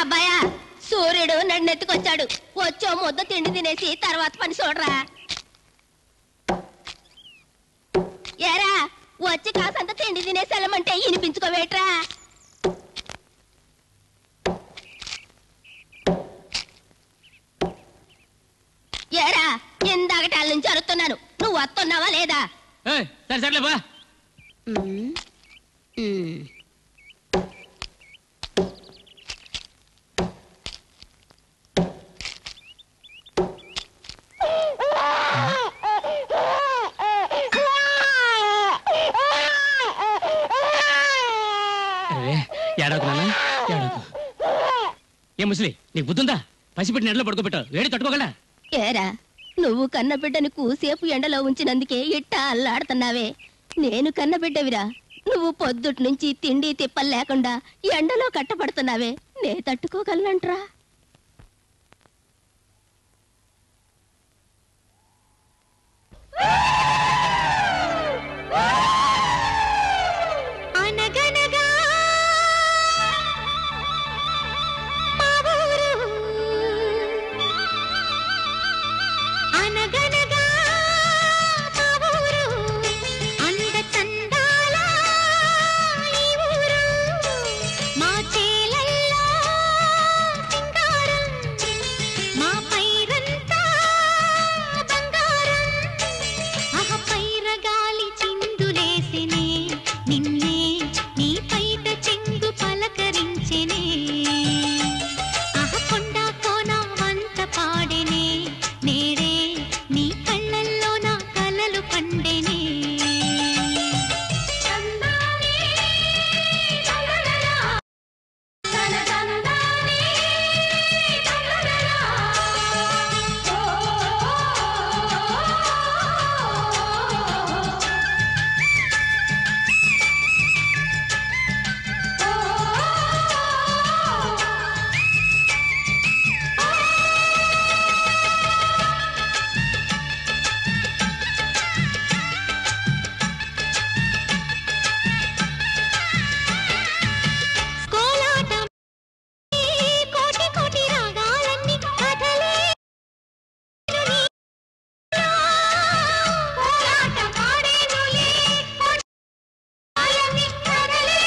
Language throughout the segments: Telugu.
అబ్బాయా సూర్యుడు నన్నెత్తుకొచ్చాడు వచ్చో ముద్ద తిండి తినేసి తర్వాత పని చూడరా ఏరా వచ్చి కాసంత తిండి తినేసి వెళ్ళమంటే వినిపించుకోవేట్రా ఏరా ఇందాకటాల నుంచి అరుతున్నాను నువ్వు వస్తున్నావా లేదా ఏయ్, సరే సర్లే బా అరే ఏడవకు నాన్న ఏడవకు ఏ ముసలి నీకు బుద్ధుందా పసిపెట్టి నెడలో పడుకోబెట్టావు వేడి తట్టుకోగలరా ఏరా నువ్వు కన్నబిడ్డని కూసేపు ఎండలో ఉంచినందుకే ఇట్టా అల్లాడుతున్నావే నేను కన్నబిడ్డవిరా నువ్వు పొద్దుటి నుంచి తిండి తిప్పలు లేకుండా ఎండలో కట్టపడుతున్నావే నే తట్టుకోగలనంట్రా అనగనగా మా ఊరు అనగనగా మా ఊరు అంద చందాల ఈ ఊరు మా చేలల్లో సింగారం మా పైరంతా బంగారం అహ పైర గాలి చిందులేసినే నిన్నే నీ పైట చెంగు పలకరించెనే అహ కొండ కోన వంత పాడెనే నేడే నీ కళ్ళల్లో నా కలలు పండెనే చందానే తలలలా తన చందానే తలలలా కోలాటం కోటి కోటి రాగాలన్నీ కథలే కోలాటం పాడేనులే కోటాలన్నీ కథలే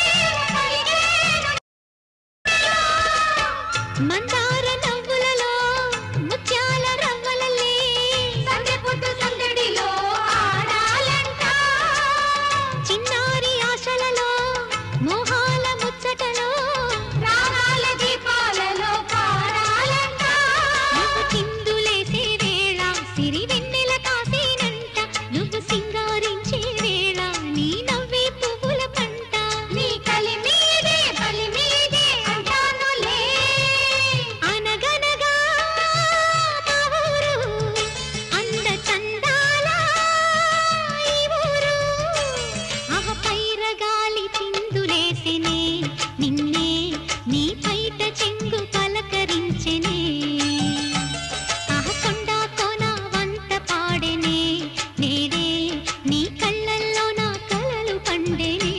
మందార నవ్వులలో ముత్యాల రవ్వలలే సందె పొద్దు సందడిలో ఆడాలంట చిన్నారి ఆశలలో మోహాల ముచ్చటలో రాగాల దీపాలలో పాడాలంట నువ్వు చిందులేసే వేళ సిరి వెన్నెల కాసేనంట నువ్వు సింగారించే వేళ నీ నవ్వే పువ్వుల పంట నీ కలి మీదే బలి మీదే అంటానులే అనగనగా మా ఊరు అంద చందాల ఈ ఊరు అహ పైర గాలి చిందులేసినే నిన్నే నీ పైట చెంగు పలకరించెనే అహ కొండ కోన వంత పాడెనే నేడే నీ కళ్ళల్లో నా కలలు పండెనే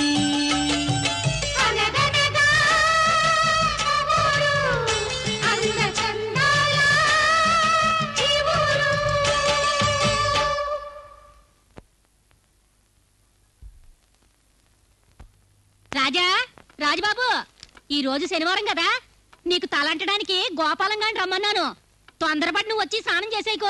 అనగనగా మా ఊరు అంద చందాల ఈ ఊరు రాజా రాజబాబు ఈ రోజు శనివారం కదా నీకు తలంటడానికి గోపాలం గాని రమ్మన్నాను తొందరపడి నువ్వు వచ్చి స్నానం చేసేకు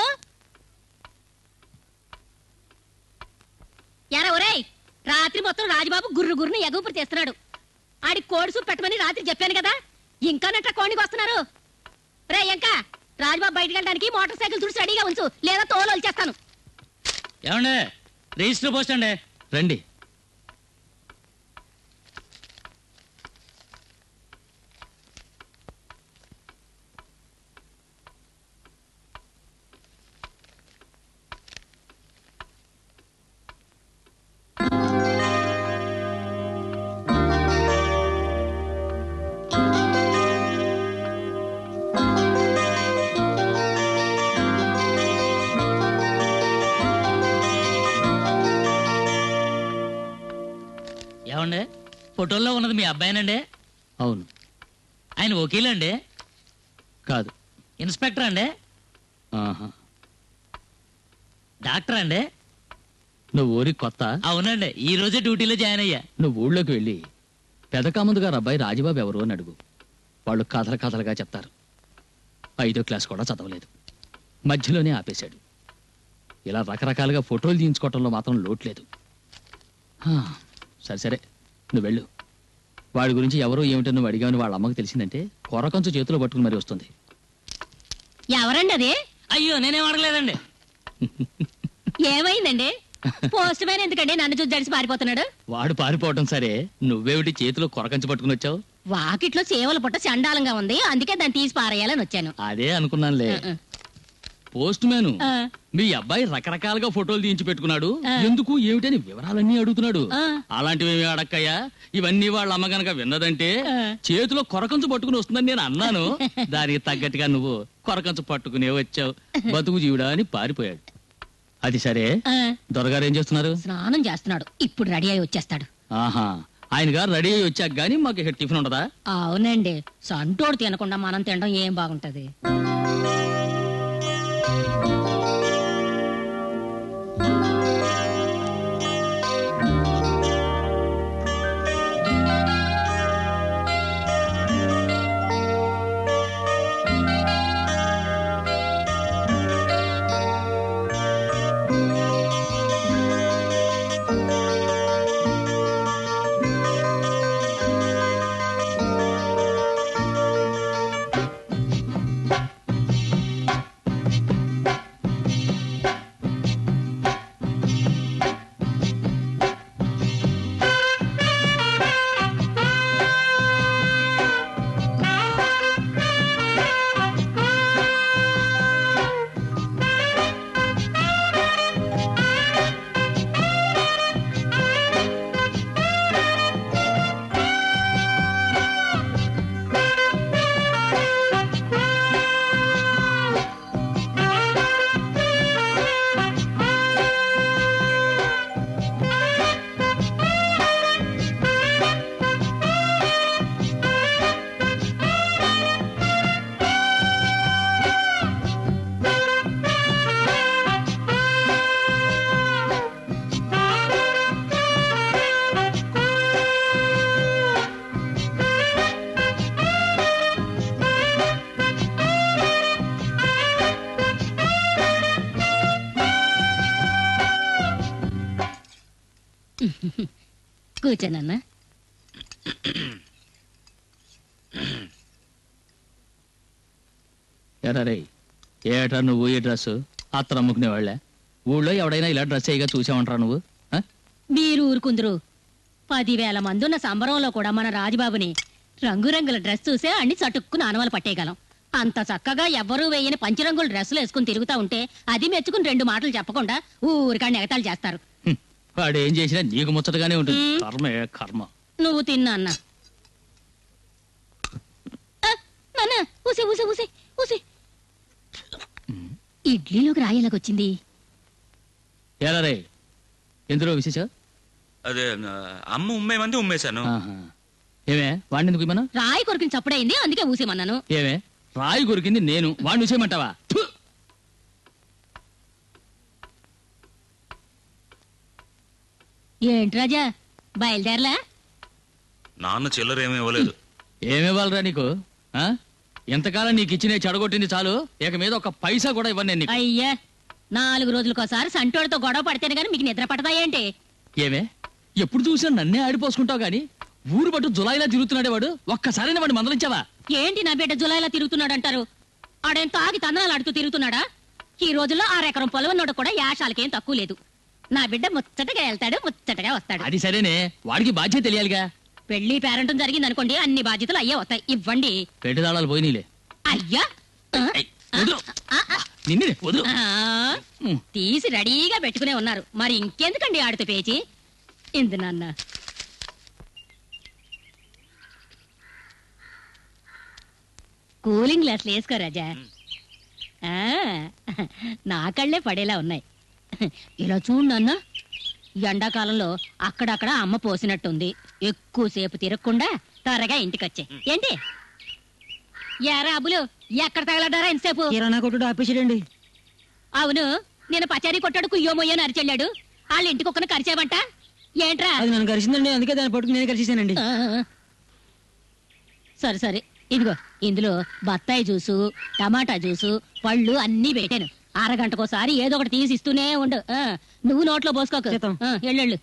ఎరా ఒరేయ్ రాత్రి మొత్తం రాజబాబు గుర్రు గుర్రుని ఎగుపురు తెస్తున్నాడు ఆడి కోడి సూప్ పెట్టమని రాత్రి చెప్పాను కదా ఇంకా నట్ట కోడికి వస్తున్నారు రే ఇంకా రాజబాబు బయటికి వెళ్ళడానికి మోటార్ సైకిల్ తుడిచి రెడీగా ఉంచు లేదా తోలు వచ్చేస్తాను ఏమండే రిజిస్టర్ పోస్ట్ అండి రండి ఏమండే ఫోటోల్లో ఉన్నది మీ అబ్బాయినండి అవును ఆయన వకీల్ అండి కాదు ఇన్స్పెక్టర్ అండి ఆహా డాక్టర్ అండి నువ్వు ఊరికి కొత్త అవునండి ఈ రోజే డ్యూటీలో జాయిన్ అయ్యా నువ్వు ఊళ్ళోకి వెళ్ళి పెదకామందు గారు అబ్బాయి రాజబాబు ఎవరు అని అడుగు వాళ్ళు కథలు కథలుగా చెప్తారు ఐదో క్లాస్ కూడా చదవలేదు మధ్యలోనే ఆపేశాడు ఇలా రకరకాలుగా ఫోటోలు తీయించుకోవటంలో మాత్రం లోటు లేదు హా, సరే సరే నువ్వు వెళ్ళు వాడి గురించి ఎవరో ఏమిటో నువ్వు అడిగావని వాళ్ళ అమ్మకి తెలిసిందంటే కొరకంచు చేతిలో పట్టుకుని మరీ వస్తుంది ఎవరండి అది అయ్యో నేనేం అడగలేదండి ఏమైందండి పోస్ట్ మ్యాన్ ఎందుకండి నన్ను చూసి జడిసి పారిపోతున్నాడు వాడు పారిపోవటం సరే నువ్వేమిటి చేతిలో కొరకంచు పట్టుకుని వచ్చావు వాకిట్లో సేవల పుట్ట చండాలంగా ఉంది అందుకే దాన్ని తీసి పారేయాలని వచ్చాను అదే అనుకున్నానులే ఆ, పోస్ట్ మ్యాను ఆ, మీ అబ్బాయి రకరకాలుగా ఫోటోలు తీయించి పెట్టుకున్నాడు ఆ. ఎందుకు ఏమిటని వివరాలన్నీ అడుగుతున్నాడు ఆ. అలాంటివి అడక్కయ్యా ఇవన్నీ వాళ్ళ అమ్మ గనక విన్నదంటే ఆ. చేతిలో కొరకంచు పట్టుకుని వస్తుందని నేను అన్నాను దానికి తగ్గట్టుగా నువ్వు కొరకంచు పట్టుకునే వచ్చావు బతుకు జీవుడా అని పారిపోయాడు అది సరే ఆ. దొరగారు ఏం చేస్తున్నారు స్నానం చేస్తున్నాడు ఇప్పుడు రెడీ అయి వచ్చేస్తాడు ఆహా ఆయన గారు రెడీ అయ్యి వచ్చాక గానీ మాకు ఇక టిఫిన్ ఉండదా అవునండి సంటోడు తినకుండా మనం తినడం ఏం బాగుంటది కూర్చోనన్నా ఎరా రే ఏటా నువ్వు ఈ డ్రెస్ అత్తను అమ్ముకునే వాళ్ళే ఊళ్ళో ఎవడైనా ఇలా డ్రెస్ అయ్యగా చూసావంటారా నువ్వు ఆ? మీరు ఊరుకుందరు పదివేల మంది ఉన్న సంబరంలో కూడా మన రాజుబాబుని రంగురంగుల డ్రెస్ చూసే అన్ని చటుక్కుని ఆనవాలు పట్టేయగలం అంత చక్కగా ఎవ్వరూ వేయని పంచరంగుల డ్రెస్సులు వేసుకుని తిరుగుతా ఉంటే అది మెచ్చుకుని రెండు మాటలు చెప్పకుండా ఊరికాడిని ఎగతాళి చేస్తారు హ్మ్. వాడు ఏం చేసినా నీకు ముచ్చటగానే ఉంటుంది మ్. కర్మే కర్మ నువ్వు తిన్నా అన్న నాన్న ఊసి ఊసి ఊసి ఊసి ఇడ్లీలోకి రాయేలాగొచ్చింది ఎరా రే ఎందులో విశేష అదే ఆ, అమ్మ ఉమ్మేమంది ఉమ్మేశాను ఏమే వాడిని ఎందుకు ఇమ్మను రాయి కొరికిన చప్పుడైంది అందుకే ఊసేమన్నాను ఏమే రాయి కొరికింది నేను వాడిని చూసేయమంటావా థు! ఏంటి రాజా బయలుదేరలా నాన్న చిల్లర ఏమీ ఇవ్వలేదు ఏమివ్వాలరా నీకు ఆ? ఎంతకాలం నీకు ఇచ్చిన చెడగొట్టింది చాలు ఇక మీద ఒక పైసా కూడా ఇవ్వను నేను నీకు అయ్యా నాలుగు రోజులకోసారి సంటోడితో గొడవ పడితేనే గాని మీకు నిద్ర పట్టదా ఏంటి ఏమే ఎప్పుడు చూసినా నన్నే ఆడిపోసుకుంటావు గాని ఊరు పట్టు జులాయిలా తిరుగుతున్నాడే వాడు ఒక్కసారైనా వాడిని మందలించావా ఏంటి నా బిడ్డ జులైలా తిరుగుతున్నాడు అంటారు ఆడేం తాగి తందనాలు ఆడుతూ తిరుగుతున్నాడా ఈ రోజుల్లో ఆరెకరం పొలం ఉన్నోడు కూడా యాషాలకేం తక్కువ లేదు నా బిడ్డ ముచ్చటగా వెళ్తాడు ముచ్చటగా వస్తాడు అది సరేనే వాడికి బాధ్యత తెలియాలిగా పెళ్లి పేరంటం జరిగింది అనుకోండి అన్ని బాధ్యతలు అయ్యే వస్తాయి ఇవ్వండి పెట్టుదాళాలు పోయినీలే అయ్యా ఆ, ఏయ్, వదులు. ఆ, ఆ, నిన్నే వదులు ఆ, ఉమ్. తీసి రెడీగా పెట్టుకునే ఉన్నారు మరి ఇంకెందుకండి ఆడితే పేచి ఇందు నాన్న కూలింగ్ గ్లాసులు వేసుకో రాజా ఆ, నా కళ్ళే పడేలా ఉన్నాయి ఇలా చూడు నాన్న ఎండాకాలంలో అక్కడక్కడ అమ్మ పోసినట్టుంది ఎక్కువసేపు తిరగకుండా త్వరగా ఇంటికి వచ్చే ఏంటి ఎరా అబ్బులు ఎక్కడ తగలడ్డారా ఎంతసేపు కిరాణా కొట్టు ఆపేసాడండి అవును నేను పచారీ కొట్టాడు కుయ్యో మొయ్యో అని అరిచెళ్ళాడు వాళ్ళ ఇంటికి ఒక్కను కరిచావంట ఏంట్రా అది నన్ను కలిసిందండి అందుకే దాన్ని పట్టుకుని నేను కలిసేసానండి ఆ, సరే సరే ఇదిగో ఇందులో బత్తాయి జ్యూసు టమాటా జ్యూసు పళ్ళు అన్నీ పెట్టాను అరగంటకోసారి ఏదో ఒకటి తీసి ఇస్తూనే ఉండు ఆ, నువ్వు నోట్లో పోసుకోకు చేద్దాం. ఆ, ఎள்ளెళ్ళు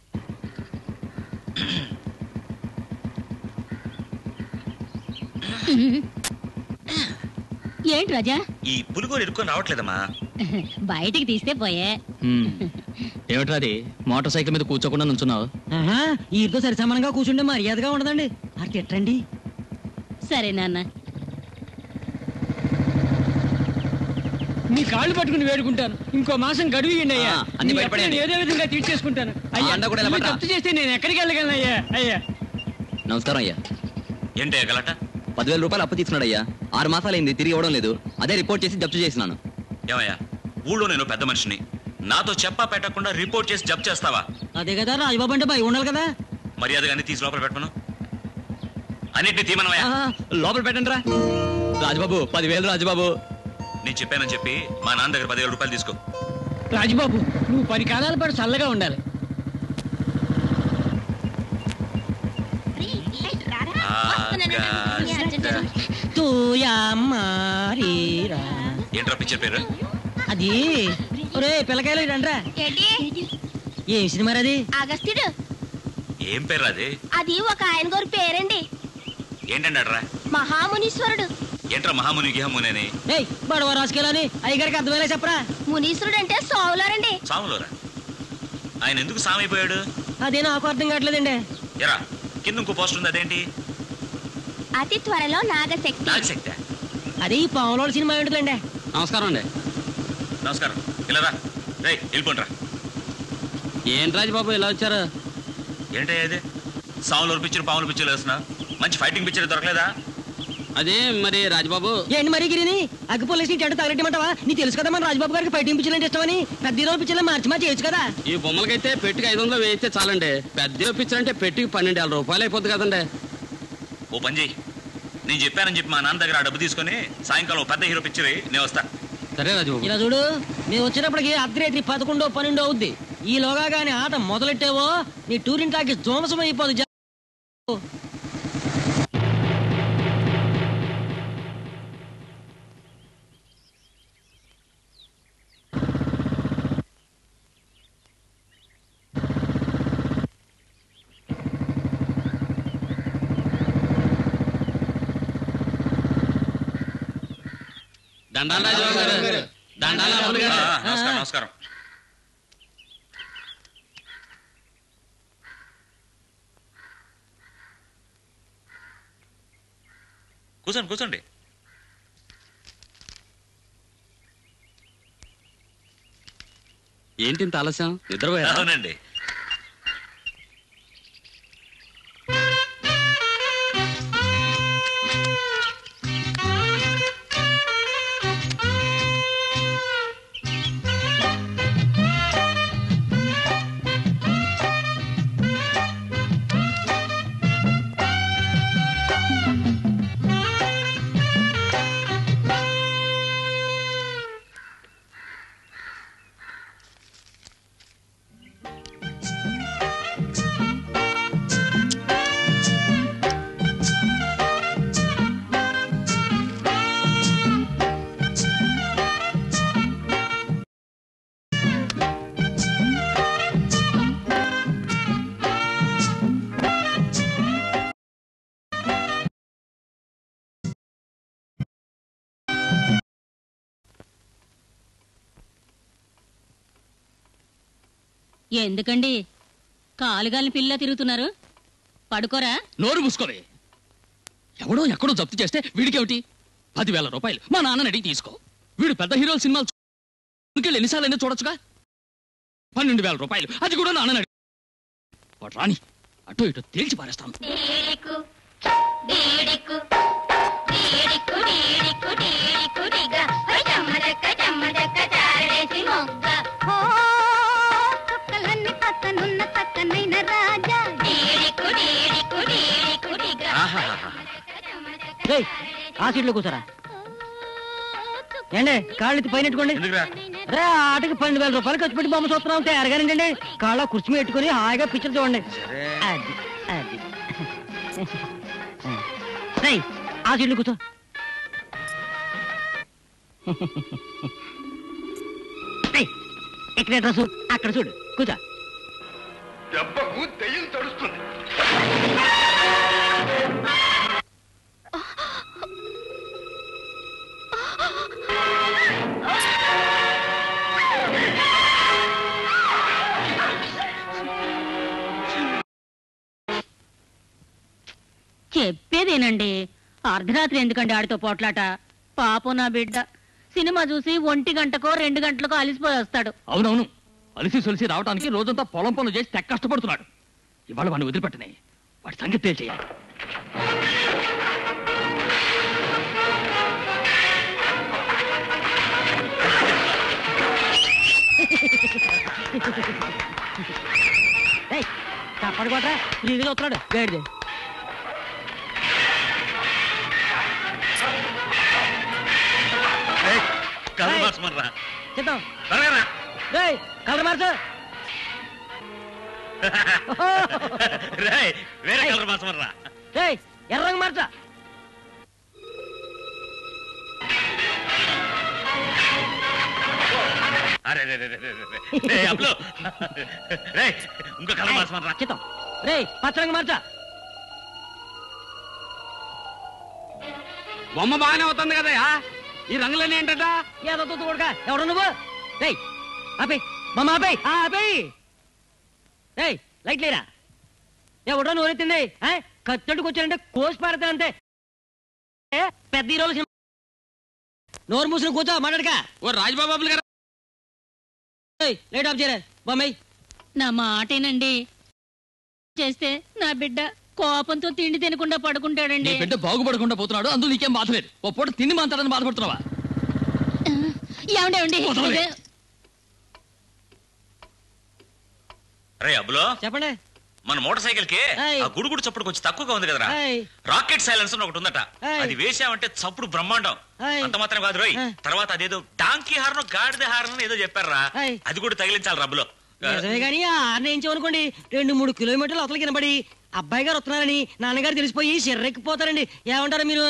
ఏంటి రాజా ఈ పులిగోరు ఇరుక్కొని రావట్లేదమ్మా బయటికి తీస్తే పోయే హ్మ్. ఏమిట్రా అది మోటార్ సైకిల్ మీద కూర్చోకుండా నుంచున్నావు ఆహా ఈతో సరి సమానంగా కూర్చుంటే మర్యాదగా ఉండదండి అది ఎట్రండి సరే నాన్న మీ కాళ్ళు పట్టుకుని వేడుకుంటాను ఇంకో మాసం గడువు ఇవ్వండి అయ్యా ఆ, అన్ని మీ బయటపడేయండి. అప్పులను ఏదో విధంగా తీర్చేసుకుంటాను అయ్యా అండ కూడా ఇలా నువ్వు పట్రా. జప్తు చేస్తే నేను ఎక్కడికి వెళ్ళగలను అయ్యా అయ్యా నమస్కారం అయ్యా ఏంటయ్యా గలట పదివేల రూపాయలు అప్పు తీసుకున్నాడు అయ్యా ఆరు మాసాలైంది తిరిగి ఇవ్వడం లేదు అదే రిపోర్ట్ చేసి జప్తు చేసినాను ఏమయ్యా ఊళ్ళో నేను పెద్ద మనిషిని నాతో చెప్పా పెట్టకుండా రిపోర్ట్ చేసి జప్ చేస్తావా అదే కదా రాజబాబు అంటే భయం ఉండాలి కదా మర్యాదగానే తీసి లోపల పెట్టమను అన్నిటిని తీమనవయ్యా ఆహా, లోపల పెట్టండి రా రాజుబాబు పదివేలు రాజుబాబు నేను చెప్పానని చెప్పి మా నాన్న దగ్గర పదివేల రూపాయలు తీసుకో రాజుబాబు నువ్వు పది కాలాల పాటు చల్లగా ఉండాలి తూయమ్మారీరా ఏంట్రా పిక్చర్ పేరు అది ఒరే పిల్లకాయలు రండ్రా ఏంటి ఏం సినిమా అది అగస్త్యుడు ఏం పేరు అది అది ఒక ఆయన గారి పేరండి ఏంటండి అడ్రా మహామునీశ్వరుడు ఏంట్రా మహాముని గిహముని అని ఏయ్ బడవ రాసుకెళ్ళని అయ్యగారికి అర్థమయ్యేలా చెప్పరా మునీశ్వరుడు అంటే సోవులారండి సాములోరా ఆయన ఎందుకు సామైపోయాడు అదే నాకు అర్థం కావట్లేదండి ఎరా కింద ఇంకో పోస్టర్ ఉంది అదేంటి అతి త్వరలో నాగశక్తి నాగశక్తి అదే ఈ పావులోడు సినిమా ఏంటిదండి నమస్కారం అండి నమస్కారం ఇలా రా రేయ్ వెళ్ళిపోండ్రా ఏంటి రాజుబాబు ఇలా వచ్చారు ఏంటయ్యా ఇది సాములు పిక్చర్ పాముల పిక్చర్ వేస్తున్నా మంచి ఫైటింగ్ పిక్చర్ దొరకలేదా అదే మరి రాజుబాబు ఏంటి మరి గిరిని అగ్గిపోలేసి చెడ్డ తగలెట్టమంటావా నీకు తెలుసు కదా మన రాజబాబు గారికి ఫైటింగ్ పిక్చర్ అంటే ఇష్టమని పెద్ద హీరో పిక్చర్లో మార్చి మార్చి చేయొచ్చు కదా ఈ బొమ్మలకైతే పెట్టికి ఐదు వందలు వేయిస్తే చాలండి పెద్ద పిక్చర్ అంటే పెట్టికి పన్నెండు వేల రూపాయలు అయిపోద్ది కదండి ఓ పని చెయ్యి నేను చెప్పానని చెప్పి మా నాన్న దగ్గర ఆ డబ్బు తీసుకొని సాయంకాలం ఓ పెద్ద హీరో పిక్చర్ వేయి, నేను వస్తా సరే రాజుబాబు ఇలా చూడు మేము వచ్చేటప్పటికి అర్ధరాత్రి పదకొండో పన్నెండో అవుద్ది ఈలోగా గాని ఆట మొదలెట్టావో నీ టూరింగ్ టాకి జోమసం అయిపోదు జా- దండాలు రాజుబాబు గారు దండాలు అమ్ములు ఆ, గారు ఆ, నమస్కారం నమస్కారం కూర్చోండి కూర్చోండి ఏంటి ఇంత ఆలస్యం నిద్రపోయారా అవునండి ఎందుకండి కాలుగాలిని పిల్ల తిరుగుతున్నారు పడుకోరా నోరు మూసుకోవే ఎవడో ఎక్కడో జప్తు చేస్తే వీడికేమిటి పదివేల రూపాయలు మా నాన్నని అడిగి తీసుకో వీడు పెద్ద హీరోల సినిమాలు చూ- ఎన్నిసార్లు చూడొచ్చుగా పన్నెండు వేల రూపాయలు అది కూడా నాన్నని అడిగి వాడు రాని అటు ఇటు తేల్చి పారేస్తాను డీడికు డీడికు డీడికు డీడికు డీడికు డిగా హై చమ్మదక్క చమ్మదక్క చారడేసి మొగ్గ ఓ చుక్కలన్నీ పక్కనున్న చక్కనైన రాజా డీడికు డీడికు డీడికు డిగా ఆహాహాహా. ఏయ్ ఆ సీట్లో కూర్చోరా ఏండి కాళ్ళు ఎత్తి పైన పెట్టుకోండి ఎందుకురా రే ఆ ఆటకి పన్నెండు వేల రూపాయలు ఖర్చు పెట్టి బొమ్మ చూస్తున్నాం తయారుగానండి కాళ్ళ కుర్చీ పెట్టుకుని హాయిగా పిక్చర్ చూడండి అది అది రేయ్, ఆ సీట్లు కూర్చో రేయ్, ఇక్కడ డ్రెస్ అక్కడ చూడు కూర్చో దెబ్బకు దెయ్యం తడుస్తుంది చెప్పేదేనండి అర్ధరాత్రి ఎందుకండి ఆడితో పోట్లాట పాపం నా బిడ్డ సినిమా చూసి ఒంటి గంటకో రెండు గంటలకో అలిసిపోయి వస్తాడు అవునవును అలిసి సొలిసి రావడానికి రోజంతా పొలం పనులు చేసి తెగ కష్టపడుతున్నాడు ఇవాళ వాడిని వదిలిపెట్టనే వాడి సంగతి తేల్చేయాలి రేయ్, తప్పడు కొట్రా ఫ్రీగా వస్తున్నాడు గైడ్ది ఏయ్, కళ్ళు ఏయ్. మార్చమనరా చిత్తం త్వరగా రా. రేయ్ కలర్ మార్చు రేయ్, వేరే ఏయ్. కలర్ మార్చమనరా రేయ్ ఎర్ర రంగు మార్చా అరే రే రే రే రే, రే. రేయ్, అబ్బులు. రేయ్, ఇంకో కలర్ మార్చమనరా చిత్తం రేయ్ పచ్చ రంగు మార్చా బొమ్మ బాగానే అవుతుంది కదా ఈ రంగులన్నీ ఏంటట ఏదో తూతు కొడుక ఎవడు నువ్వు రేయ్ ఆపే మమ్మ ఆపే ఆపే రేయ్ లైట్ లేరా ఎవడో నువ్వు ఎత్తింది కత్తడికి వచ్చారంటే కోసి పారతా అంతే ఏ, పెద్ద హీరోలు సినిమా నోరు మూసుకుని కూర్చో మాట్లాడక ఓ రాజబాబులు గారు లైట్ ఆఫ్ చేయరా బొమ్మాయి నా మాటేనండి చేస్తే నా బిడ్డ కోపంతో తిండి తినకుండా నీ పడుకుంటాడండి బిడ్డ బాగుపడకుండా పోతున్నాడు అందులో నీకేం బాధలేదు ఓ పూట తిండి మాంతాడని బాధపడుతున్నావా ఏమండి ఏమండి వదలవే. రే అబ్బులో చెప్పండి మన మోటార్ సైకిల్ కి ఏయ్. ఆ గుడుగుడు చప్పుడు కొంచెం తక్కువగా ఉంది కదరా ఏయ్. రాకెట్ సైలెన్స్ అని ఒకటి ఉందట ఏయ్. అది వేసామంటే చప్పుడు బ్రహ్మాండం ఏయ్. అంత మాత్రం కాదు రోయ్ ఏయ్. తర్వాత అదేదో డాంకీ హార్న్ గాడిద హార్న్ ఏదో చెప్పారా ఏయ్. అది కూడా తగిలించాలి రబ్బులో నిజమే కానీ ఆ ఆరు అనుకోండి రెండు మూడు కిలోమీటర్లు అవతల కినబడి అబ్బాయి గారు వస్తున్నారని నాన్నగారు తెలిసిపోయి సిర్రెక్కిపోతారండి ఏమంటారు మీరు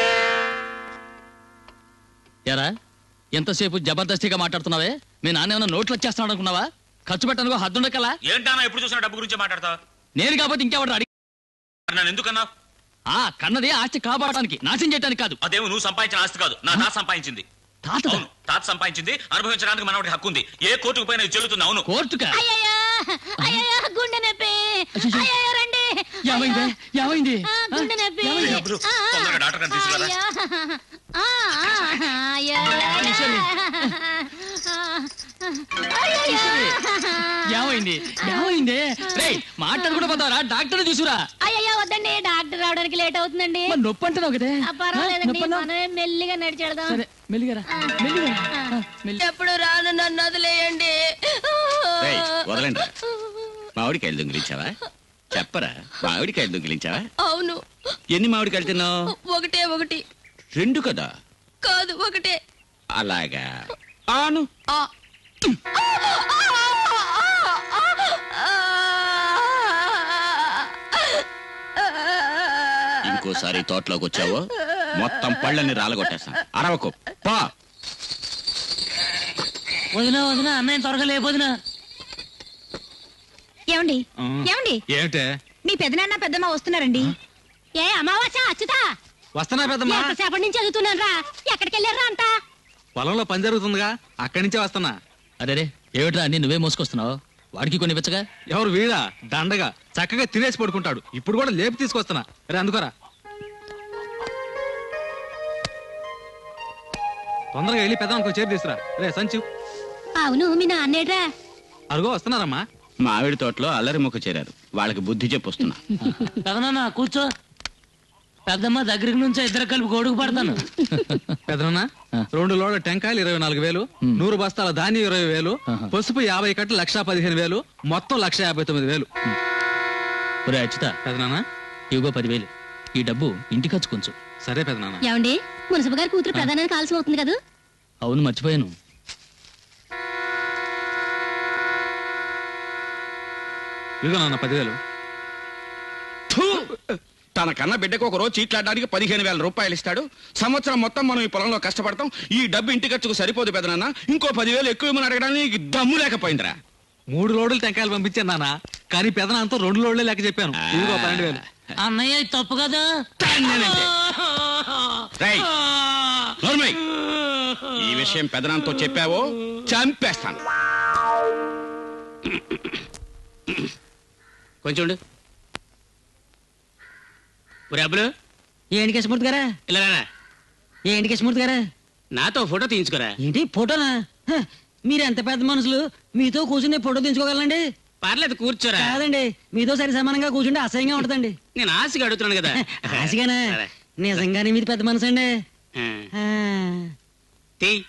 ఎరా ఎంతసేపు జబర్దస్తిగా మాట్లాడుతున్నావే మీ నాన్న ఏమైనా నోట్లు వచ్చేస్తాడు అనుకున్నావా ఖర్చు పెట్టనుకో హద్దుండకలా ఏంటన్నా ఎప్పుడు చూసినా డబ్బు గురించి మాట్లాడతావు నేను కాబట్టి ఇంకెవడు అడిగి నన్ను ఎందుకన్నా ఆ కన్నది ఆస్తి కాపాడటానికి నాశనం చేయడానికి కాదు అదేమో నువ్వు సంపాదించిన ఆస్తి కాదు నా తాత సంపాదించింది తాత అవును తాత సంపాదించింది అనుభవించడానికి మనవాడికి హక్కు ఉంది ఏ కోర్టుకు పైన ఇది చెల్లుతుంది అవును కోర్టుకా అయ్యయ్యో అయ్యయ్యో గుండె నొప్పి అయ్యయ్యో. అయ్యయ్యో రండి ఏమైందే ఏమైంది ఆ, గుండె నొప్పి ఏయ్, అబ్బులు, ఆ, తొందరగా డాక్టర్ గారిని తీసుకురారా. అయ్యో. ఆ, ఆ, అయ్యో. ఈశ్వరి. అయ్యయ్యో. ఏమైంది ఏమైంది రేయ్ మాట్లాడుకుంటూ పోతావరా డాక్టర్ చూసురా అయ్యయ్యో వద్దండి డాక్టర్ రావడానికి లేట్ అవుతుందండి మరి నొప్పి అంటున్నావు కదే ఆ, పర్వాలేదండి నొప్పి అన్నావు? మనమే మెల్లిగా నడిచేడదాం సరే మెల్లిగరా మెల్లిగా ఆ, మెల్లి ఎప్పుడు రాను నన్ను వదిలేయండి రేయ్, వదలండి రా. మామిడికాయలు దొంగిలించావా చెప్పరా మామిడికాయలు దొంగిలించావా అవును ఎన్ని మామిడికాయలు తిన్నావు ఒకటే ఒకటి రెండు కదా కాదు ఒకటే అలాగా ఆను ఆ. ఇంకోసారి తోటలోకి వచ్చావో మొత్తం పళ్ళని రాలగొట్టేస్తాం అరవకు పా వదినా వదినా అన్నయ్య త్వరగా లేకపోదినా ఏమండి ఏమండి ఏమిటే మీ పెదనాన్న పెద్దమ్మ వస్తున్నారండి ఏ అమావాస్య అచ్చుతా వస్తున్నా పెద్దమ్మా ఎంతసేపటి నుంచి చదువుతున్నాను రా ఎక్కడికి వెళ్ళారా అంతా పొలంలో పని జరుగుతుందిగా అక్కడి నుంచే వస్తున్నా అరే ఏమిట్రా అన్ని నువ్వే మోసుకొస్తున్నావు వాడికి కొన్ని వెచ్చగా ఎవరు వీడా దండగా చక్కగా తినేసి పడుకుంటాడు ఇప్పుడు కూడా లేపి తీసుకొస్తున్నా రే అందుకోరా తొందరగా వెళ్ళి పెద్ద చేరి తీసురా రే సంచు అవును మీ నాన్నేడ్రా అరుగో వస్తున్నారమ్మా మామిడి తోటలో అల్లరి ముక్క చేరారు వాళ్ళకి బుద్ధి చెప్పొస్తున్నా పెదనాన్న కూర్చో పెద్దమ్మ దగ్గరికి నుంచి ఇద్దరు కలిపి గొడుగు పడతాను పెద్దనా ఆ. రెండు లోడ్ల టెంకాయలు ఇరవై నాలుగు వేలు ఉమ్. నూరు బస్తాల ధాన్యం ఇరవై వేలు ఆహా. పసుపు యాభై కట్టలు లక్ష పదిహేను వేలు మొత్తం లక్ష యాభై తొమ్మిది వేలు ఒరే అచ్యుత పెదనానా ఇవిగో పదివేలు ఈ డబ్బు ఇంటి ఖర్చు కొంచెం సరే పెదనాన్న ఏమండి మున్సిపల్ గారి కూతురు ప్రధానానికి ఆలస్యం అవుతుంది కదా అవును మర్చిపోయాను ఇదిగో నాన్న పదివేలు తన కన్న బిడ్డకు ఒక రోజు చీట్లాడడానికి పదిహేను వేల రూపాయలు ఇస్తాడు సంవత్సరం మొత్తం మనం ఈ పొలంలో కష్టపడతాం ఈ డబ్బు ఇంటి ఖర్చుకు సరిపోదు పెదనాన్న ఇంకో పదివేలు ఎక్కువ ఇమ్మని అడగడానికి దమ్ము లేకపోయిందిరా మూడు లోడులు టెంకాయలు పంపించాను నాన్న కానీ పెదనాన్నతో రెండు లోడ్లే లెక్క చెప్పాను ఇదిగో పన్నెండు వేలు అన్నయ్య ఇది తప్పు కదా రేయ్, నోర్మై. ఈ విషయం పెదనాన్నతో చెప్పావో చంపేస్తాను కొంచెం ఉండు. ఒరే అబ్బులు ఏంటి కృష్ణమూర్తి గారా ఇలా రారా. ఏంటి కృష్ణమూర్తి గారా నాతో ఫోటో తీయించుకోరా ఏంటి ఫోటోనా హ, మీరు ఎంత పెద్ద మనుషులు మీతో కూర్చుని ఫోటో తీసుకోగలండి పర్లేదు కూర్చోరా కాదండి మీతో సరి సమానంగా కూర్చుంటే అసహ్యంగా ఉంటదండి నేను ఆశగా అడుగుతున్నాను కదా ఆశగానే సరే. నిజంగానే మీది పెద్ద మనసు అండి ఆ, తీయ్.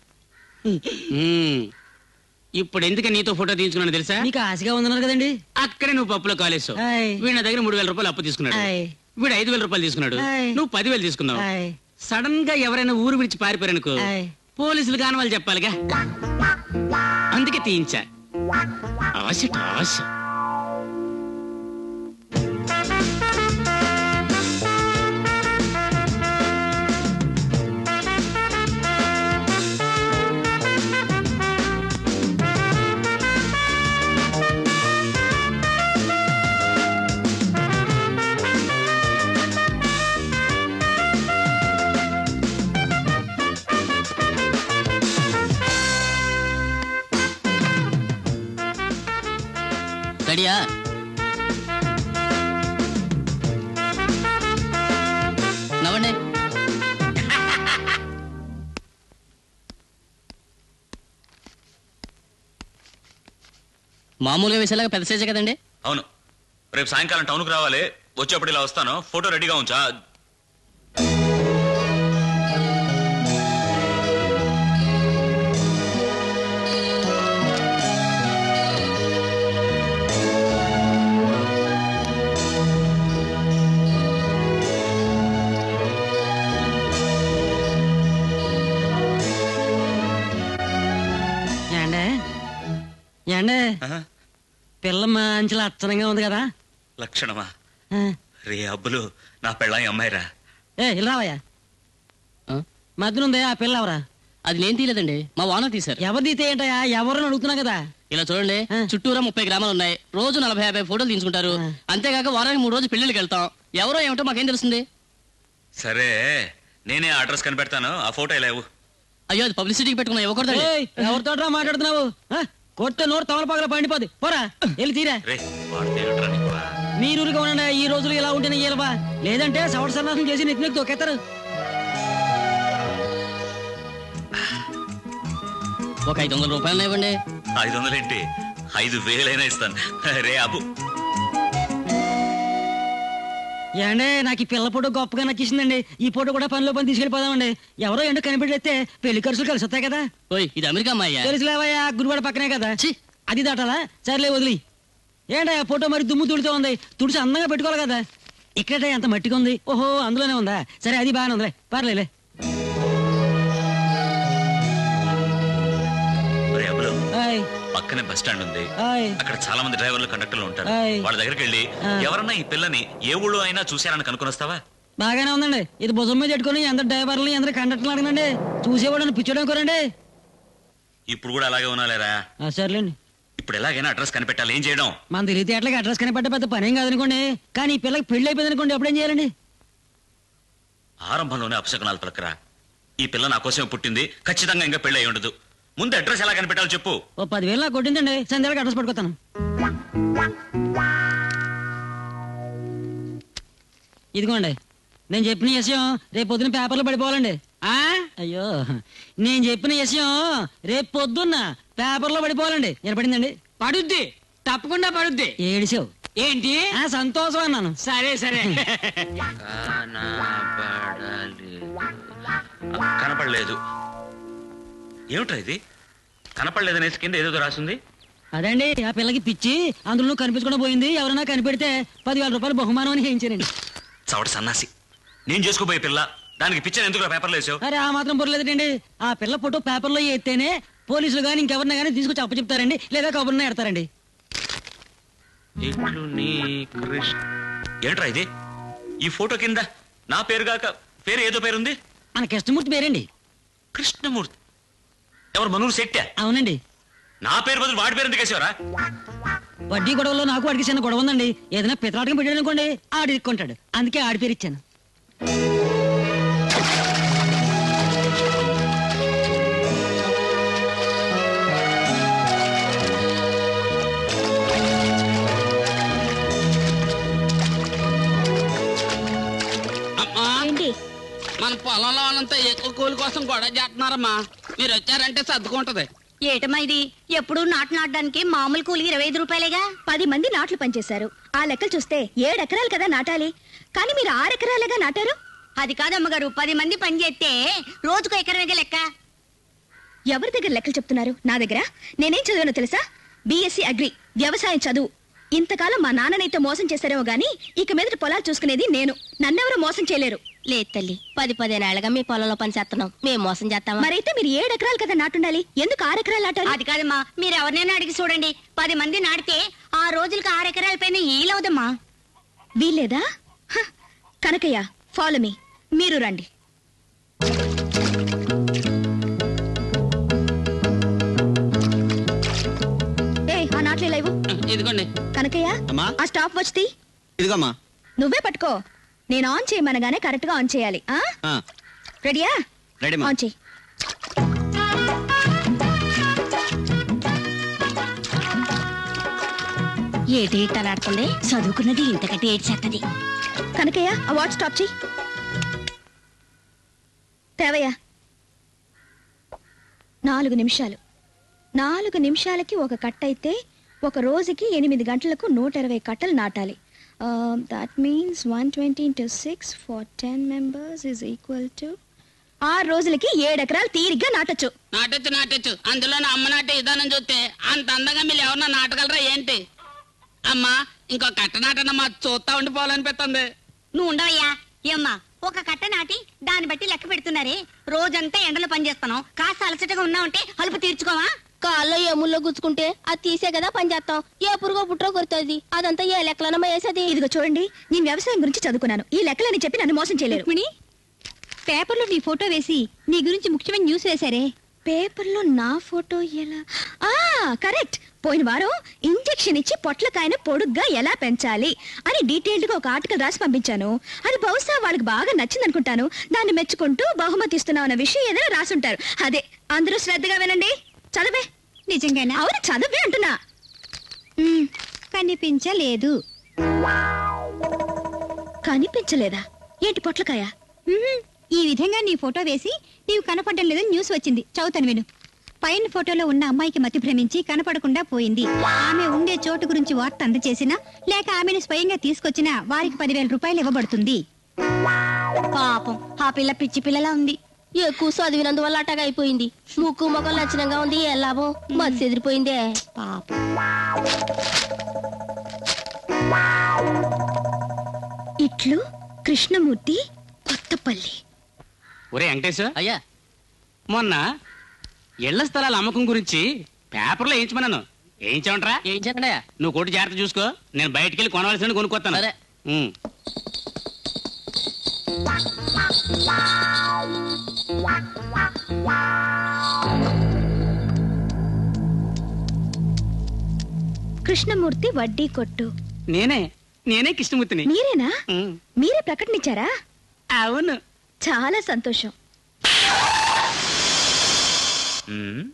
ఉమ్. ఇప్పుడు ఎందుకు నీతో ఫోటో తీయించుకున్నాను తెలుసా మీకు ఆశగా ఉందన్నారు కదండి అక్కడే నువ్వు పప్పులో కాలేసావు ఆయ్. వీడి నా దగ్గర మూడు వేల రూపాయలు అప్పు తీసుకున్నాడు ఆయ్. వీడు ఐదు వేల రూపాయలు తీసుకున్నాడు ఆయ్. నువ్వు పదివేలు తీసుకున్నావు ఆయ్. సడన్ గా ఎవరైనా ఊరు విడిచి పారిపోయారనుకో ఆయ్. పోలీసులు కాని వాళ్ళు చెప్పాలిగా అందుకే తీయించా ఆశ ఆశ రెడీయా నవ్వండి మామూలుగా వేసేలాగా పెద్ద సైజే కదండి అవును రేపు సాయంకాలం టౌన్కి రావాలి వచ్చేప్పుడు ఇలా వస్తాను ఫోటో రెడీగా ఉంచా ఏండే ఏండే ఆహా, పిల్ల మంచి లక్షణంగా ఉంది కదా లక్షణమా ఆ, రే అబ్బులు నా పెళ్ళాయి అమ్మాయిరా ఏ ఇలా రావయ్యా ఆ? మధ్యన ఉంది ఆ పిల్ల ఎవరా అది నేను తీయలేదండి మా వాన తీశారు ఎవరు తీతే ఏంటయ్యా ఎవరిని అడుగుతున్నా కదా ఇలా చూడండి ఆ. చుట్టూరా ముప్పై గ్రామాలు ఉన్నాయి రోజు నలభై యాభై ఫోటోలు తీసుకుంటారు ఆ. అంతేకాక వారానికి మూడు రోజులు పెళ్లికి వెళ్తాం ఎవరో ఏమిటో మాకేం తెలుస్తుంది సరే నేనే అడ్రస్ కనిపెడతాను ఆ ఫోటో ఇలా ఇవ్వు అయ్యో అది పబ్లిసిటీకి పెట్టుకున్నా ఇవ్వకూడదండి ఏయ్, ఎవరితోట్రా మాట్లాడుతున్నావు ఆ, కొట్టే నోరు తమలపాకలో పండిపోద్ది పోరా వెళ్ళి తీరా రే వాడితే ఏమిట్రా నీకు? మీరుగా ఉండండి ఈ రోజులు ఇలా ఉంటేనే ఇయ్యలవా లేదంటే సవట సన్నాసం చేసి నెత్తినెక్కి తొక్కేస్తారు ఒక ఐదు వందల రూపాయలు ఇవ్వండి ఐదు వందలేంటి ఐదు వేలైనా ఇస్తాను రే అబ్బు ఏండే నాకు ఈ పిల్ల ఫోటో గొప్పగా నచ్చేసిందండి ఈ ఫోటో కూడా పనిలో పని తీసుకెళ్ళిపోదామండి ఎవరో ఎండో కనిపెడితే పెళ్లి ఖర్చులు కలిసి వస్తాయి కదా ఓయ్ ఇది అమెరికా అమ్మాయ్యా తెలుసులేవయ్యా గురువాడ పక్కనే కదా ఛీ. అది దాటాలా సర్లే వదిలి ఏంటా ఆ ఫోటో మరి దుమ్ము తుడితో ఉంది తుడిచి అందంగా పెట్టుకోవాలి కదా ఇక్కడే అంత మట్టిగా ఉంది ఓహో అందులోనే ఉందా సరే అది బాగానే ఉందిలే పర్లేలే రే అబ్బులు ఆయ్ పక్కనే బస్ స్టాండ్ ఉంది ఆయ్ అక్కడ చాలా మంది డ్రైవర్లు కండక్టర్లు ఉంటారు ఆయ్. వాళ్ళ దగ్గరికి వెళ్ళి ఆ. ఎవరన్నా ఈ పిల్లని ఏ ఊళ్ళో అయినా చూశారని కనుక్కొని వస్తావా బాగానే ఉందండి ఇది భుజం మీద పెట్టుకుని ఎంత డ్రైవర్లు ఎంత కండక్టర్లు అడగనండి చూసేవాడని పిచ్చడం కోరండి ఇప్పుడు కూడా అలాగే ఉన్నాలేరా ఆ, సర్లేండి ఇప్పుడు ఎలాగైనా అడ్రస్ కనిపెట్టాలి ఏం చేయడం మన తెలివితేటలకి అడ్రస్ కనిపెట్టే పెద్ద పనేం కాదనుకోండి కానీ ఈ పిల్లకి పెళ్లి అయిపోయింది అనుకోండి ఎప్పుడేం చేయాలండి ఆరంభంలోనే అపశకనాలు పలకరా ఈ పిల్ల నా కోసమే పుట్టింది ఖచ్చితంగా ఇంకా పెళ్ళి అయి ఉండదు ముందు అడ్రస్ ఎలా కనిపెట్టాలో చెప్పు ఓ పదివేలు నాకు కొట్టిందండి సంధ్యాలకు అడ్రస్ పట్టుకొస్తాను ఇదిగోండి నేను చెప్పిన విషయం రేపు పొద్దున పేపర్లో పడిపోవాలండి ఆ? అయ్యో నేను చెప్పిన విషయం రేపు పొద్దున్న పేపర్లో పడిపోవాలండి వినపడిందండి పడుద్ది తప్పకుండా పడుద్ది ఏడిసావు ఏంటి ఆ సంతోషం అన్నాను సరే సరే కనపడలేదు ఏమిట్రా ఇది కనపడలేదనేసి కింద ఏదో రాసింది అదండి ఆ పిల్లకి పిచ్చి అందులో కనిపించకుండా పోయింది ఎవరైనా కనిపెడితే పదివేల రూపాయలు బహుమానం అని చేయించానండి చవట సన్నాసి నేను చేసుకోబోయే పిల్ల దానికి పిచ్చర్ ఎందుకు పేపర్లో వేసావు అరే ఆ మాత్రం పొరలేదండి ఆ పిల్ల ఫోటో పేపర్లో ఎత్తేనే పోలీసులు కానీ ఇంకెవరిని కానీ తీసుకొచ్చి అప్పచెప్తారండి లేదా కబుర్న ఎడతారండి ఇట్లు నీ కృష్ణ ఏంట్రా ఇది ఈ ఫోటో కింద నా పేరు కాక పేరు ఏదో పేరుంది మన కృష్ణమూర్తి పేరండి కృష్ణమూర్తి ఎవరు మనూరు శెట్టా అవునండి నా పేరు బదులు వాడి పేరు ఎందుకు వేసావరా వడ్డీ గొడవలో నాకు వాడికి చిన్న గొడవ ఉందండి ఏదైనా పితరాటకం పెట్టాడు అనుకోండి ఆడి ఇక్కుంటాడు అందుకే ఆడి పేరు ఇచ్చాను అమ్మా ఏంటి మన పొలంలో వాళ్ళంతా ఎక్కువ కూలి కోసం గొడవ చేస్తున్నారమ్మా మీరు వచ్చారంటే సర్దుకుంటది ఏటమ్మా ఇది ఎప్పుడు నాటు నాటడానికి మామూలు కూలి ఇరవై ఐదు రూపాయలేగా పది మంది నాట్లు పనిచేశారు ఆ లెక్కలు చూస్తే ఏడు ఎకరాలు కదా నాటాలి కానీ మీరు ఆరు ఎకరాలుగా నాటారు అది కాదమ్మగారు పది మంది పని చేస్తే రోజుకు ఎకరమేగా లెక్క ఎవరి దగ్గర లెక్కలు చెప్తున్నారు నా దగ్గర నేనేం చదివానో తెలుసా బీఎస్సీ అగ్రి వ్యవసాయం చదువు ఇంతకాలం మా నాన్ననైతే మోసం చేశారేమో గానీ ఇక మీదట పొలాలు చూసుకునేది నేను నన్నెవరూ మోసం చేయలేరు లేదు తల్లి పది పదిహేనేళ్ళగా మీ పొలంలో పని చేస్తున్నాం మేము మోసం చేస్తామా మరైతే మీరు ఏడు ఎకరాలు కదా నాటుండాలి ఎందుకు ఆరు ఎకరాలు నాటారు అది కాదమ్మా మీరు ఎవరినైనా అడిగి చూడండి పది మంది నాటితే ఆ రోజులకు ఆరు ఎకరాల పైన ఈలవుదమ్మా వీల్లేదా హ, కనకయ్య ఫాలో మీ మీరు రండి ఏ ఆ నాట్లే లేవు ఇదిగోండి కనకయ్య అమ్మా ఆ స్టాప్ వాచ్ తీ ఇదిగోమ్మా నువ్వే పట్టుకో నేను ఆన్ చేయమనగానే కరెక్ట్ గా ఆన్ చేయాలి ఆ ఆ, రెడీయా రెడీమా ఆన్ చేయి ఏటి ఇట్టలాడుతుంది చదువుకున్నది ఇంతకంటే ఏటి చేస్తుంది కనకయ్య ఆ వాచ్ స్టాప్ చేయి తేవయ్యా నాలుగు నిమిషాలు నాలుగు నిమిషాలకి ఒక కట్ట అయితే ఒక రోజుకి ఎనిమిది గంటలకు నూట ఇరవై కట్టలు నాటాలి that means one twenty into six for ten members is equal to ఆరు రోజులకి ఏడు ఎకరాలు తీరిగ్గా నాటొచ్చు నాటొచ్చు నాటొచ్చు అందులో నా అమ్మ నాటే విధానం చూస్తే అంత అందంగా మీరు ఎవరన్నా నాటగలరా ఏంటి అమ్మా ఇంకో కట్ట నాటనమ్మా చూస్తా ఉండిపోవాలనిపిస్తుంది నువ్వు ఉండవయ్యా ఏమ్మా ఒక కట్ట నాటి దాన్ని బట్టి లెక్క పెడుతున్నారే రోజంతా ఎండలో పని చేస్తున్నావు కాస్త అలసటగా ఉన్నావంటే అలుపు తీర్చుకోవా కాల్లో ఎముల్లో గుచ్చుకుంటే అది తీసే కదా పని చేస్తాం ఏ పురుగో పుట్రో కొడుతుంది అదంతా ఏ లెక్కలనమ్మా వేసేది ఇదిగో చూడండి నేను వ్యవసాయం గురించి చదువుకున్నాను ఈ లెక్కలని చెప్పి నన్ను మోసం చేయలేరు పేపర్లో నీ ఫోటో వేసి నీ గురించి ముఖ్యమైన న్యూస్ వేశారే పేపర్లో నా ఫోటో ఎలా ఆ కరెక్ట్ పోయిన వారం ఇంజెక్షన్ ఇచ్చి పొట్లకాయను పొడుగ్గా ఎలా పెంచాలి అని డీటెయిల్డ్ గా ఒక ఆర్టికల్ రాసి పంపించాను అది బహుశా వాళ్ళకి బాగా నచ్చింది అనుకుంటాను దాన్ని మెచ్చుకుంటూ బహుమతి ఇస్తున్నాం అన్న విషయం ఏదైనా రాసుంటారు అదే అందరూ శ్రద్ధగా వినండి చదవే నిజంగానే అవును చదవే అంటున్నా కనిపించలేదు కనిపించలేదా ఏంటి పొట్లకాయ ఈ విధంగా నీ ఫోటో వేసి నీవు కనపడడం లేదని న్యూస్ వచ్చింది చదువుతాను విను పైన ఫోటోలో ఉన్న అమ్మాయికి మతి భ్రమించి కనపడకుండా పోయింది ఆమె ఉండే చోటు గురించి వార్త అందజేసినా లేక ఆమెను స్వయంగా తీసుకొచ్చినా వారికి పదివేల రూపాయలు ఇవ్వబడుతుంది పాపం ఆ పిల్ల పిచ్చి పిల్లలా ఉంది ఎక్కువ చదివినందువల్ల అట్టగా అయిపోయింది ముక్కు మొక్కలు లక్షణంగా ఉంది ఏ లాభం మత్స్సు ఎదిరిపోయిందే పాపం ఇట్లు కృష్ణమూర్తి కొత్తపల్లి ఒరే వెంకటేశ్ అయ్యా మొన్న ఇళ్ల స్థలాల అమ్మకం గురించి పేపర్లో వేయించమన్నాను వేయించామంటరా ఏం చేయండి నువ్వు కొట్టి జాగ్రత్త చూసుకో నేను బయటికి వెళ్ళి కొనవలసిన కొనుక్కొస్తాను సరే. ఉమ్. కృష్ణమూర్తి వడ్డీ కొట్టు నేనే నేనే కృష్ణమూర్తిని మీరేనా ఉమ్. మీరే ప్రకటనిచ్చారా అవును చాలా సంతోషం మ్మ్.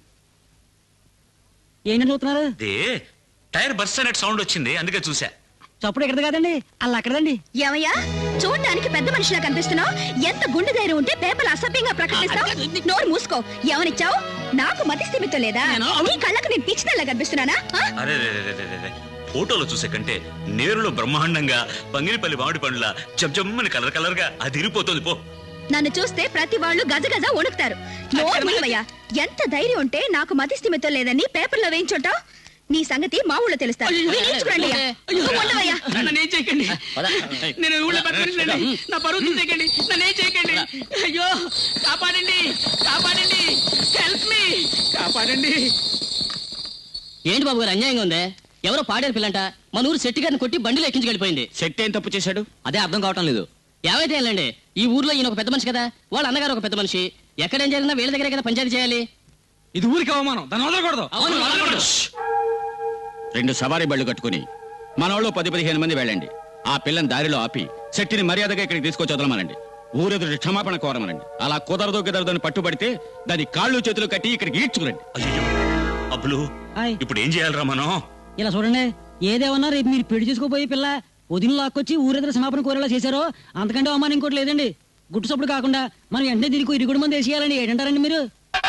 ఏం చదువుతున్నారు అదే టైర్ బర్స్ట్ అనే సౌండ్ వచ్చింది అందుకే చూసా చప్పుడు ఎక్కడది కాదండి అలా అక్కడదండి ఏమయ్యా చూడడానికి పెద్ద మనిషిలా కనిపిస్తున్నావు ఎంత గుండె ధైర్యం ఉంటే పేపర్లు అసభ్యంగా ప్రకటిస్తావు నోరు మూసుకో ఏమనిచ్చావు నాకు మతి స్థిమితం లేదా నీ కళ్ళకు నేను పిచ్చినల్లా కనిపిస్తున్నానా ఆ? అరే రే రే రే రే రే. ఫోటోలో చూసే కంటే నేరులో బ్రహ్మాండంగా పంగిలిపల్లి మామిడి పండ్ల జమ్జమ్మని కలర్ కలర్ గా అది ఇరిగిపోతుంది పో నన్ను చూస్తే ప్రతి వాళ్ళు గజ గజ వణుకుతారు నోరు మూయవయ్యా ఎంత ధైర్యం ఉంటే నాకు మతి స్థిమితం లేదని పేపర్లో వేయించుంటావు నీ సంగతి మా ఊళ్ళో తెలుస్తా చూడండి ఉండవయ్యా నన్ను ఏం చేయకండి నేను ఊళ్ళో పెద్ద మనిషినండి నా పరువు తీసేయకండి నన్ను ఏం చేయకండి అయ్యో కాపాడండి కాపాడండి హెల్ప్ మీ కాపాడండి ఏంటి బాబు గారు అన్యాయంగా ఉందే ఎవరో పాడారు పిల్లంట మన ఊరు శెట్టి గారిని కొట్టి బండిలో ఎక్కించి వెళ్ళిపోయింది శెట్టి ఏం తప్పు చేశాడు అదే అర్థం కావటం లేదు ఏమైతే వెళ్ళండి ఈ ఊర్లో ఈయన ఒక పెద్ద మనిషి కదా వాళ్ళ అన్నగారు ఒక పెద్ద మనిషి ఎక్కడేం జరిగినా వీళ్ళ దగ్గరే కదా పంచాయతీ చేయాలి ఇది ఊరికి అవమానం దాన్ని వదలకూడదు అవును వదలకూడదు. రెండు సవారీ బళ్ళు కట్టుకుని మనోళ్ళు పది పదిహేను మంది వెళ్ళండి ఆ పిల్లని దారిలో ఆపి శెట్టిని మర్యాదగా ఇక్కడికి తీసుకొచ్చి వదలమనండి ఊరెదురు క్షమాపణ కోరమనండి అలా కుదరదు కుదరదు అని పట్టుబడితే దాని కాళ్ళు చేతులు కట్టి ఇక్కడికి ఈడ్చుకురండి అయ్యో అబ్బులు ఇప్పుడు ఏం చేయాలరా మనం ఇలా చూడండి ఏదేమన్నా రేపు మీరు పెళ్లి చేసుకోపోయి పిల్ల వదిన లాక్కొచ్చి ఊరెదురు సమాపన కోరేలా చేశారో అంతకంటే అవమానం ఇంకోటి లేదండి గుట్టు సప్పుడు కాకుండా మనం వెంటనే దీనికి ఇరుగుడు మంది వేసేయాలండి ఏంటంటారండి మీరు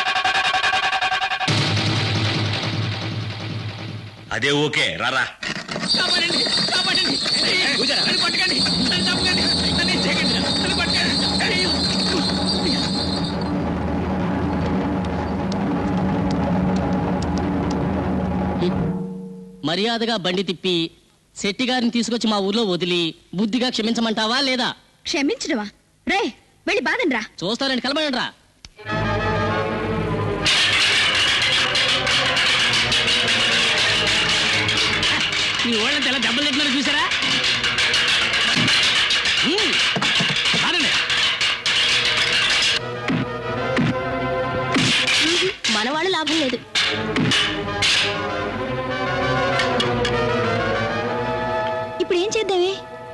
అదే ఓకే రారా కాపాడండి కాపాడండి నన్ను పట్టుకోండి నన్ను చంపకండి నన్ను ఏం చేయకండి నన్ను పట్టుకోండి అయ్యో. మర్యాదగా బండి తిప్పి శెట్టి గారిని తీసుకొచ్చి మా ఊర్లో వదిలి బుద్ధిగా క్షమించమంటావా లేదా క్షమించడమా రే వెళ్ళి బాదండి రా చూస్తారండి కలబడండి రా మీ వాళ్ళంతా ఎలా దెబ్బలు తింటున్నారో చూసారా హ్మ్. కాదండి. మన వాళ్ళు లాభం లేదు ఇప్పుడు ఏం చేద్దామే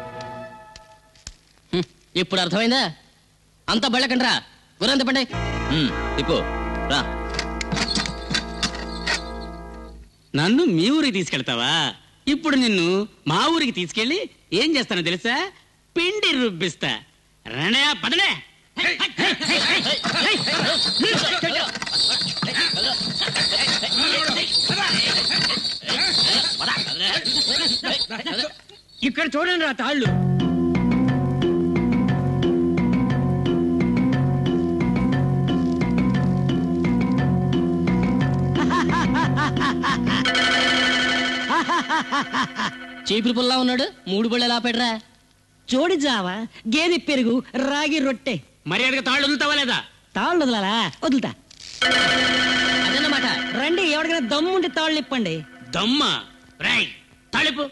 హ్మ్. ఇప్పుడు అర్థమైందా అంతా బళ్ళకండి రా గుర్రం తిప్పండి ఇప్పు రా నన్ను మీ ఊరికి తీసుకెళ్తావా ఇప్పుడు నిన్ను మా ఊరికి తీసుకెళ్ళి ఏం చేస్తానో తెలుసా పిండి రుబ్బిస్తా రణయా పదలే ఇక్కడ చూడండి రా తాళ్ళు చీపురు పుల్లా ఉన్నాడు మూడు బళ్ళు ఎలా పెడరా జోడి జావా గేదె పెరుగు రాగి రొట్టె మర్యాదగా తాళ్ళు వదులుతావా లేదా తాళ్ళు వదలాలా వదులుతా అదన్నమాట రండి ఎవరికైనా దమ్ముంటే తాళ్ళు ఇప్పండి దమ్మ రై తాళిపు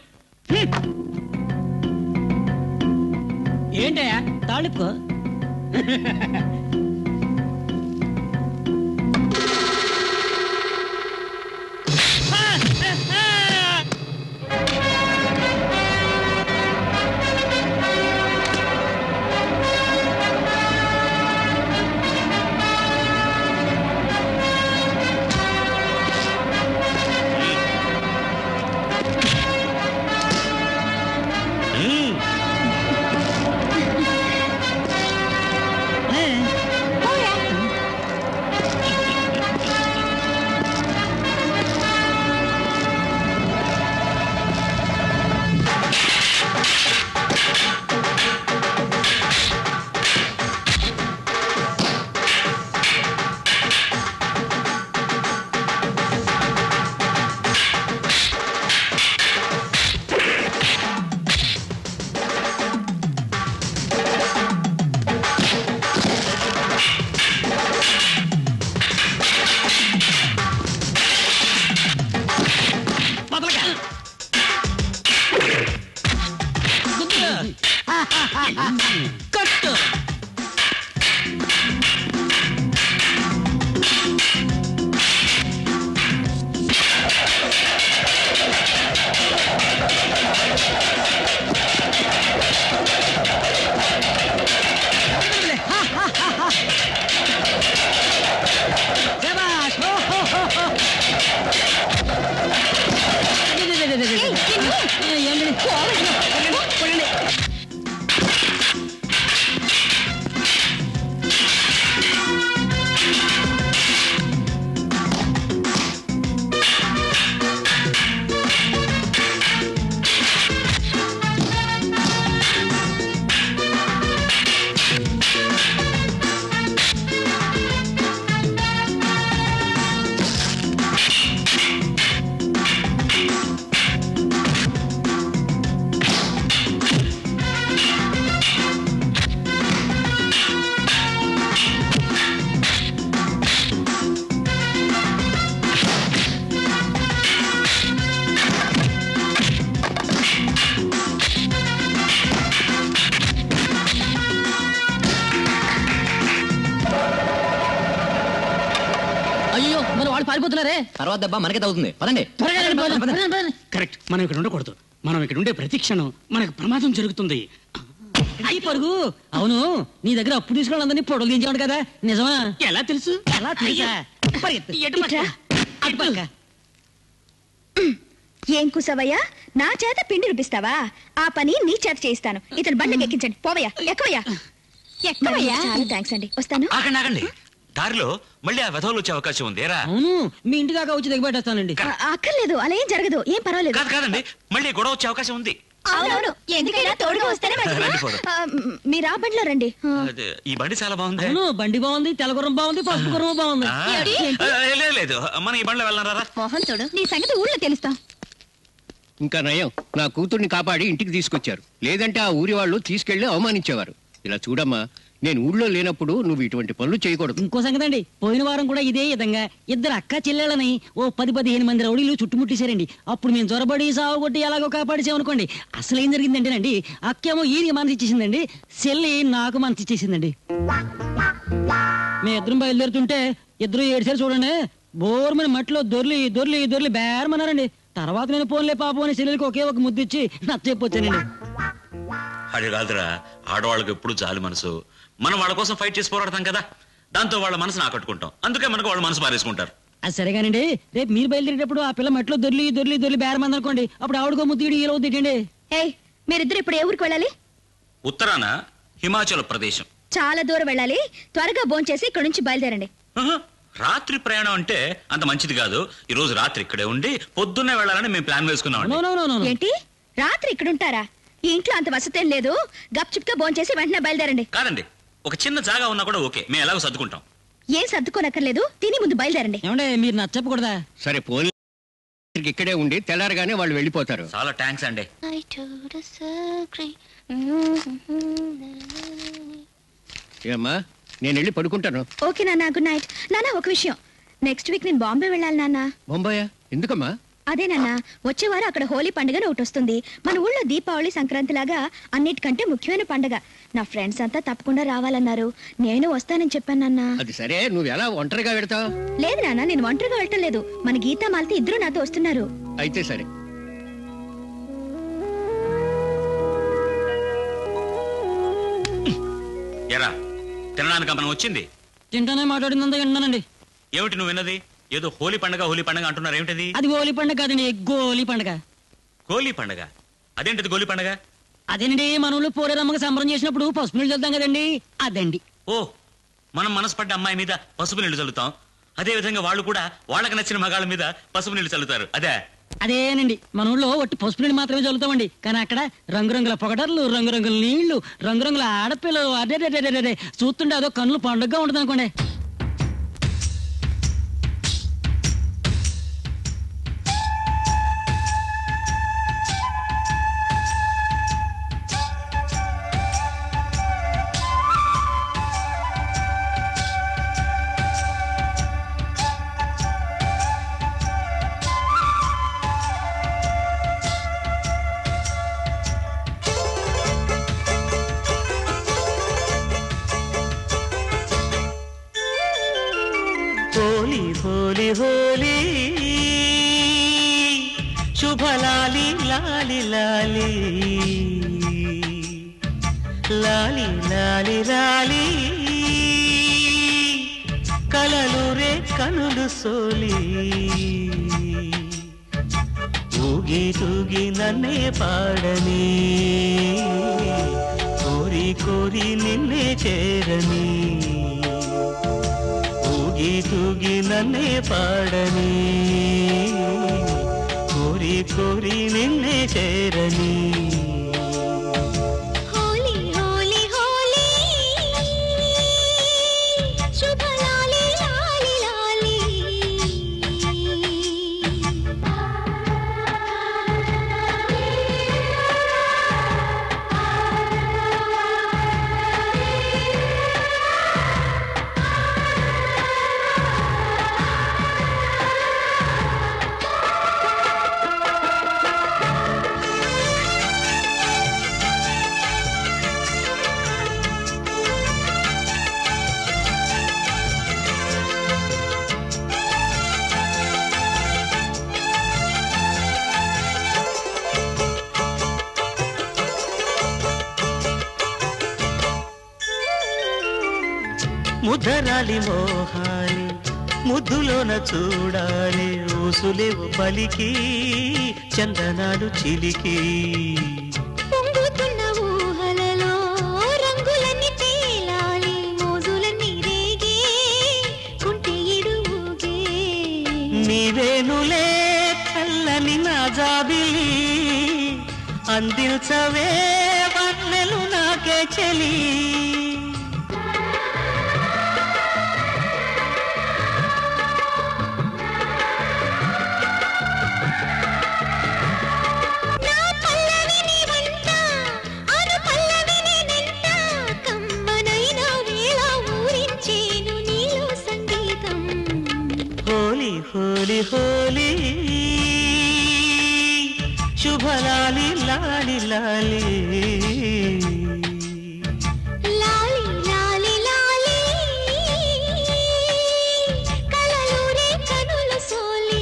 ఏంటయ్యా తాళిప్పుకో హ్మ్. ఏ, అయ్యో మరి వాళ్ళు పారిపోతున్నారే తర్వాత దెబ్బ మనకే తగ్గుతుంది పదండి త్వరగా రండి, పోదాం. పదండి, పదండి. కరెక్ట్ మనం ఇక్కడ ఉండకూడదు మనం ఇక్కడ ఉండే ప్రతి క్షణం మనకు ప్రమాదం జరుగుతుంది అయ్యి పరుగు అవును నీ దగ్గర అప్పు తీసుకుని అందరినీ పొడలు దించాడు కదా నిజమా ఎలా తెలుసు ఎలా తెలుసా పరిగెత్తు. ఎటు పక్క? అటు పక్క. ఏం కుసవయ్యా నా చేత పిండి రుపిస్తావా ఆ పని నీ చేత చేయిస్తాను ఇతను బండకి ఎక్కించండి పోవయ్యా ఎక్కువయ్యా ఎక్కువయ్యా? చాలా థ్యాంక్స్ అండి వస్తాను ఆగండి ఆగండి దారిలో మళ్ళీ ఆ వెధవలు వచ్చే అవకాశం ఉంది ఏరా అవును మీ ఇంటి దాకా వచ్చి దిగబెట్టేస్తానండి ఆ, అక్కర్లేదు అలా ఏం జరగదు ఏం పర్వాలేదు కాదు కాదండి మళ్ళీ గొడవ వచ్చే అవకాశం ఉంది అవునవును ఎందుకైనా తోడుగా వస్తేనే మంచిది. రండి, పోదాం. ఆ, మ్, మీరు ఆ బండిలో రండి ఆ. అదే, ఈ బండి చాలా బాగుంది అవును బండి బాగుంది తెల్లగురం బాగుంది పసుపు గుర్రం బాగుంది ఆ, ఏంటి? ఆ, లేదు లేదు మనం ఈ బండిలో వెళ్ళారా మోహన్ తోడు నీ సంగతి ఊళ్ళో తెలుస్తా ఇంకా నయం నా కూతుర్ని కాపాడి ఇంటికి తీసుకొచ్చారు లేదంటే ఆ ఊరి వాళ్ళు తీసుకెళ్లి అవమానించేవారు ఇలా చూడమ్మా నేను ఊళ్ళో లేనప్పుడు నువ్వు ఇటువంటి పనులు చేయకూడదు ఇంకో సంగతి అండి పోయిన వారం కూడా ఇదే విధంగా ఇద్దరు అక్క చెల్లెళ్ళని ఓ పది పదిహేను మంది రౌడీలు చుట్టుముట్టేశారండి అప్పుడు మేము జ్వరబడి సాగు కొట్టి ఎలాగో కాపాడేసామనుకోండి అసలు ఏం జరిగిందంటేనండి అక్కేమో ఈయనకి మనసు ఇచ్చేసిందండి చెల్లి నాకు మనసు ఇచ్చేసిందండి మేము ఇద్దరం బయలుదేరుతుంటే ఇద్దరు ఏడుసారి చూడండి బోర్మని మట్టిలో దొర్లి దొర్లి దొర్లి బేరమన్నారండి తర్వాత నేను పోన్లే పాపం అని చెల్లెలకి ఒకే ఒక ముద్దు ఇచ్చి నచ్చ చెప్పొచ్చానండి అది కాదురా ఆడవాళ్ళకి ఎప్పుడు జాలి మనసు మనం వాళ్ళ కోసం ఫైట్ చేసి పోరాడతాం కదా దాంతో వాళ్ళ మనసును ఆకట్టుకుంటాం అందుకే మనకు వాళ్ళ మనసు పారేసుకుంటారు అది సరేగానండి రేపు మీరు బయలుదేరేటప్పుడు ఆ పిల్ల మట్లో దొర్లి దొర్లి దొర్లి బేరమంది అనుకోండి అప్పుడు ఆవిడకో ముద్దు ఈడు ఈలో తిట్టండి ఏయ్ మీరిద్దరు ఇప్పుడు ఏ ఊరికి వెళ్ళాలి ఉత్తరాన హిమాచల్ ప్రదేశం చాలా దూరం వెళ్ళాలి త్వరగా భోంచేసి ఇక్కడ నుంచి బయలుదేరండి ఆహా, రాత్రి ప్రయాణం అంటే అంత మంచిది కాదు ఈ రోజు రాత్రి ఇక్కడే ఉండి పొద్దున్నే వెళ్ళాలని మేము ప్లాన్ వేసుకున్నాం ఏంటి రాత్రి ఇక్కడ ఉంటారా ఈ ఇంట్లో అంత వసతి ఏం లేదు గప్చుప్గా భోంచేసి వెంటనే బయలుదేరండి కాదండి ఒక చిన్న జాగా ఉన్నా కూడా ఓకే మేము ఎలాగో సర్దుకుంటాం ఏం సర్దుకోనక్కర్లేదు తిని ముందు బయలుదేరండి ఏమంటే మీరు నచ్చప్పకూడదా సరే పోనీ ఇక్కడే ఉండి తెల్లారగానే వాళ్ళు వెళ్ళిపోతారు చాలా థ్యాంక్స్ అండి ఏమ్మా నేను వెళ్ళి పడుకుంటాను ఓకే నాన్న గుడ్ నైట్ నాన్న ఒక విషయం నెక్స్ట్ వీక్ నేను బాంబే వెళ్ళాలి నాన్న బొంబాయా ఎందుకమ్మా అదే నాన్న వచ్చే వారం అక్కడ హోలీ పండుగ ఒకటి వస్తుంది మన ఊళ్ళో దీపావళి సంక్రాంతి లాగా అన్నిటికంటే ముఖ్యమైన పండుగ నా ఫ్రెండ్స్ అంతా తప్పకుండా రావాలన్నారు నేను వస్తానని చెప్పాను నాన్న అది సరే నువ్వు ఎలా ఒంటరిగా వెడతావు లేదు నాన్న నేను ఒంటరిగా వెళ్ళటం లేదు మన గీతా మాలతి ఇద్దరు నాతో వస్తున్నారు అయితే సరే ఎరా తినడానికి మనం వచ్చింది తింటానే మాట్లాడిందంతా విన్నానండి ఏమిటి నువ్వు విన్నది ఏదో హోలీ పండగ హోలీ పండగ అంటున్నారు ఏమిటది అది హోలీ పండుగ కాదండి గోలీ పండుగ గోలీ పండగ అదేంటిది గోలీ పండగ అదేనండి మన ఊళ్ళో పోరేరమ్మకి సంబరం చేసినప్పుడు పసుపు నీళ్ళు చల్లుతాం కదండి అదండి ఓ మనం మనసుపడ్డ అమ్మాయి మీద పసుపు నీళ్లు చల్లుతాం అదే విధంగా వాళ్ళు కూడా వాళ్ళకి నచ్చిన మగాళ్ళ మీద పసుపు నీళ్లు చల్లుతారు అదే అదేనండి మన ఊళ్ళో ఒట్టి పసుపు నీళ్ళు మాత్రమే చల్లుతామండి కానీ అక్కడ రంగురంగుల పొగడర్లు రంగురంగుల నీళ్లు రంగురంగుల ఆడపిల్లలు అదే అదే, అదే, అదే, చూస్తుంటే అదో కన్నులు పండుగగా ఉంటుంది అనుకోండి హోలీ హోలీ హోలీ శుభలాలి లాలి లాలి లాలి లాలి లాలి కలలు రే కనులు సోలి ఊగి తూగి నన్నే పాడని కోరి కోరి నిన్నే చేరని ఊగి తూగి నన్నే పాడని కోరి కోరి నిన్నే చేరని హోలీ హోలీ హోలీ శుభలాలి లాలి లాలి ఆ ముద్దరాలి మోహాలి ముద్దులోన చూడాలి ఊసులేవు పలికి చందనాలు చిలికి పొంగుతున్న ఊహలలో రంగులన్నీ తేలాలి మోజులన్నీ రేగే కుంటి ఇడుగే నీవేనులే చల్లని నా జాబిలి అందించవే వన్నెలు నాకే చెలి నా పల్లవి నీ వంట అను పల్లవి నేనెంత కమ్మనైన వేళ ఊరించేను నీలో సంగీతం హోలీ హోలీ హోలీ శుభలాలి లాలి లాలి లాలి లాలి లాలి కలలూరే కనుల సోలి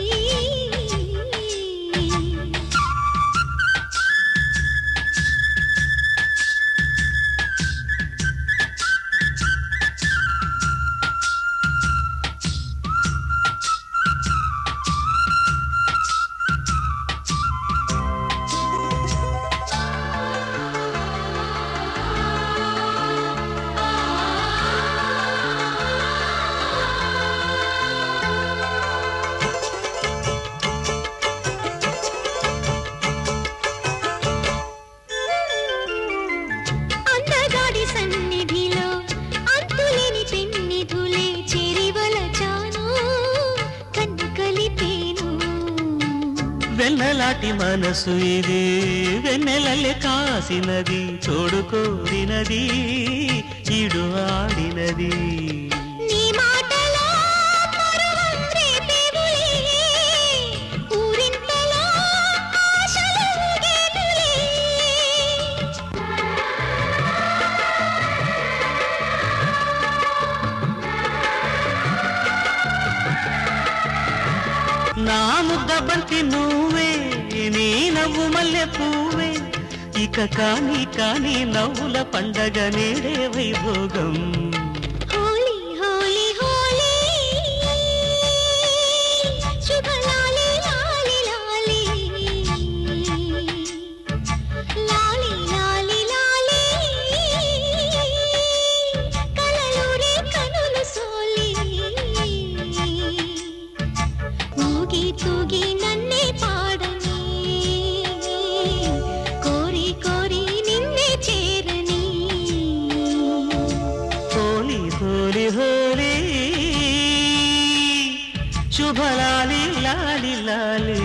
అందగాడి సన్నిధిలో అంతులేని పెన్నిధులే చెరివలచాను కన్ను కలిపేను వెన్నలాంటి మనసు ఇది వెన్నెలల్లే కాసినది తోడుకోరినది ఈడు ఆడినది నీ మాటలో పరువం రేపేవులే ఊరింతలో ఆశలు ఊగేనులే నా ముద్ద బంతి నువ్వే నీ నవ్వు మల్లె పువ్వే ఇక కాని కాని నవ్వుల పండగ నేడే వైభోగం హోలీ హోలీ హోలీ శుభలాలి లాలి లాలి లాలి లాలి లాలి కలలూరే కనులు సోలి ఊగి తూగి నన్నే పాడని కోరి కోరి నిన్నే చేరని హోలీ హోలీ హోలీ శుభలాలి లాలి లాలి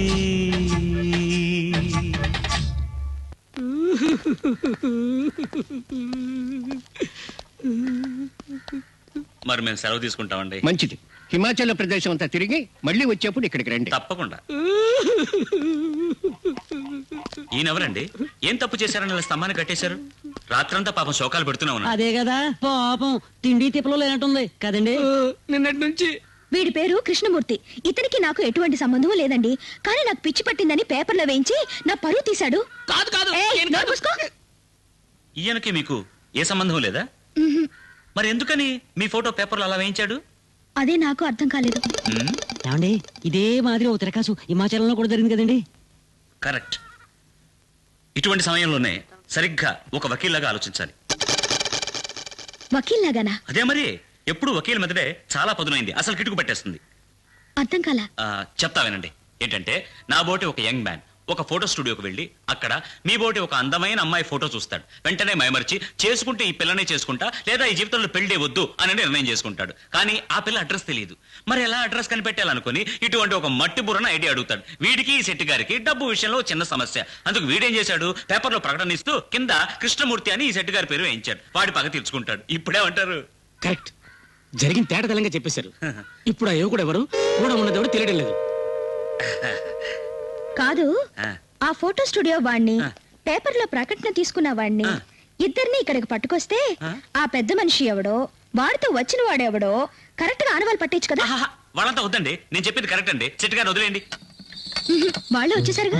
మరి మేము సెలవు తీసుకుంటామండి మంచిది హిమాచల్ ప్రదేశం అంతా తిరిగి మళ్ళీ వచ్చేప్పుడు ఇక్కడికి రండి తప్పకుండా ఈయనెవరండి ఏం తప్పు చేశారని ఇలా స్తంభాన్ని కట్టేశారు రాత్రంతా పాపం శోకాలు పెడుతూనే ఉన్నారు అదే కదా పాపం తిండి తిప్పలో లేనట్టుంది కదండి నిన్నటి నుంచి వీడి పేరు కృష్ణమూర్తి ఇతనికి నాకు ఎటువంటి సంబంధం లేదండి కానీ నాకు పిచ్చి పట్టిందని పేపర్లో వేయించి నా పరువు తీశాడు కాదు కాదు ఏయ్, నోరు మూసుకో. ఈయనకి మీకు ఏ సంబంధం లేదా ఉహుం, మరి ఎందుకని మీ ఫోటో పేపర్లో అలా వేయించాడు అదే నాకు అర్థం కాలేదు మ్మ్, ఏమండి ఇదే మాదిరి ఓ తిరకాసు హిమాచలంలో కూడా జరిగింది కదండి కరెక్ట్ ఇటువంటి సమయంలోనే సరిగ్గా ఒక వకీల్లాగా ఆలోచించాలి వకీల్ లాగానా అదే మరి ఎప్పుడు వకీల్ మెదడే చాలా పదునైంది అసలు కిటుకు పట్టేస్తుంది అర్థం కాలా ఆ, చెప్తా వినండి ఏంటంటే నా బోటి ఒక యంగ్ మ్యాన్ ఒక ఫోటో స్టూడియోకి వెళ్ళి అక్కడ మీ బోటి ఒక అందమైన అమ్మాయి ఫోటో చూస్తాడు వెంటనే మైమర్చి చేసుకుంటే ఈ పిల్లనే చేసుకుంటా లేదా ఈ జీవితంలో పెళ్లి వద్దు అని నిర్ణయం చేసుకుంటాడు కానీ ఆ పిల్ల అడ్రస్ తెలియదు మరి ఎలా అడ్రస్ కనిపెట్టాలనుకుని ఇటువంటి ఒక మట్టి బుర్రన ఐడియా అడుగుతాడు వీడికి ఈ శెట్టి గారికి డబ్బు విషయంలో చిన్న సమస్య అందుకు వీడేం చేశాడు పేపర్లో ప్రకటన ఇస్తూ కింద కృష్ణమూర్తి అని ఈ శెట్టి గారి పేరు వేయించాడు వాడి పగ తీర్చుకుంటాడు ఇప్పుడేమంటారు కరెక్ట్ జరిగిన తేడా తెలంగా చెప్పేశారు ఇప్పుడు ఆ యువకుడు ఎవరు కూడా ఉన్నది ఎవరు తెలియడం లేదు కాదు ఆ, ఆ ఫోటో స్టూడియో వాణ్ణి పేపర్లో ప్రకటన తీసుకున్న వాణ్ణి ఇద్దరిని ఇక్కడికి పట్టుకొస్తే ఆ పెద్ద మనిషి ఎవడో వాడితో వచ్చిన వాడెవడో కరెక్ట్ గా ఆనవాళ్ళు పట్టేచ్చు కదా వాళ్ళంతా వద్దండి నేను చెప్పింది కరెక్ట్ అండి శెట్టి గారిని వదిలేయండి ఉహు, వాళ్ళే వచ్చేసారుగా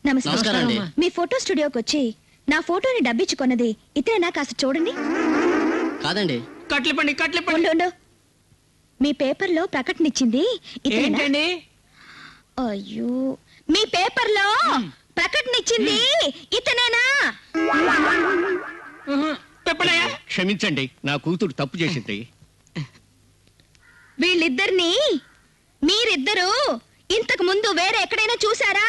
నమస్కారం మీ ఫోటో స్టూడియోకి వచ్చి నా ఫోటోని డబ్బిచ్చుకున్నది ఇతరేనా కాస్త చూడండి కాదండి కట్లిపండి కట్లిపండి ఉండు ఉండు మీ పేపర్లో ప్రకటన ఇచ్చింది ఇతరేనా? ఏంటండి అయ్యో మీ పేపర్లో ప్రకటన ఇచ్చింది ఇతనేనా క్షమించండి నా కూతురు తప్పు చేసింది వీళ్ళిద్దరిని మీరిద్దరూ ఇంతకు ముందు వేరే ఎక్కడైనా చూసారా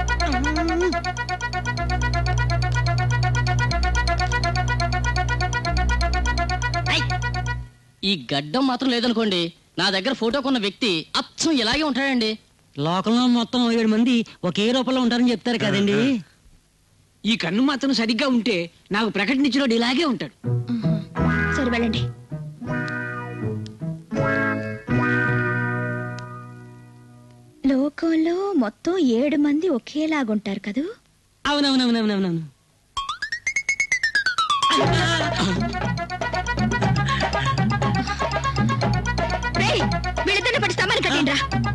ఈ గడ్డం మాత్రం లేదనుకోండి నా దగ్గర ఫోటో కొన్న వ్యక్తి అచ్చం ఇలాగే ఉంటాడండి లోకంలో మొత్తం ఏడు మంది ఒకే రూపంలో ఉంటారని చెప్తారు కదండి ఈ కన్ను మాత్రం సరిగ్గా ఉంటే నాకు ప్రకటన ఇచ్చినోడు ఇలాగే ఉంటాడు సరే వెళ్ళండి లోకంలో మొత్తం ఏడు మంది ఒకేలాగుంటారు కదూ అవునవునవునవునవును రేయ్, వీళ్ళిద్దరిని పట్టి స్తంభాన్ని కట్టిండ్రా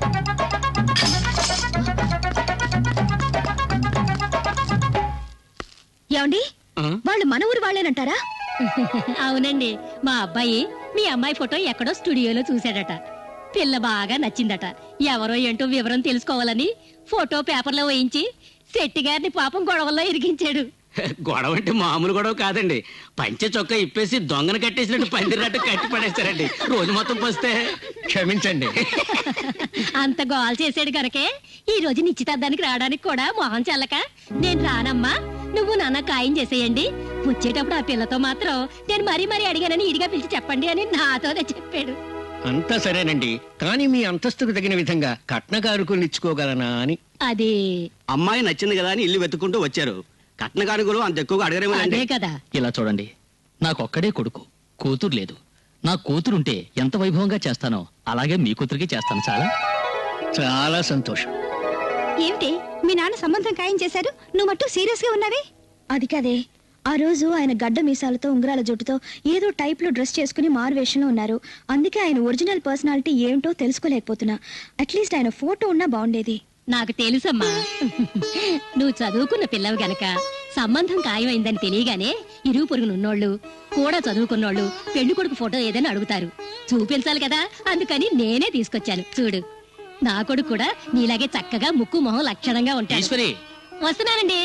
ఏమండి వాళ్ళు మన ఊరు వాళ్ళేనంటారా అవునండి మా అబ్బాయి మీ అమ్మాయి ఫోటో ఎక్కడో స్టూడియోలో చూశాడట పిల్ల బాగా నచ్చిందట ఎవరో ఏంటో వివరం తెలుసుకోవాలని ఫోటో పేపర్లో వేయించి శెట్టి గారిని పాపం గొడవల్లో ఇరికించాడు గొడవ అంటే మామూలు గొడవ కాదండి పంచె చొక్క ఇప్పేసి దొంగను కట్టేసినట్టు పందిరినట్టు కట్టి పడేస్తారండి రోజు మొత్తం పోస్తే క్షమించండి అంత గోల్ చేసాడు గనకే ఈ రోజు నిశ్చితార్థానికి రావడానికి కూడా మొహం చల్లక నేను రానమ్మా నువ్వు నాన్న ఖాయం చేసేయండి వచ్చేటప్పుడు ఆ పిల్లతో మాత్రం నేను మరీ మరీ అడిగానని ఇడిగా పిలిచి చెప్పండి అని నాతోనే చెప్పాడు అంతా సరేనండి కానీ మీ అంతస్తుకు తగిన విధంగా కట్నకారుకులు ఇచ్చుకోగలనా అని అది అమ్మాయి నచ్చింది కదా అని ఇల్లు వెతుక్కుంటూ వచ్చారు కట్న కానుకలు అంత ఎక్కువగా అడగరేమోనండి అదే కదా ఇలా చూడండి నాకొక్కడే కొడుకు కూతురు లేదు నా కూతురుంటే ఎంత వైభవంగా చేస్తానో అలాగే మీ కూతురికి చేస్తాను చాలా చాలా సంతోషం ఏమిటి మీ నాన్న సంబంధం ఖాయం చేశారు నువ్వు మట్టు సీరియస్ గా ఉన్నావే అది కాదే ఆ రోజు ఆయన గడ్డ మీసాలతో ఉంగరాల జుట్టుతో ఏదో టైప్ లో డ్రెస్ చేసుకుని మారువేషంలో ఉన్నారు అందుకే ఆయన ఒరిజినల్ పర్సనాలిటీ ఏంటో తెలుసుకోలేకపోతున్నా అట్లీస్ట్ ఆయన ఫోటో ఉన్నా బాగుండేది నాకు తెలుసమ్మా నువ్వు చదువుకున్న పిల్లవి గనక సంబంధం ఖాయమైందని తెలియగానే ఇరుగు పొరుగునున్నోళ్ళు కూడా చదువుకున్నోళ్ళు పెళ్లి కొడుకు ఫోటో ఏదైనా అడుగుతారు చూపించాలి కదా అందుకని నేనే తీసుకొచ్చాను చూడు నా కొడుకు కూడా నీలాగే చక్కగా ముక్కు మొహం లక్షణంగా ఉంటాడు ఈశ్వరి వస్తున్నానండి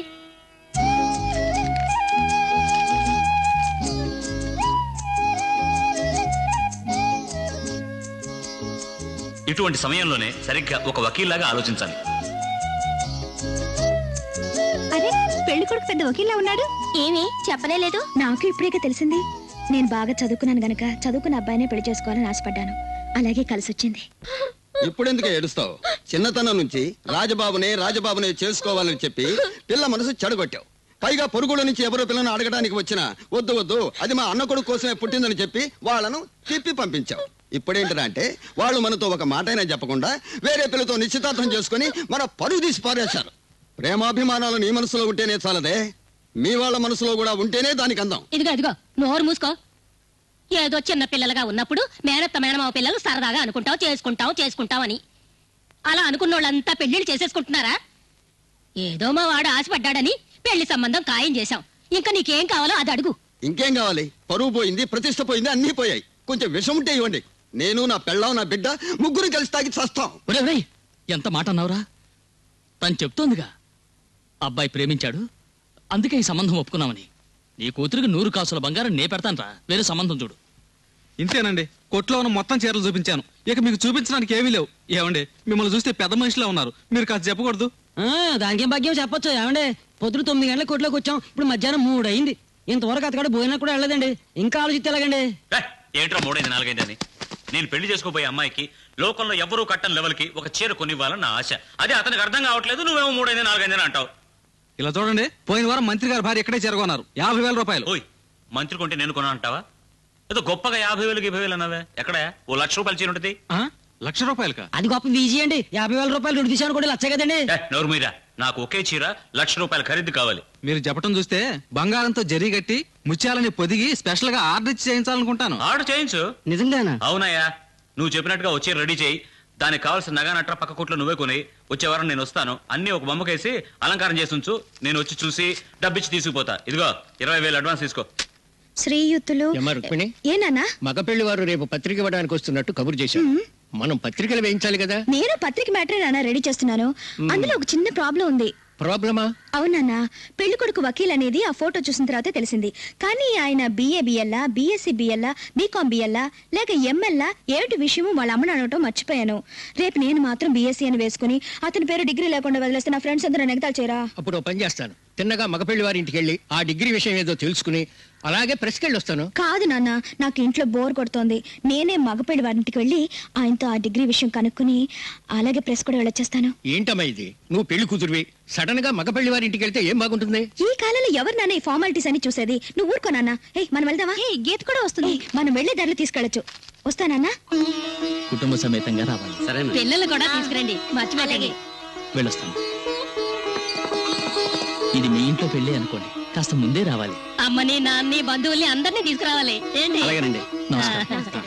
ఇటువంటి సమయంలోనే సరిగ్గా ఒక వకీల్లాగా ఆలోచించాలి అరే పెళ్లి కొడుకు పెద్ద వకీల్లా ఉన్నాడు ఏమి చెప్పనే లేదు నాకు ఇప్పుడే తెలిసింది నేను బాగా చదువుకున్నాను గనక చదువుకున్న అబ్బాయినే పెళ్లి చేసుకోవాలని ఆశపడ్డాను అలాగే కలిసొచ్చింది ఇప్పుడెందుకు ఏడుస్తావు చిన్నతనం నుంచి రాజబాబునే రాజబాబునే చేసుకోవాలని చెప్పి పిల్ల మనసు చెడగొట్టావు పైగా పొరుగుల నుంచి ఎవరో పిల్లను అడగడానికి వచ్చినా వద్దు వద్దు అది మా అన్న కొడుకు కోసమే పుట్టిందని చెప్పి వాళ్ళను తిప్పి పంపించావు ఇప్పుడేంటరా అంటే వాళ్ళు మనతో ఒక మాటైనా చెప్పకుండా వేరే పిల్లతో నిశ్చితార్థం చేసుకుని మన పరుగు తీసి పారేశారు ప్రేమాభిమానాలు నీ మనసులో ఉంటేనే చాలదే మీ వాళ్ళ మనసులో కూడా ఉంటేనే దానికి అందం ఇదిగో ఇదిగో నోరు మూసుకో ఏదో చిన్న పిల్లలుగా ఉన్నప్పుడు మేనత్త మేనమావ పిల్లలు సరదాగా అనుకుంటావు చేసుకుంటావు చేసుకుంటావు అని అలా అనుకున్న వాళ్ళంతా పెళ్లిళ్ళు చేసేసుకుంటున్నారా ఏదో మా వాడు ఆశపడ్డాడని పెళ్లి సంబంధం ఖాయం చేశాం ఇంకా నీకేం కావాలో అది అడుగు ఇంకేం కావాలి పరువు పోయింది ప్రతిష్ట పోయింది అన్నీ పోయాయి కొంచెం విషం ఉంటే ఇవ్వండి నేను నా పెళ్ళాం నా బిడ్డ ముగ్గురు కలిసి తాగి చస్తాం ఒరేయ్, ఒరేయ్, ఎంత మాట అన్నావురా తను చెప్తోందిగా అబ్బాయి ప్రేమించాడు అందుకే ఈ సంబంధం ఒప్పుకున్నామని నీ కూతురికి నూరు కాసుల బంగారం నే పెడతానరా వేరే సంబంధం చూడు ఇంతేనండి కొట్లో ఉన్న మొత్తం చీరలు చూపించాను ఇక మీకు చూపించడానికి ఏమీ లేవు ఏమండి మిమ్మల్ని చూస్తే పెద్ద మనిషిలో ఉన్నారు మీరు కాస్త చెప్పకూడదు ఆ, దానికేం భాగ్యం చెప్పొచ్చు ఏమండే పొద్దున తొమ్మిది గంటలకు కొట్లోకి వచ్చాం ఇప్పుడు మధ్యాహ్నం మూడు అయింది ఇంతవరకు అతగాడు భోజనం కూడా వెళ్ళలేదండి ఇంకా ఆలోచిస్తే ఎలాగండి ఏ, ఏంట్రా మూడైంది నాలుగైంది అని నేను పెళ్లి చేసుకోబోయే అమ్మాయికి లోకంలో ఎవరూ కట్టని లెవెల్కి ఒక చీర కొనివ్వాలని నా ఆశ అదే అతనికి అర్థం కావట్లేదు నువ్వేమో మూడైంది నాలుగైంది అని అంటావు ఇలా చూడండి పోయిన వారం మంత్రి గారి భార్య ఇక్కడే చేరుకున్నారు యాభై వేల రూపాయలు ఓయ్ మంత్రి కొంటే నేను కొనా అంటావా ఏదో గొప్పగా యాభై వేలు ఇరవై వేలు అన్నావే ఎక్కడ ఓ లక్ష రూపాయలు చీర ఉంటుంది లక్ష రూపాయలకా అది గొప్ప వీజీ అండి యాభై వేల రూపాయలు రెండు తీసాను కూడా లచ్చ కదండి ఏ, నోరు మీరా నాకు ఒకే చీర లక్ష రూపాయల ఖరీదు కావాలి మీరు చెప్పటం చూస్తే బంగారంతో జరి కట్టి ముత్యాలని పొదిగి స్పెషల్ గా ఆర్డర్ ఇచ్చి చేయించాలనుకుంటాను ఆర్డర్ చేయించు నిజంగానా అవునయ్యా నువ్వు చెప్పినట్టుగా వచ్చి రెడీ చేయి దానికి కావాల్సిన నగా నట్ర పక్క కొట్లో నువ్వే కొని వచ్చే వారం నేను వస్తాను అన్ని ఒక బొమ్మకేసి అలంకారం చేసి ఉంచు నేను వచ్చి చూసి డబ్బిచ్చి తీసుకుపోతా ఇదిగో ఇరవై వేలు అడ్వాన్స్ తీసుకో శ్రీయుతులు ఏమ్మా రుక్మిణి ఏనానా మగ పెళ్లి వారు రేపు పత్రిక ఇవ్వడానికి వస్తున్నట్టు కబురు చేశారు మనం పత్రికలు వేయించాలి కదా నేను పత్రిక మ్యాటర్ నాన్న రెడీ చేస్తున్నాను అందులో ఒక చిన్న ప్రాబ్లం ఉంది ప్రాబ్లమా అవునన్నా పెళ్లి కొడుకు వకీల్ అనేది ఆ ఫోటో చూసిన తర్వాతే తెలిసింది కానీ ఆయన బిఏ బిఎల్లా బిఎస్సి బిఎల్లా బీకామ్ బిఎల్లా లేక ఎంఎల్లా ఏమిటి విషయము వాళ్ళ అమ్మని అనటం మర్చిపోయాను రేపు నేను మాత్రం బిఎస్సి అని వేసుకుని అతని పేరు డిగ్రీ లేకుండా వదిలేస్తే నా ఫ్రెండ్స్ అందరూ నెగతాలు చేయరా అప్పుడు ఓ పని చేస్తాను తిన్నగా మగ పెళ్లి వారి ఇంటికి వెళ్ళి ఆ డిగ్రీ విషయం ఏదో తెలుసుకుని అలాగే ప్రెస్కి వెళ్ళి వస్తాను కాదు నాన్న నాకు ఇంట్లో బోర్ కొడుతోంది నేనే మగపెళ్లి వారింటికి వెళ్ళి ఆయనతో ఆ డిగ్రీ విషయం కనుక్కుని అలాగే ప్రెస్ కూడా వెళ్ళొచ్చేస్తాను ఏంటమ్మా ఇది నువ్వు పెళ్లి కూతురువి సడన్ గా మగ పెళ్లి వారి ఇంటికి వెళ్తే ఏం బాగుంటుంది ఈ కాలంలో ఎవరు నాన్న ఈ ఫార్మాలిటీస్ అని చూసేది నువ్వు ఊరుకో నాన్న ఏ మనం వెళ్దామా ఏ గీత కూడా వస్తుంది మనం వెళ్లే దారిలో తీసుకెళ్ళచ్చు వస్తానన్నా కుటుంబ సమేతంగా రావాలి సరే పిల్లలు కూడా తీసుకురండి మర్చిపోకండి వెళ్ళొస్తాను ఇది మీ ఇంట్లో పెళ్ళి అనుకోండి కాస్త ముందే రావాలి అమ్మని నాన్ని బంధువుల్ని అందరినీ తీసుకురావాలి ఏంటి అలాగేనండి నమస్కారం నమస్కారం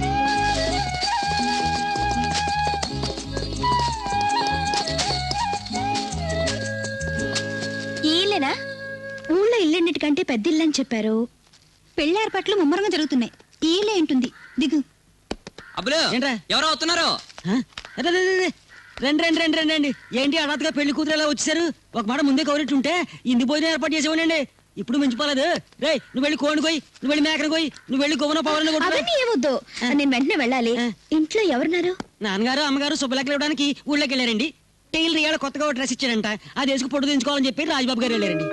ఈలేనా ఊళ్ళో ఇల్లన్నిటికంటే పెద్ద ఇల్లు అని చెప్పారు పెళ్లి ఏర్పాట్లు ముమ్మరంగా జరుగుతున్నాయి ఈలే ఉంటుంది దిగు అబ్బులు ఎవరో వస్తున్నారు రండి రండి రండి రండి రండి ఏంటి హఠాత్తుగా పెళ్లి కూతురు ఎలా వచ్చేసారు ఒక మాట ముందే కౌరెట్టుంటే ఇంది భోజనం ఏర్పాటు చేసేవాడండి ఇప్పుడు మించిపోలేదు రే నువ్వు వెళ్ళి కోడిని కోయి నువ్వు వెళ్ళి మేకను కోయి నువ్వు వెళ్ళి గోవన పవన్ అవన్నీ ఏమొద్దు నేను వెంటనే వెళ్ళాలి ఇంట్లో ఎవరున్నారు నాన్నగారు అమ్మగారు శుభలేఖలు ఇవ్వడానికి ఊళ్ళోకి వెళ్ళారండి టైలర్ ఇవాళ కొత్తగా ఒక డ్రెస్ ఇచ్చాడంట అది వేసుకు పొట్టు దించుకోవాలని చెప్పి రాజబాబు గారు వెళ్ళారండి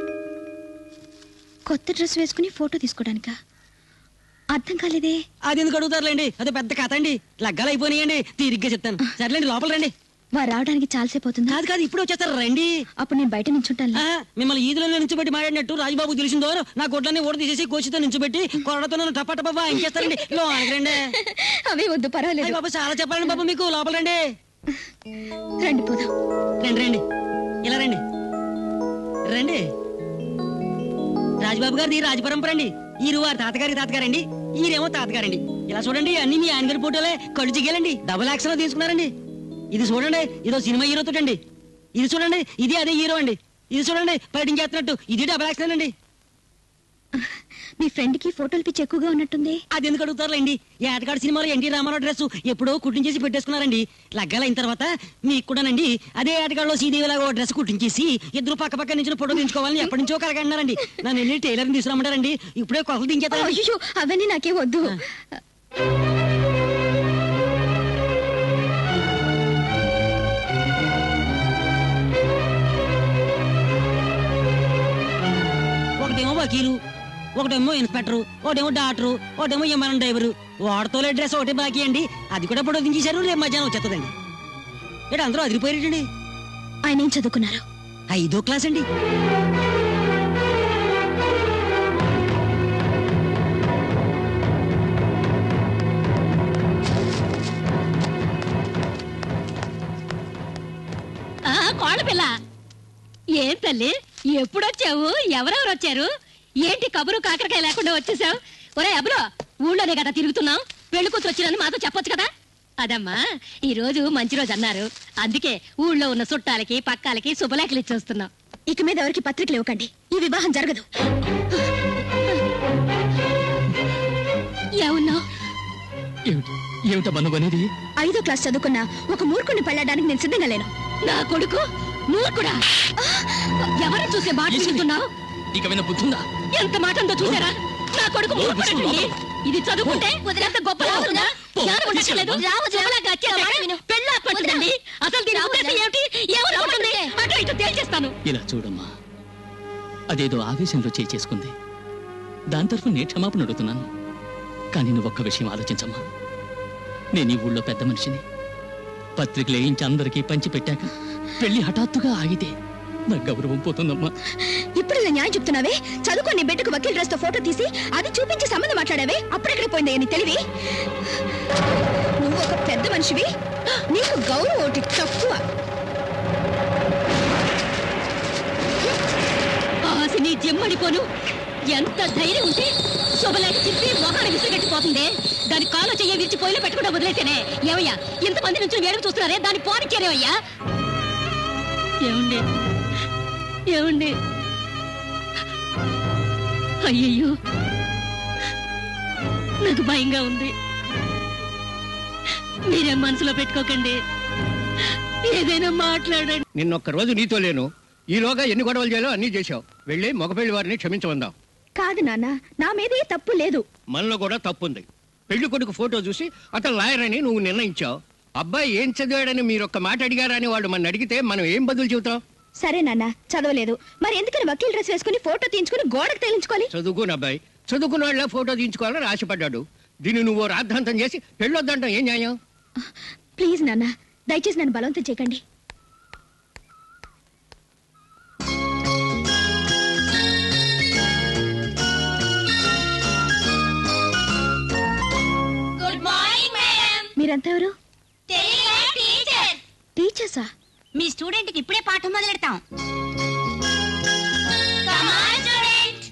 కొత్త డ్రెస్ వేసుకుని ఫోటో తీసుకోవడానికా అర్థం కాలేదే అది ఎందుకు అడుగుతారులేండి అదే పెద్ద కథ అండి లగ్గాలు అయిపోయినాయండి తీరిగ్గా చెప్తాను సర్లేండి లోపల రండి వారు రావడానికి చాలాసేపు అవుతుంది కాదు కాదు ఇప్పుడు వచ్చేస్తారు రండి అప్పుడు నేను బయట నించుంటాను ఆ, మిమ్మల్ని ఈదులో నించోబెట్టి మాట్లాడినట్టు రాజబాబు తెలిసిందో నా గొడ్లని ఓడ తీసేసి కోచితో నించోబెట్టి కొరడతో నన్ను టప టప ఇంకేస్తారండి లోనికి రండి అవి వద్దు పర్వాలేదు అయ్య బాబు చాలా చెప్పాలండి బాబు మీకు లోపల రండి రండి పోదాం రండి రండి ఇలా రండి రండి రాజబాబు గారిది రాజపరంపర అండి ఈరు వారి తాతగారి తాతగారండి ఈరేమో తాతగారండి ఇలా చూడండి అన్ని మీ ఆయన గారి ఫోటోలే కళ్ళు జిగేలండి డబుల్ యాక్షన్ తీసుకున్నారండి ఇది చూడండి ఇదో సినిమా హీరో తోటండి ఇది చూడండి ఇది అదే హీరో అండి ఇది చూడండి ఫైటింగ్ చేస్తున్నట్టు ఇది డబుల్ యాక్షన్ అండి మీ ఫ్రెండ్ కి ఫోటోలు పిచ్చి ఎక్కువగా ఉన్నట్టుంది అది ఎందుకు అడుగుతారులేండి ఈ ఆటగాడు సినిమాలో ఎన్టీ రామారావు డ్రెస్ ఎప్పుడో కుట్టించేసి పెట్టేసుకున్నారండి లగ్గాలు అయిన తర్వాత మీకు కూడానండి అదే ఆటగాడులో శ్రీదేవిలాగా ఓ డ్రెస్ కుట్టించేసి ఇద్దరు పక్క పక్క నుంచి ఫోటో దించుకోవాలని ఎప్పటి నుంచో కలగంటున్నారండి నన్ను వెళ్ళి టైలర్ని తీసుకురమ్మంటారండి ఇప్పుడే కొలతలు దించేస్తారు అయ్యో అవన్నీ నాకే వద్దు ఒకటేమో వకీలు ఒకటేమో ఇన్స్పెక్టర్ ఒకటేమో డాక్టరు ఒకటేమో విమానం డ్రైవరు వాడుతోలే డ్రెస్ ఒకటే బాకీ అండి అది కూడా ఫోటో దించేశారు రేపు మధ్యాహ్నం వచ్చేస్తుందండి ఇక్కడ అందరూ అదిరిపోయారండి ఆయన ఏం చదువుకున్నారు ఐదో క్లాస్ అండి ఆ కోళ్ళ పిల్ల ఏం తల్లి ఎప్పుడొచ్చావు ఎవరెవరు వచ్చారు ఏంటి కబురు కాకరకాయ లేకుండా వచ్చేసావు ఒరే అబ్బులో ఊళ్ళోనే కదా తిరుగుతున్నాం పెళ్లి కూతురు వచ్చినని మాతో చెప్పొచ్చు కదా అదమ్మా ఈ రోజు మంచి రోజు అన్నారు అందుకే ఊళ్ళో ఉన్న చుట్టాలకి పక్కాలకి శుభలేఖలు ఇచ్చేస్తున్నాం ఇక మీద ఎవరికి పత్రికలు ఇవ్వకండి ఈ వివాహం జరగదు ఏమన్నావు ఏమిటి ఏమిటమ్మా నువ్వు అనేది ఐదో క్లాస్ చదువుకున్న ఒక మూర్ఖుని పెళ్ళడానికి నేను సిద్ధంగా లేను నా కొడుకు మూర్ఖుడా ఎవరు చూసే మాట వింటున్నావు ఇక విన బుద్ధుందా ఎంత మాట ఉందో చూసారా నా కొడుకు మూర్ఖుడండి. ఇది చదువుకుంటే ఎంత గొప్ప రావుతుందా జ్ఞానం ఉండట్లేదు శుభలేఖ వచ్చేసాక పెళ్ళాపడుతుందండి అసలు దీని ఉద్దేశం ఏమిటి ఎవరు అవుతుంది అటు ఇటు తేల్చేస్తాను ఇలా చూడమ్మా అదేదో ఆవేశంలో చేయి చేసుకుంది దాని తరఫు నే క్షమాపణ అడుగుతున్నాను కానీ నువ్వు ఒక్క విషయం ఆలోచించమ్మా నేను ఈ ఊళ్ళో పెద్ద మనిషిని పత్రికలు వేయించి అందరికీ పంచి పెట్టాక పెళ్లి హఠాత్తుగా ఆగితే నా గౌరవం పోతుందమ్మా ఇప్పుడు ఇలా న్యాయం చెప్తున్నావే చదువుకొని నీ బిడ్డకు వకీల్ డ్రెస్ తో ఫోటో తీసి అది చూపించి సంబంధం మాట్లాడావే అప్పుడెక్కడ పోయిందే నీ తెలివి నువ్వు ఒక పెద్ద మనిషివి నీకు గౌరవం ఒకటి తక్కువ ఆశ నీ జమ్మడిపోను ఎంత ధైర్యం ఉంటే శుభలేఖ చెప్పి మొహాన్ని విసిరిగట్టిపోతుంది దాని కాలు చెయ్యి విరిచి పొయ్యిలో పెట్టుకుంటా వదిలేతేనే ఏమయ్యా ఇంతమంది నుంచి వేడుకు చూస్తున్నారే దాన్ని పోనిచ్చారేమయ్యా ఏమండి ఏమండి అయ్యయ్యో నాకు భయంగా ఉంది మీరేం మనసులో పెట్టుకోకండి ఏదైనా మాట్లాడండి నిన్నొక్క రోజు నీతో లేను ఈలోగా ఎన్ని గొడవలు చేయాలో అన్నీ చేశావు వెళ్ళి మగపెళ్లి వారిని క్షమించమందాం కాదు నాన్న నా మీద ఏ తప్పు లేదు మనలో కూడా తప్పుంది పెళ్లి కొడుకు ఫోటో చూసి అతను లాయర్ అని నువ్వు నిర్ణయించావు అబ్బాయి ఏం చదివాడని మీరు ఒక్క మాట అడిగారా అని వాళ్ళు మన అడిగితే మనం ఏం బదులు చెబుతాం సరే నాన్న చదవలేదు మరి ఎందుకని వకీల్ డ్రెస్ వేసుకుని ఫోటో తీయించుకుని గోడకు తేలించుకోవాలి చదువుకున్న అబ్బాయి చదువుకున్న వాళ్ళ ఫోటో తీయించుకోవాలని ఆశపడ్డాడు దీన్ని నువ్వు రాద్ధాంతం చేసి పెళ్ళొద్దంటాం ఏం న్యాయం ప్లీజ్ నాన్న దయచేసి నన్ను బలవంతం చేయకండి గుడ్ మార్నింగ్ మేడం మీరంతా ఎవరు టీచర్ టీచర్సా మీ స్టూడెంట్ కి ఇప్పుడే పాఠం మొదలెడతాం కమాన్ స్టూడెంట్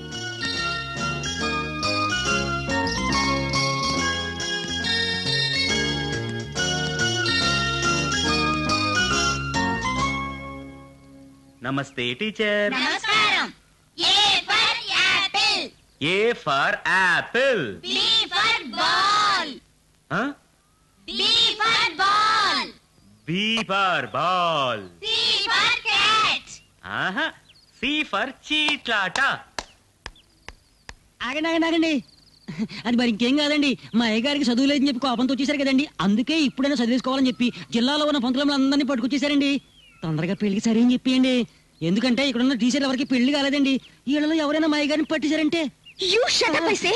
నమస్తే టీచర్ నమస్కారం A for apple A for apple B for ball B for ball B for ball C for cat ఆహా సి ఫర్ చీట్లాట ఆగండి ఆగండి ఆగండి అది మరి ఇంకేం కాదండి మా అయ్యగారికి చదువు లేదని చెప్పి కోపంతో వచ్చేసారు కదండి అందుకే ఇప్పుడైనా చదివేసుకోవాలని చెప్పి జిల్లాలో ఉన్న పంతులను అందరినీ పట్టుకొచ్చేసారండి తొందరగా పెళ్లికి సరే అని చెప్పేయండి ఎందుకంటే ఇక్కడ ఉన్న టీచర్లు ఎవరికి పెళ్లి కాలేదండి వీళ్ళలో ఎవరైనా మా అయ్యగారిని పట్టేశారంటే you shut up I say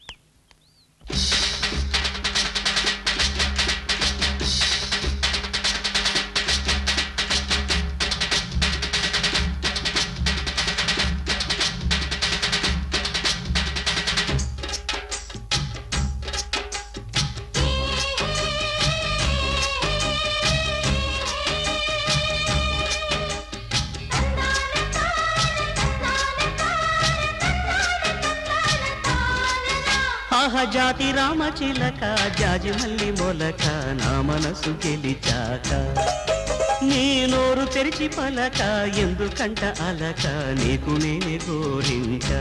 ఆహ జాతి రామ చిలక జాజి మల్లి మొలక నా మనసు గెలిచాక నీ నోరు తెరిచి పలక ఎందుకంట అలక నీకు నేనే గోరింక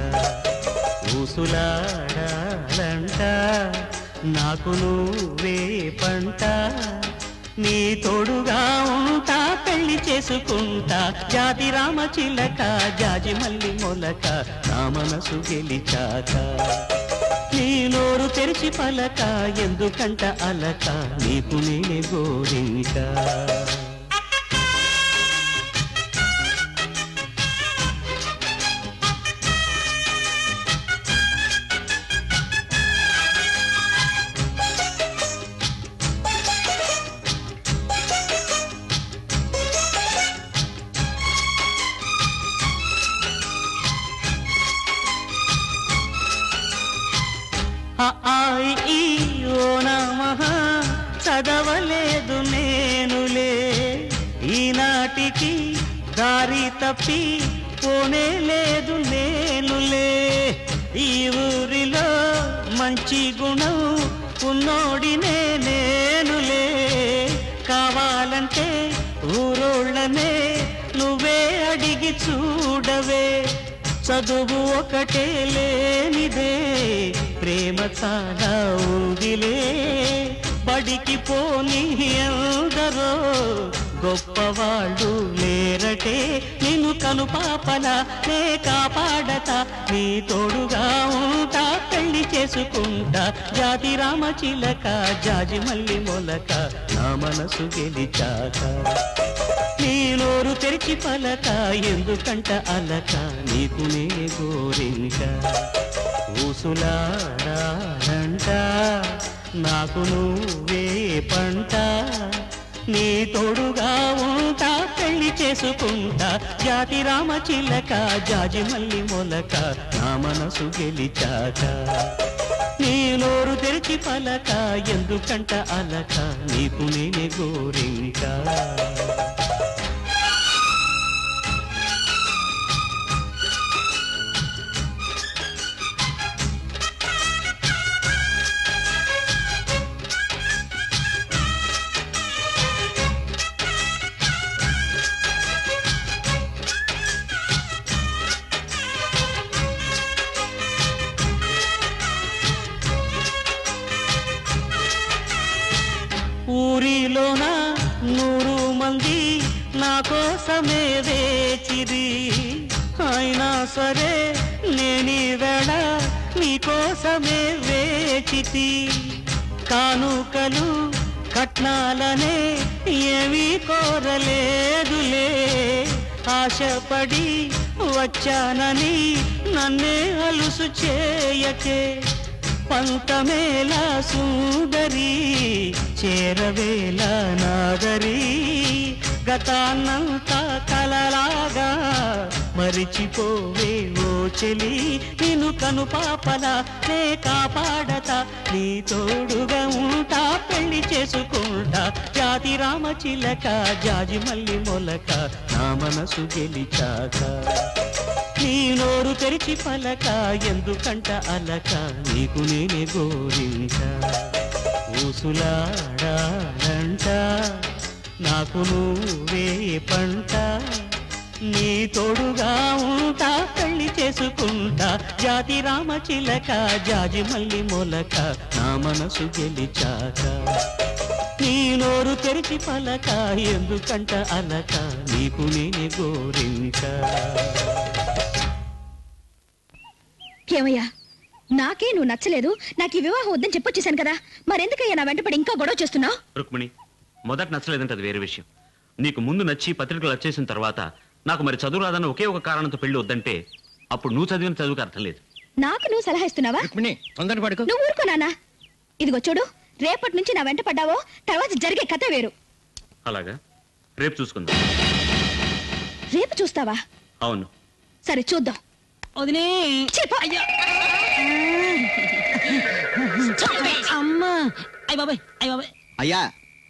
ఊసులాడాలంట నాకు నువ్వే పంట నీ తోడుగా ఉంటా పెళ్లి చేసుకుంటా జాతి రామ చిలక జాజి మల్లి మొలక నా మనసు గెలిచాక నీ నోరు తెరిచి పలక ఎందుకంట అలక నీకు నేనే గోరింక ఆ ఆయి ఈ ఓ నమః చదవలేదు నేనులే ఈనాటికి దారి తప్పి పోనే లేదు నేనులే ఈ ఊరిలో మంచి గుణం ఉన్నోడినే నేనులే కావాలంటే ఊరోళ్ళనే నువ్వే అడిగి చూడవే చదువు ఒకటే లేనిదే ప్రేమ చాలా ఉందిలే బడికి పోని ఎందరో గొప్పవాళ్ళు లేరటే నిన్ను కను పాపల నే కాపాడతా నీ తోడుగా ఉంటా పెళ్లి చేసుకుంటా జాతి రామ చిలక జాజి మల్లి మొలక నా మనసు గెలిచాక నీ నోరు తెరిచి పలక ఎందుకంట అలక నీకు నే గోరింక ఊసులాడాలంట నాకు నువ్వే పంట నీ తోడుగా ఉంటా పెళ్లి చేసుకుంటా జాతి రామ చిలక జాజి మల్లి మొలక నా మనసు గెలిచాక నీ నోరు తెరిచి పలక ఎందుకంట అలక నీకు నేనే గోరింకా కోసమే వేచిరి అయినా సరే నేని వేళ నీ కోసమే వేచితి కానుకలు కట్నాలనే ఏమీ కోరలేదులే ఆశపడి వచ్చానని నన్నే అలుసు చేయకే పంతమేళ సుందరి చేరవేళ నాగరి గతాన్నంతా కలలాగా మరిచిపోవే ఓ చెలి నిన్ను కను పాపలా నే కాపాడతా నీ తోడుగా ఉంటా పెళ్లి చేసుకుంటా జాతి రామ చిలక జాజి మల్లి మొలక నా మనసు గెలిచాక నీ నోరు తెరిచి పలక ఎందుకంట అలక నీకు నేనే గోరింట ఊసులాడాలంట నాకు నువ్వే పంట నీ తోడుగా ఉంటా పెళ్లి చేసుకుంటా జాతి రామ చిలక జాజి మల్లి మొలక నా మనసు గెలిచాక నీ నోరు తెరిచి పలక ఎందుకంట అలక నీకు నేనే గోరింట ఏమయ్యా నాకే నువ్వు నచ్చలేదు నాకు ఈ వివాహం వద్దని చెప్పొచ్చేసాను కదా మరెందుకయ్యా నా వెంటపడి ఇంకా గొడవ చేస్తున్నావు రుక్మిణి మొదట నచ్చలేదంటే అది వేరే విషయం నీకు ముందు నచ్చి పత్రికలు వచ్చేసిన తర్వాత నాకు మరి చదువు రాదన్న ఒకే ఒక కారణంతో పెళ్లి వద్దంటే అప్పుడు నువ్వు చదివిన చదువుకి అర్థం లేదు నాకు నువ్వు సలహా ఇస్తున్నావా తొందర పడుకో నువ్వు ఊరుకో నాన్న ఇదిగో చూడు రేపటి నుంచి నా వెంట పడ్డావో తర్వాత జరిగే కథ వేరు అలాగా రేపు చూసుకుందాం రేపు చూస్తావా అవును సరే చూద్దాం వదినే అమ్మా అయ్య బాబాయ్ అయ్య బాబాయ్ అయ్యా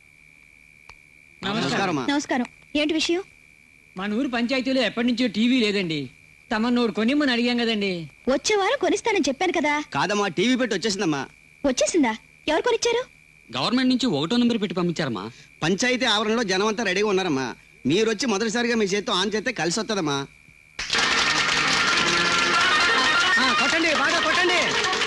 నమస్కారం నమస్కారం ఏంటి విషయం మన ఊరు పంచాయతీలో ఎప్పటి నుంచో టీవీ లేదండి తమ నోడు కొనిమ్మని అడిగాం కదండి వచ్చే వారం కొనిస్తానని చెప్పాను కదా కాదమ్మా టీవీ పెట్టి వచ్చేసిందమ్మా వచ్చేసిందా ఎవరు కొనిచ్చారు గవర్నమెంట్ నుంచి ఒకటో నెంబర్ పెట్టి పంపించారమ్మా పంచాయతీ ఆవరణలో జనం అంతా రెడీగా ఉన్నారమ్మా మీరు వచ్చి మొదటిసారిగా మీ చేతితో ఆన్ చేస్తే కలిసి వస్తుందమ్మా కొట్టండి బాగా కొట్టండి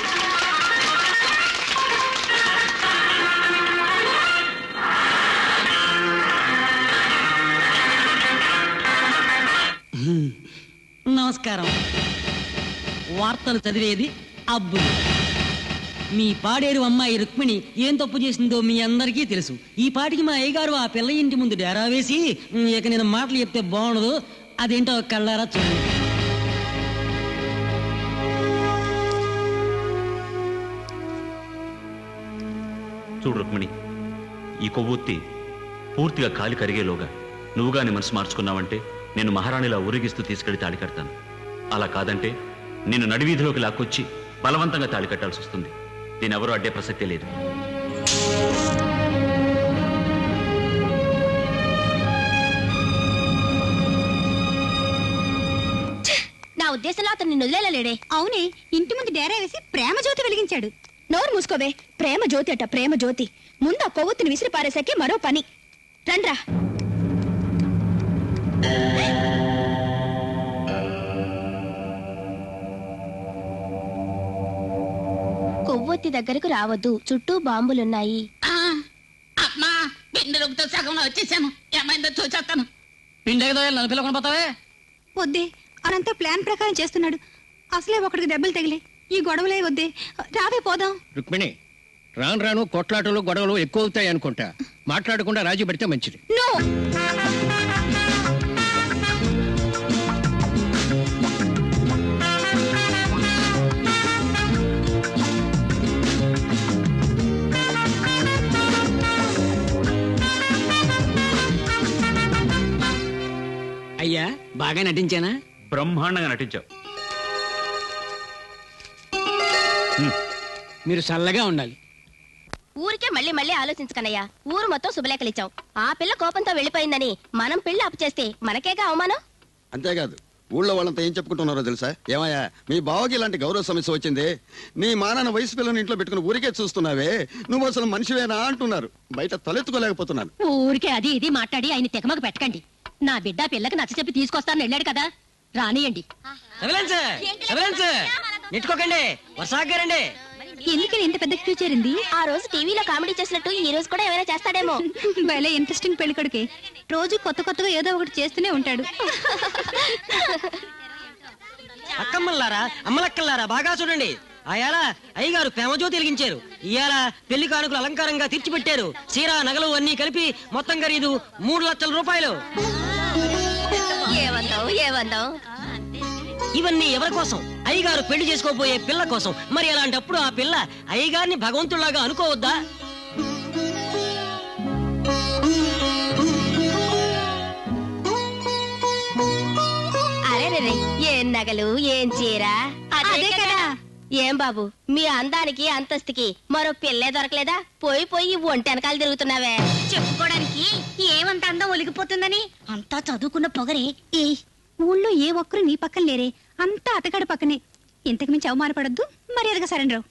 నమస్కారం వార్తలు చదివేది అబ్బు మీ పాడేరు అమ్మాయి రుక్మిణి ఏం తప్పు చేసిందో మీ అందరికీ తెలుసు ఈ పాటికి మా అయ్యగారు ఆ పిల్ల ఇంటి ముందు డేరా వేసి "ఉమ్, ఇక నేను మాటలు చెప్తే బాగుండదు అదేంటో కళ్ళారా చూడండి చూడు రుక్మిణి ఈ కొవ్వొత్తి పూర్తిగా కాలి కరిగేలోగా నువ్వుగా నీ మనసు మార్చుకున్నావంటే నేను మహారాణిలా ఊరేగిస్తూ తీసుకెళ్లి తాళి కడతాను అలా కాదంటే నిన్ను నడివీధిలోకి లాక్కొచ్చి బలవంతంగా తాళి కట్టాల్సి వస్తుంది దీని ఎవరూ అడ్డే ప్రసక్తే లేదు నా ఉద్దేశంలో అతను నిన్ను వదిలేలేడే అవునే ఇంటి ముందు డేరా వేసి ప్రేమ జ్యోతి వెలిగించాడు నోరు మూసుకోవే ప్రేమ జ్యోతి అట ప్రేమ జ్యోతి ముందు ఆ కొవ్వొత్తిని విసిరి పారేశాకే మరో పని రండ్రా కొవ్వొత్తి దగ్గరకు రావద్దు చుట్టూ బాంబులున్నాయి అమ్మా పిండి రుగ్గుతో సగంలో వచ్చేసాను ఏమైందో చూసేస్తాను పిండేదో నన్ను పిల్లకొని పోతావే వద్దే అనంతా ప్లాన్ ప్రకారం చేస్తున్నాడు అసలే ఒకడికి దెబ్బలు తగిలే ఈ గొడవలే వద్దే రావే పోదాం రుక్మిణి రాను రాను కొట్లాటలు గొడవలు ఎక్కువ అవుతాయి అనుకుంటా మాట్లాడకుండా రాజీ పెడితే మంచిది నో అయ్యా బాగా నటించానా బ్రహ్మాండంగా నటించావు మీరు చల్లగా ఉండాలి ఊరికే మళ్ళీ మళ్ళీ ఆలోచించకనయ్యా ఊరు మొత్తం శుభలేఖలిచ్చాం ఆ పిల్ల కోపంతో వెళ్ళిపోయిందని మనం పెళ్లి అప్పు చేస్తే మనకేగా అవమానం అంతేకాదు ఊళ్ళో వాళ్ళంతా ఏం చెప్పుకుంటున్నారో తెలుసా ఏమయ్యా మీ బావకి ఇలాంటి గౌరవ సమస్య వచ్చింది నీ మానాన్న వయసు పిల్లని ఇంట్లో పెట్టుకుని ఊరికే చూస్తున్నావే నువ్వు అసలు మనిషివేనా అంటున్నారు బయట తలెత్తుకోలేకపోతున్నాను ఊరికే అది ఇది మాట్లాడి ఆయన తెగమకు పెట్టకండి నా బిడ్డ పిల్లకి నచ్చ చెప్పి తీసుకొస్తాను వెళ్ళాడు కదా రానియండి సవిలెన్స్ సవిలెన్స్ నెట్టుకోకండి వర్షాగారండి ఎందుకని ఇంత పెద్ద క్యూ చేరింది ఆ రోజు టీవీలో కామెడీ చేసినట్టు ఈ రోజు కూడా ఏమైనా చేస్తాడేమో భలే ఇంట్రెస్టింగ్ పెళ్లి కొడుకే రోజు కొత్త కొత్తగా ఏదో ఒకటి చేస్తూనే ఉంటాడు అక్కమ్మల్లారా అమ్మలక్కల్లారా బాగా చూడండి అయాల అయ్యగారు ప్రేమజ్యోతి వెలిగించారు ఇయాల పెళ్లి కానుకలు అలంకారంగా తీర్చిపెట్టారు చీర నగలు అన్ని కలిపి మొత్తం ఖరీదు మూడు లక్షల రూపాయలు ఏమందాం ఏమందాం ఇవన్నీ ఎవరి కోసం అయ్యగారు పెళ్లి చేసుకోబోయే పిల్ల కోసం మరి అలాంటప్పుడు ఆ పిల్ల అయ్యగారిని భగవంతుడిలాగా అనుకోవద్దా అరే రే ఏం నగలు ఏం చీర అదే కదా. ఏం బాబు మీ అందానికి అంతస్తుకి మరో పిల్లే దొరకలేదా పోయి పోయి ఒంటి వెనకాల తిరుగుతున్నావే చెప్పుకోవడానికి ఏమంత అందం ఒలిగిపోతుందని అంతా చదువుకున్న పొగరే ఏ ఊళ్ళో ఏ ఒక్కరు నీ పక్కన లేరే అంతా అతగాడి పక్కనే ఇంతకు మించి అవమానపడద్దు మర్యాదగా సరెండరు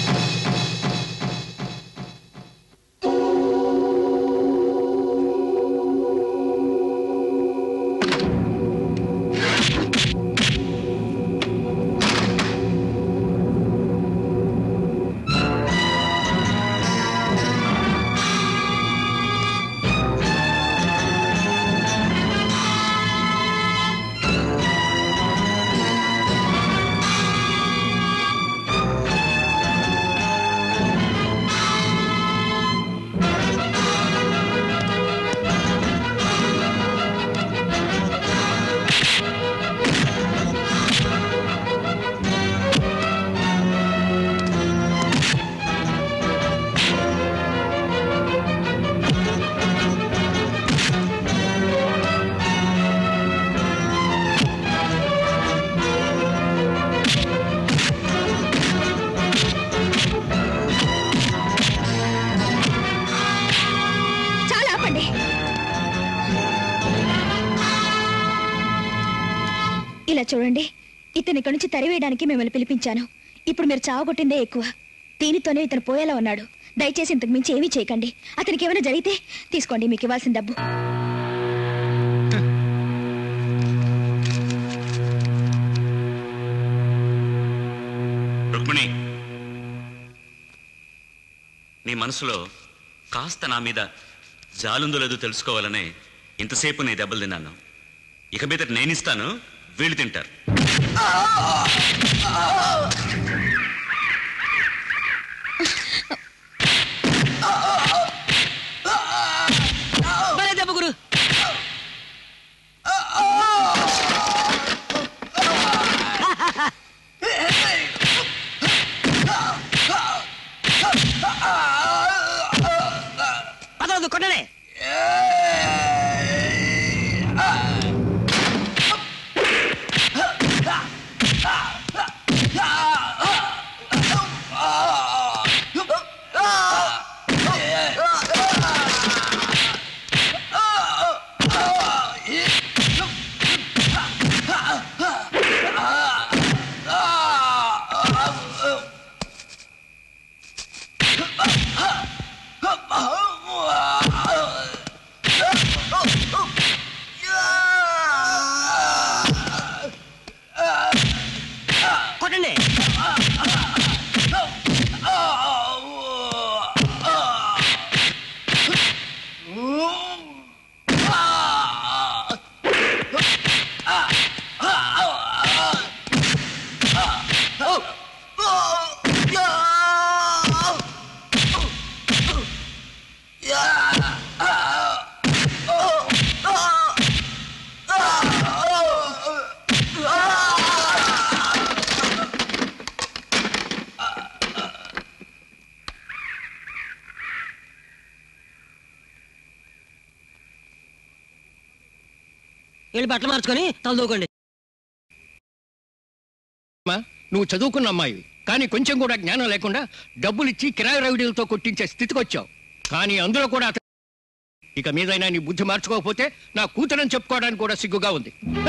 చాలా ఆపండి ఇలా చూడండి ఇతని ఇక్కడి నుంచి తరివేయడానికి మిమ్మల్ని పిలిపించాను ఇప్పుడు మీరు చావగొట్టిందే ఎక్కువ దీనితోనే ఇతను పోయేలా ఉన్నాడు దయచేసి ఇంతకు మించి ఏమీ చేయకండి అతనికి ఏమైనా జరిగితే తీసుకోండి మీకు ఇవ్వాల్సిన డబ్బు రుక్మిణి నీ మనసులో కాస్త నా మీద జాలుందో లేదో తెలుసుకోవాలనే ఇంతసేపు నీ దెబ్బలు తిన్నాను ఇక మీద నేనిస్తాను వీళ్ళు తింటారు భలే దెబ్బ గురు పదవద్దు కొట్టడే కొట్టండి వెళ్ళి బట్టలు మార్చుకొని తలదూకోండి అమ్మా, నువ్వు చదువుకున్న అమ్మాయివి కానీ కొంచెం కూడా జ్ఞానం లేకుండా డబ్బులిచ్చి కిరాయి రవిడీలతో కొట్టించే స్థితికి వచ్చావు కానీ అందులో కూడా అతను ఇక మీదైనా నీ బుద్ధి మార్చుకోకపోతే నా కూతురని చెప్పుకోవడానికి కూడా సిగ్గుగా ఉంది హ!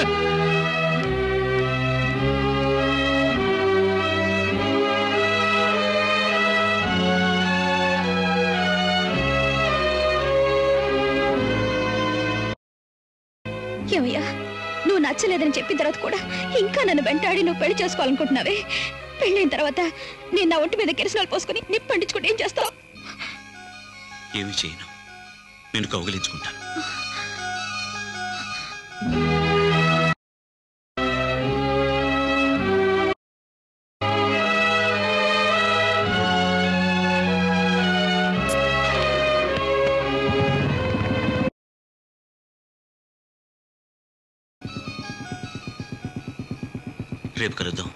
ఏమయ్యా నువ్వు నచ్చలేదని చెప్పిన తర్వాత కూడా ఇంకా నన్ను వెంటాడి నువ్వు పెళ్లి చేసుకోవాలనుకుంటున్నావే పెళ్ళైన తర్వాత నేను నా ఒంటి మీద కిరసనాలు పోసుకుని నిప్పు పండించుకుంటే ఏం చేస్తావు ఏమి చేయను నేను కౌగిలించుకుంటాను రేపు కలుద్దాం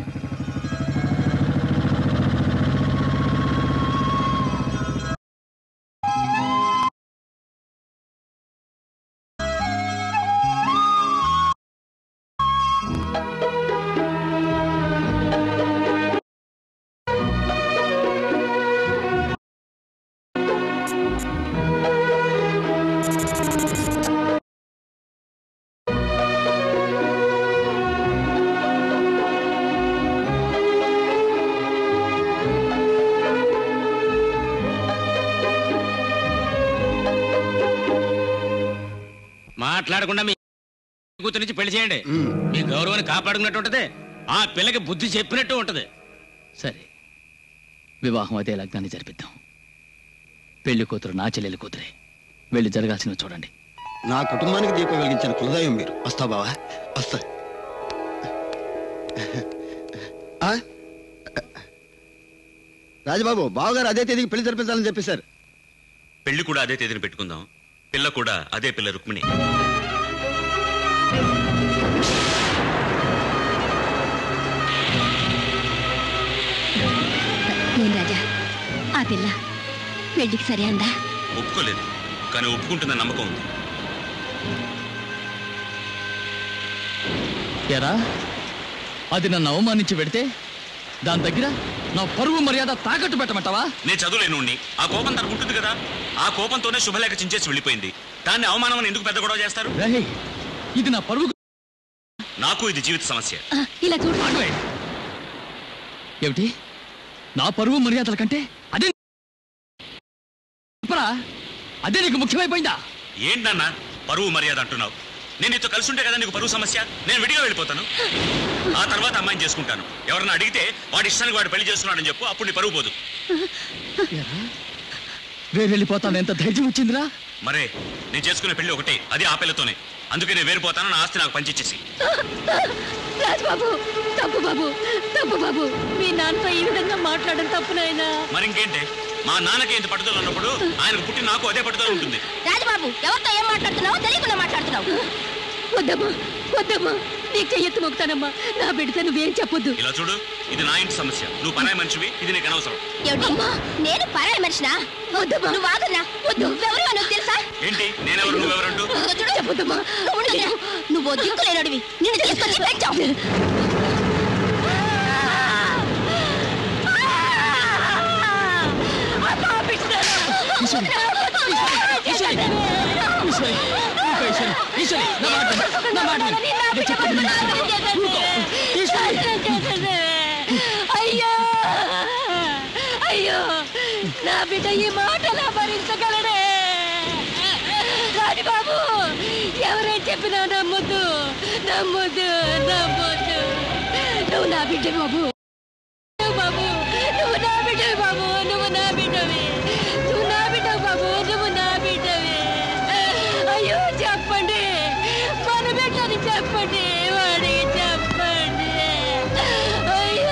మాట్లాడకుండా మీ కూతురు నుంచి పెళ్లి చేయండి మీ గౌరవాన్ని కాపాడుకున్నట్టు ఉంటది ఆ పిల్లకి బుద్ధి చెప్పినట్టు ఉంటది సరే వివాహం అదే లగ్నాన్ని జరిపిద్దాం పెళ్లి కూతురు నా చెల్లెలి కూతురే వెళ్ళి జరగాల్సినవి చూడండి నా కుటుంబానికి దీపం వెలిగించిన కులదైవం మీరు వస్తా బావా వస్తా ఆ? రాజబాబు బావగారు అదే తేదీకి పెళ్లి జరిపించాలని చెప్పేశారు పెళ్లి కూడా అదే తేదీని పెట్టుకుందాం పిల్ల కూడా అదే పిల్ల రుక్మిణి ఏం రాజా ఆ పిల్ల పెళ్లికి సరే అందా ఒప్పుకోలేదు కానీ ఒప్పుకుంటుందని నమ్మకం ఉంది ఎరా అది నన్ను అవమానించి పెడితే దాని దగ్గర నా పరువు మర్యాద తాకట్టు పెట్టమంటావా నేను చదువులేనుండి ఆ కోపం తనకు ఉంటుంది కదా ఆ కోపంతోనే శుభలేఖ చించేసి వెళ్ళిపోయింది దాన్ని అవమానం అని ఎందుకు పెద్ద గొడవ చేస్తారు రేయ్, ఇది నా పరువు నాకు ఇది జీవిత సమస్య ఆ, ఇలా చూడు ఏమిటి నా పరువు మర్యాదల కంటే అదే చెప్పరా? అదే నీకు ముఖ్యమైపోయిందా ఏంటి నాన్న పరువు మర్యాద అంటున్నావు నేను నీతో కలిసి ఉంటే కదా నీకు పరువు సమస్య నేను విడిగా వెళ్ళిపోతాను ఆ తర్వాత అమ్మాయిని చేసుకుంటాను ఎవరన్నా అడిగితే వాడి ఇష్టానికి వాడు పెళ్లి చేస్తున్నాడని చెప్పు అప్పుడు నీ పరువు పోదు వేరు వెళ్ళిపోతాను ఎంత ధైర్యం వచ్చిందిరా మరే నేను చేసుకునే పెళ్లి ఒకటే అది ఆ పిల్లతోనే అందుకే నేను వేరిపోతాను నా ఆస్తి నాకు పంచిచ్చేసి రాజబాబు తప్పు బాబు తప్పు బాబు మీ నాన్నతో ఈ విధంగా మాట్లాడడం తప్పు నాయనా మరి ఇంకేంటే మా నాన్నకి ఇంత పట్టుదల ఉన్నప్పుడు ఆయనకు పుట్టి నాకు అదే పట్టుదల ఉంటుంది రాజబాబు ఎవరితో ఏం మాట్లాడుతున్నావు తెలియకుండా మాట్లాడుతున్నావు వద్దమ్మా వద్దమ్మా నీకు చెయ్యెత్తు మొక్కుతానమ్మా నా బిడ్డతో నువ్వేం చెప్పొద్దు ఇలా చూడు ఇది నా ఇంటి సమస్య నువ్వు పనాయి మనిషివి ఇది నీకు అనవసరం ఏమిటి నేను పరాయి మనిషినా నువ్వు ఆగన్నా నువ్వెవరు నాకు తెలుసా ఏంటి నేనెవరు నువ్వెవరంటూ ఇదిగో చూడు చెప్పొద్దమ్మా నువ్వు దిక్కు లేనడివి నిన్ను తీసుకొచ్చి పెంచావు అయ్యో అయ్యో నా బిడ్డ ఈ మాటలా భరించగలడే రాజబాబు ఎవరేం చెప్పినా నమ్మొద్దు నమ్మొద్దు నమ్మొద్దు నువ్వు నా బిడ్డ బాబు బాబు నువ్వు నా బిడ్డవి బాబు నువ్వు నా బిడ్డవి నువ్వు నా బిడ్డవి బాబు నువ్వు నా బిడ్డవి అయ్యో చెప్పండి మన బిడ్డని చెప్పండి వాడికి చెప్పండి అయ్యో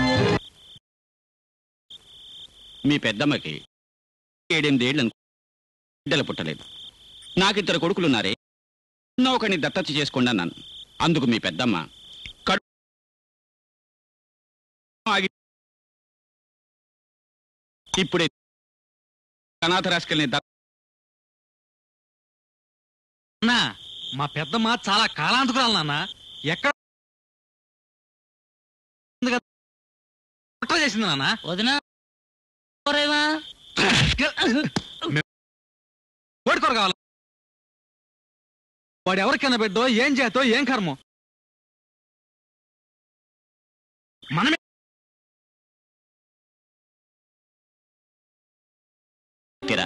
మీ పెద్దమ్మకి ఏడెనిమిదేళ్ళు బిడ్డలు పుట్టలేదు నాకిద్దరు కొడుకులున్నారే ఎన్నో ఒకరిని దత్తత చేసుకోండి అన్నాను అందుకు మీ పెద్దమ్మ కడు ఆగి ఇప్పుడే అనాథ రాశికల్ని దత్త అన్నా మా పెద్దమ్మ చాలా కాలాంతకురాలు నాన్న ఎక్కడ ఉంది కదా, కుట్ర చేసింది నాన్న వదినా ఓడికోరు కావాలి వాడు ఎవరికైనా బిడ్డో ఏం చేతో ఏం కర్మో మనమే తీరా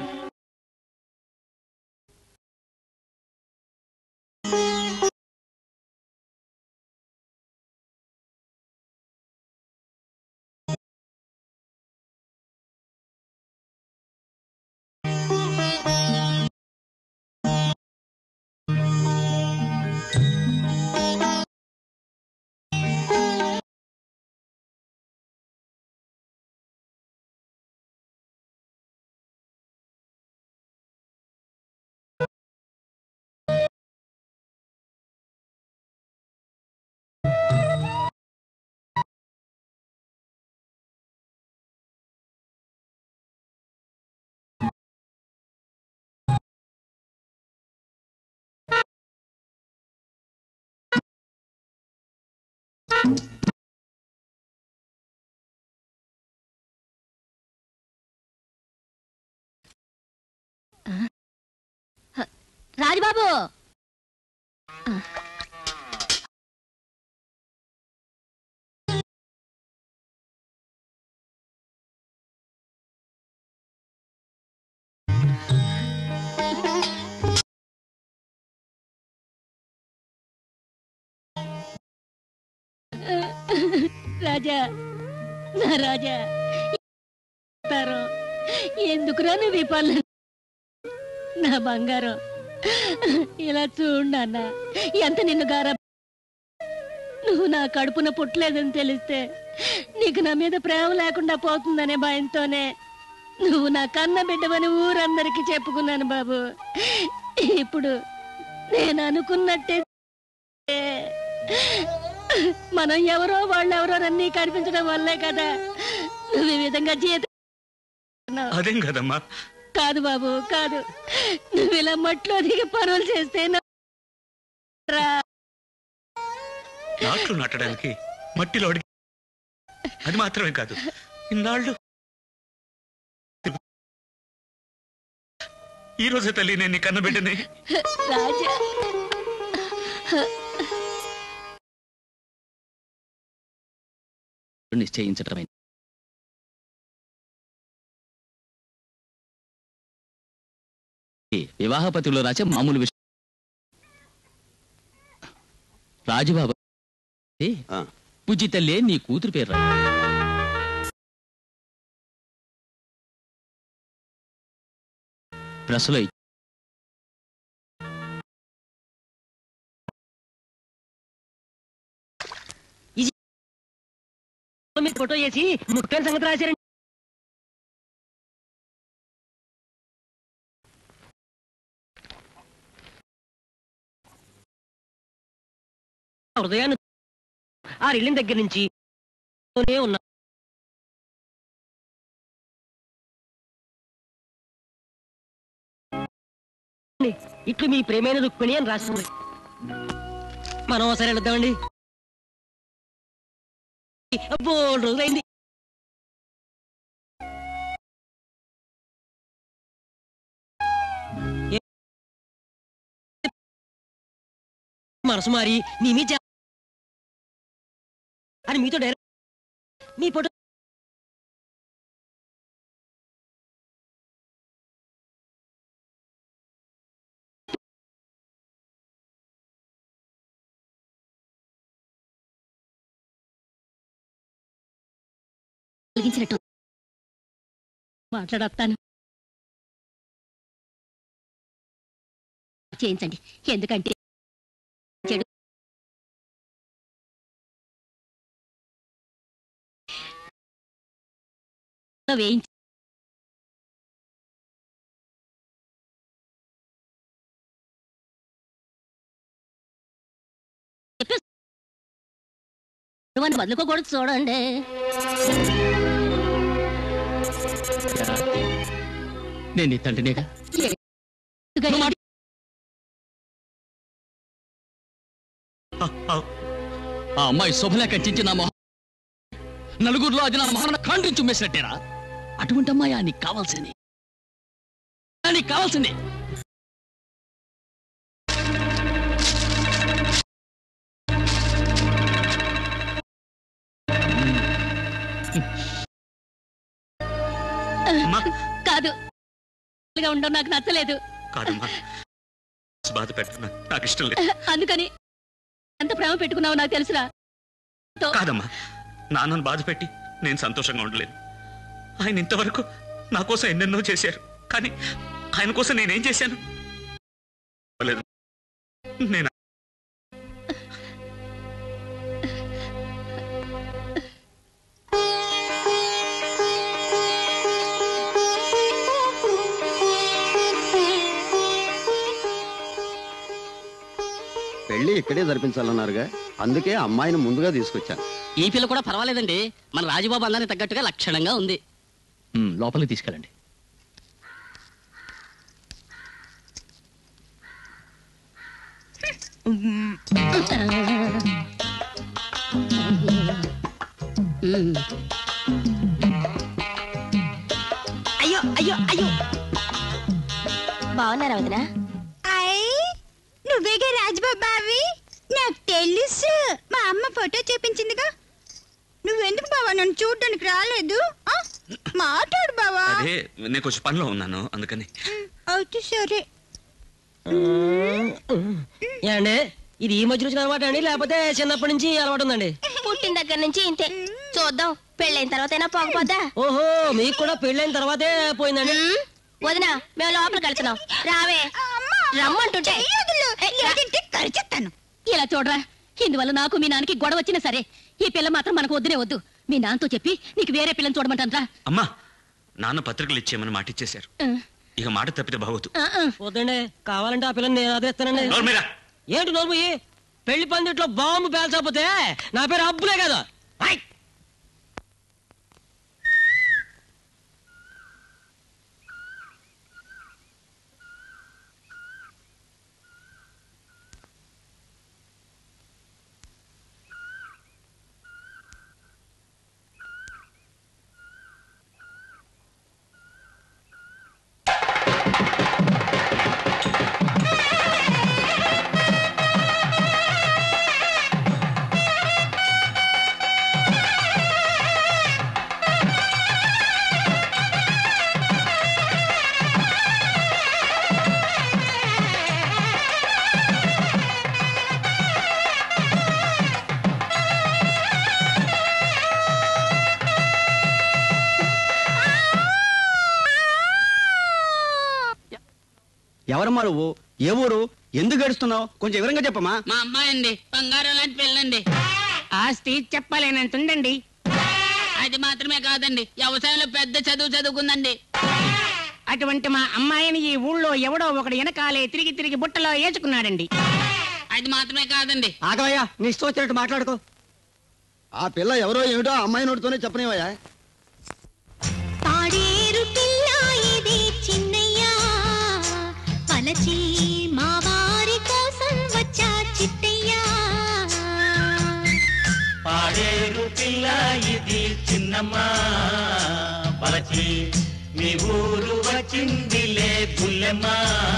రాజుబాబు రాజా నా రాజా తారో, ఎందుకురా నువ్వు ఈ పనులు నా బంగారం ఇలా చూడన్న ఎంత నిన్ను గారా నువ్వు నా కడుపున పుట్టలేదని తెలిస్తే నీకు నా మీద ప్రేమ లేకుండా పోతుందనే భయంతోనే నువ్వు నా కన్న బిడ్డవని ఊరందరికీ చెప్పుకున్నాను బాబు ఇప్పుడు నేను అనుకున్నట్టే మనం ఎవరో వాళ్ళెవరో నన్నీ కనిపించడం వల్లే కదా నువ్వు ఈ విధంగా జీత అదేం కదమ్మా కాదు బాబు కాదు నువ్వు ఇలా మట్లో దిగి పనులు చేస్తే నా- రా. నాట్లు నాటడానికి మట్టిలో అడిగి అది మాత్రమే కాదు ఇన్నాళ్ళు ఈ రోజే తల్లి నేను నీ కన్నబిడ్డని రాజా నిశ్చయించటమే ఈ వివాహపతిలో రాసే మామూలు విషయం రాజుబాబు ఏ, పుజ్జి తల్లే నీ కూతురు పేరు రా ప్రెస్లో ఇచ్చి- మీరు ఫోటో చేసి ముఖ్యమైన సంగతి రాశారండి హృదయాన్ని ఆ రిల్లిన దగ్గర నుంచి నే ఉన్నా ఇట్లు మీ ప్రేమైన రుక్మిణి అని రాస్తుంది మనం ఒకసారి వెళ్దామండి బోల్ రోజులైంది మనసు మారి నీ మీ జా- అని మీతో డైరెక్ట్ మీ ఫోటో కలిగించినట్టు మాట్లాడొస్తాను చేయించండి ఎందుకంటే చెడు వేయించి నువ్వు వదులుకోకూడదు చూడండి నేను నీ తండ్రినేగా ఆ అమ్మాయి శుభలే కట్టించి నా మొహం నలుగురిలో అది నా మొహన కాండ్రించి ఉమ్మేసినట్టేరా అటువంటి అమ్మాయి నీకు కావాల్సింది ఆ, నీకు కావాల్సింది కాదు గా ఉండడం నాకు నచ్చలేదు కాదమ్మా బాధ పెట్టను నాకు ఇష్టం లేదు అందుకని ఎంత ప్రేమ పెట్టుకున్నావో నాకు తెలుసురా కాదమ్మా నాన్నను బాధ పెట్టి నేను సంతోషంగా ఉండలేను ఆయన ఇంతవరకు నా కోసం ఎన్నెన్నో చేశారు కానీ ఆయన కోసం నేనేం చేశాను లేదు నేను పెళ్లి ఇక్కడే జరిపించాలన్నారుగా అందుకే అమ్మాయిని ముందుగా తీసుకొచ్చాను ఈ పిల్ల కూడా పర్వాలేదండి మన రాజుబాబు అందానికి తగ్గట్టుగా లక్షణంగా ఉంది ఉమ్, లోపలికి తీసుకెళ్ళండి అయ్యో అయ్యో అయ్యో బాగున్నారా వదినా అయ్యి నువ్వేగా రాజబాబావి నాకు తెలుసు మా అమ్మ ఫోటో చూపించిందిగా నువ్వెందుకు బావా నన్ను చూడడానికి రాలేదు ఆ? మాట్లాడు బావా అదే నేను కొంచెం పనిలో ఉన్నాను అందుకని అయితే సరే ఏమండి ఇది ఈ మధ్య వచ్చిన అలవాటు అండి లేకపోతే చిన్నప్పటి నుంచి అలవాటు ఉందండి పుట్టిన దగ్గర నుంచి ఇంతే చూద్దాం పెళ్ళైన తర్వాత అయినా పోకపోద్దా ఓహో మీకు కూడా పెళ్ళైన తర్వాతే పోయిందండి వదినా మేము లోపలికి వెళ్తున్నాం రావే రమ్మంటుంటే ఖర్చెత్తాను ఇలా చూడరా ఇందువల్ల నాకు మీ నాన్నకి గొడవ వచ్చినా సరే ఈ పిల్ల మాత్రం మనకు వద్దునే వద్దు మీ నాన్నతో చెప్పి నీకు వేరే పిల్లని చూడమంటారా అమ్మా నాన్న పత్రికలు ఇచ్చేయమని మాట ఇచ్చేశారు ఇక మాట తప్పితే బాగోదు వద్దండి కావాలంటే ఆ పిల్లని నేను అదేస్తానండి నోరు మీరా? ఏంటి నోరు పెళ్లి పందిట్లో బాంబు పేల్చకపోతే నా పేరు అబ్బులే కదా ఐ! ఎవరమ్మా నువ్వు ఏ ఊరు ఎందుకు గడుస్తున్నావు కొంచెం వివరంగా చెప్పమ్మా మా అమ్మాయి అండి బంగారం లాంటి పెళ్ళండి ఆస్తి చెప్పలేనంత ఉండండి అది మాత్రమే కాదండి వ్యవసాయంలో పెద్ద చదువు చదువుకుందండి అటువంటి మా అమ్మాయిని ఈ ఊళ్ళో ఎవడో ఒకడు వెనకాలే తిరిగి తిరిగి బుట్టలో వేసుకున్నాడండి అది మాత్రమే కాదండి ఆగవయ్యా నీ ఇష్టం వచ్చినట్టు మాట్లాడుకో ఆ పిల్ల ఎవరో ఏమిటో ఆ అమ్మాయి నోటితోనే చెప్పనివయ్యా పాడేరు పిల్ల ఇది చిన్నయ్యా పలచి మా వారి కోసం వచ్చా చిట్టయ్యా పాడేరు పిల్ల ఇది చిన్నమ్మా పలచి మీ ఊరు వచ్చిందిలే బుల్లెమ్మా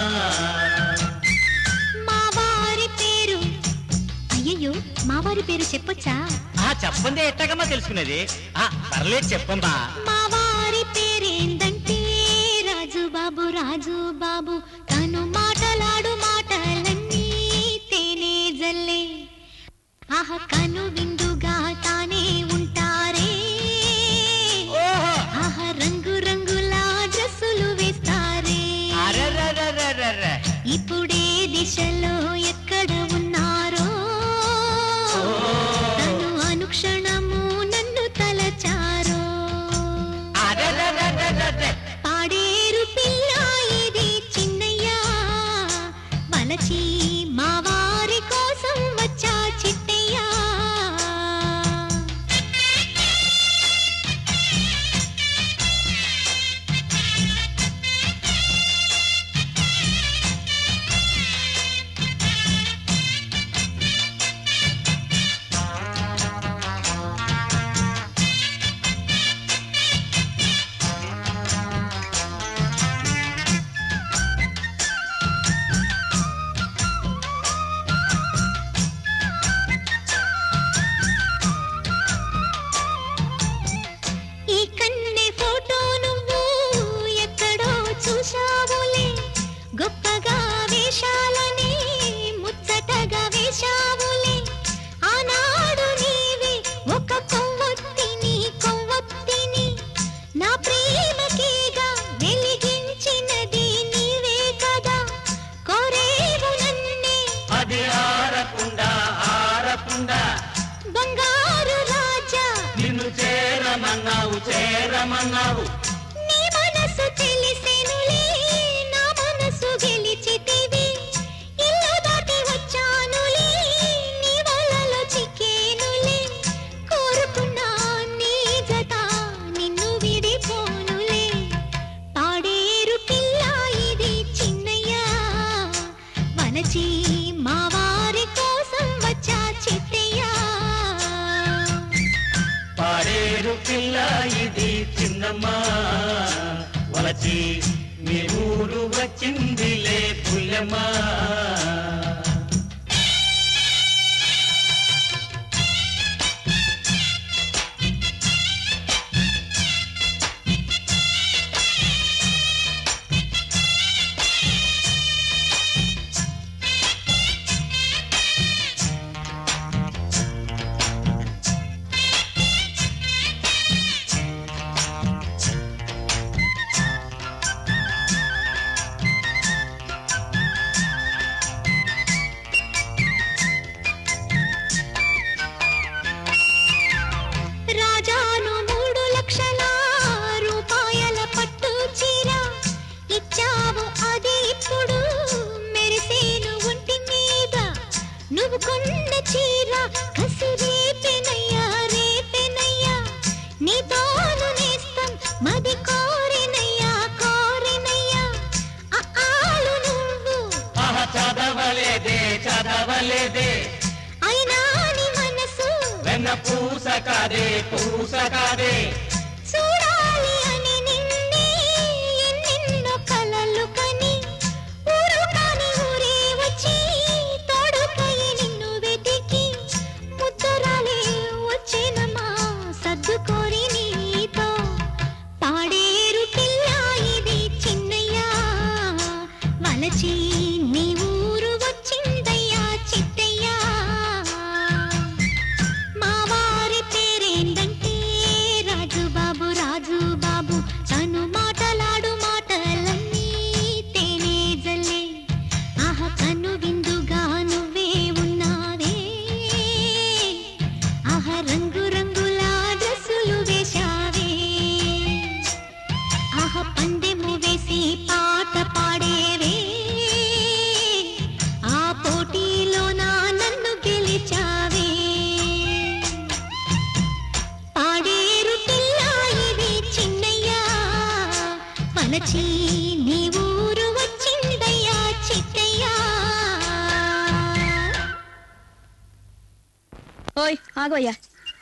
మా వారి పేరు అయ్యయ్యో మా వారి పేరు చెప్పొచ్చా ఆ చెప్పండి ఎట్టగమ్మా తెలుసుకునేది ఆ పర్లేదు చెప్పమ్మా మా వారి పేరేందంటే రాజు బాబు రాజు బాబు తను మాటలాడు మాటలన్నీ తేనే జల్లే ఆహ కను విందుగా తానే ఉంటారే ఆహ రంగు రంగుల డ్రెస్సులు వేస్తారే ఇప్పుడే దిశలో ఎక్కడ ఉన్నారో తను అనుక్షణము నన్ను తలచారో పాడేరు పిల్ల ఇది చిన్నయ్యా వలచి మా వారి కోసం వచ్చా చిట్టయ్యా పిల్ల ఇది చిన్నమ్మా వలచి మీ ఊరు వచ్చిందిలే పుల్లమ్మా రాజాను మూడు లక్షల రూపాయల పట్టు చీర ఇచ్చావు అది ఇప్పుడు మెరిసేను ఒంటి మీద నువ్వు కొన్న చీర కసి రేపెనయ్యా రేపెనయ్యా నీ తోను నేస్తం మది కోరినయ్యా కోరినయ్యా ఆ ఆలు నువ్వు ఆహ చదవలేదే చదవలేదే అయినా నీ మనసు వెన్న పూస కాదే పూస కాదే చూడాలి అని నిన్నే ఎన్నెన్నో కలలు కని ఊరు కాని ఊరే వచ్చి తోడుకై నిన్ను వెతికి ముద్దరాలే వచ్చేనమ్మా సర్దుకోరి నీతో పాడేరు పిల్ల ఇది చిన్నయ్యా వలచి నీ ఊరు వచ్చిందయ్యా చిట్టయ్యా మా వారి పేరేందంటే రాజు బాబు రాజు బాబు తను మాటలాడు మాటలన్నీ తేనే జల్లే ఆహ కను విందుగా నువ్వే ఉన్నావే ఆహ రంగు రంగుల డ్రెస్సులు వేశావే ఆహ పందెము వేసి పాట పాడేవే ఆ పోటీలో నా నన్ను గెలిచావే పాడేరు పిల్ల ఇది చిన్నయ్యా మలచి నీ ఊరు వచ్చిందయ్యా చిట్టయ్యా ఓయ్ ఆగోయ్యా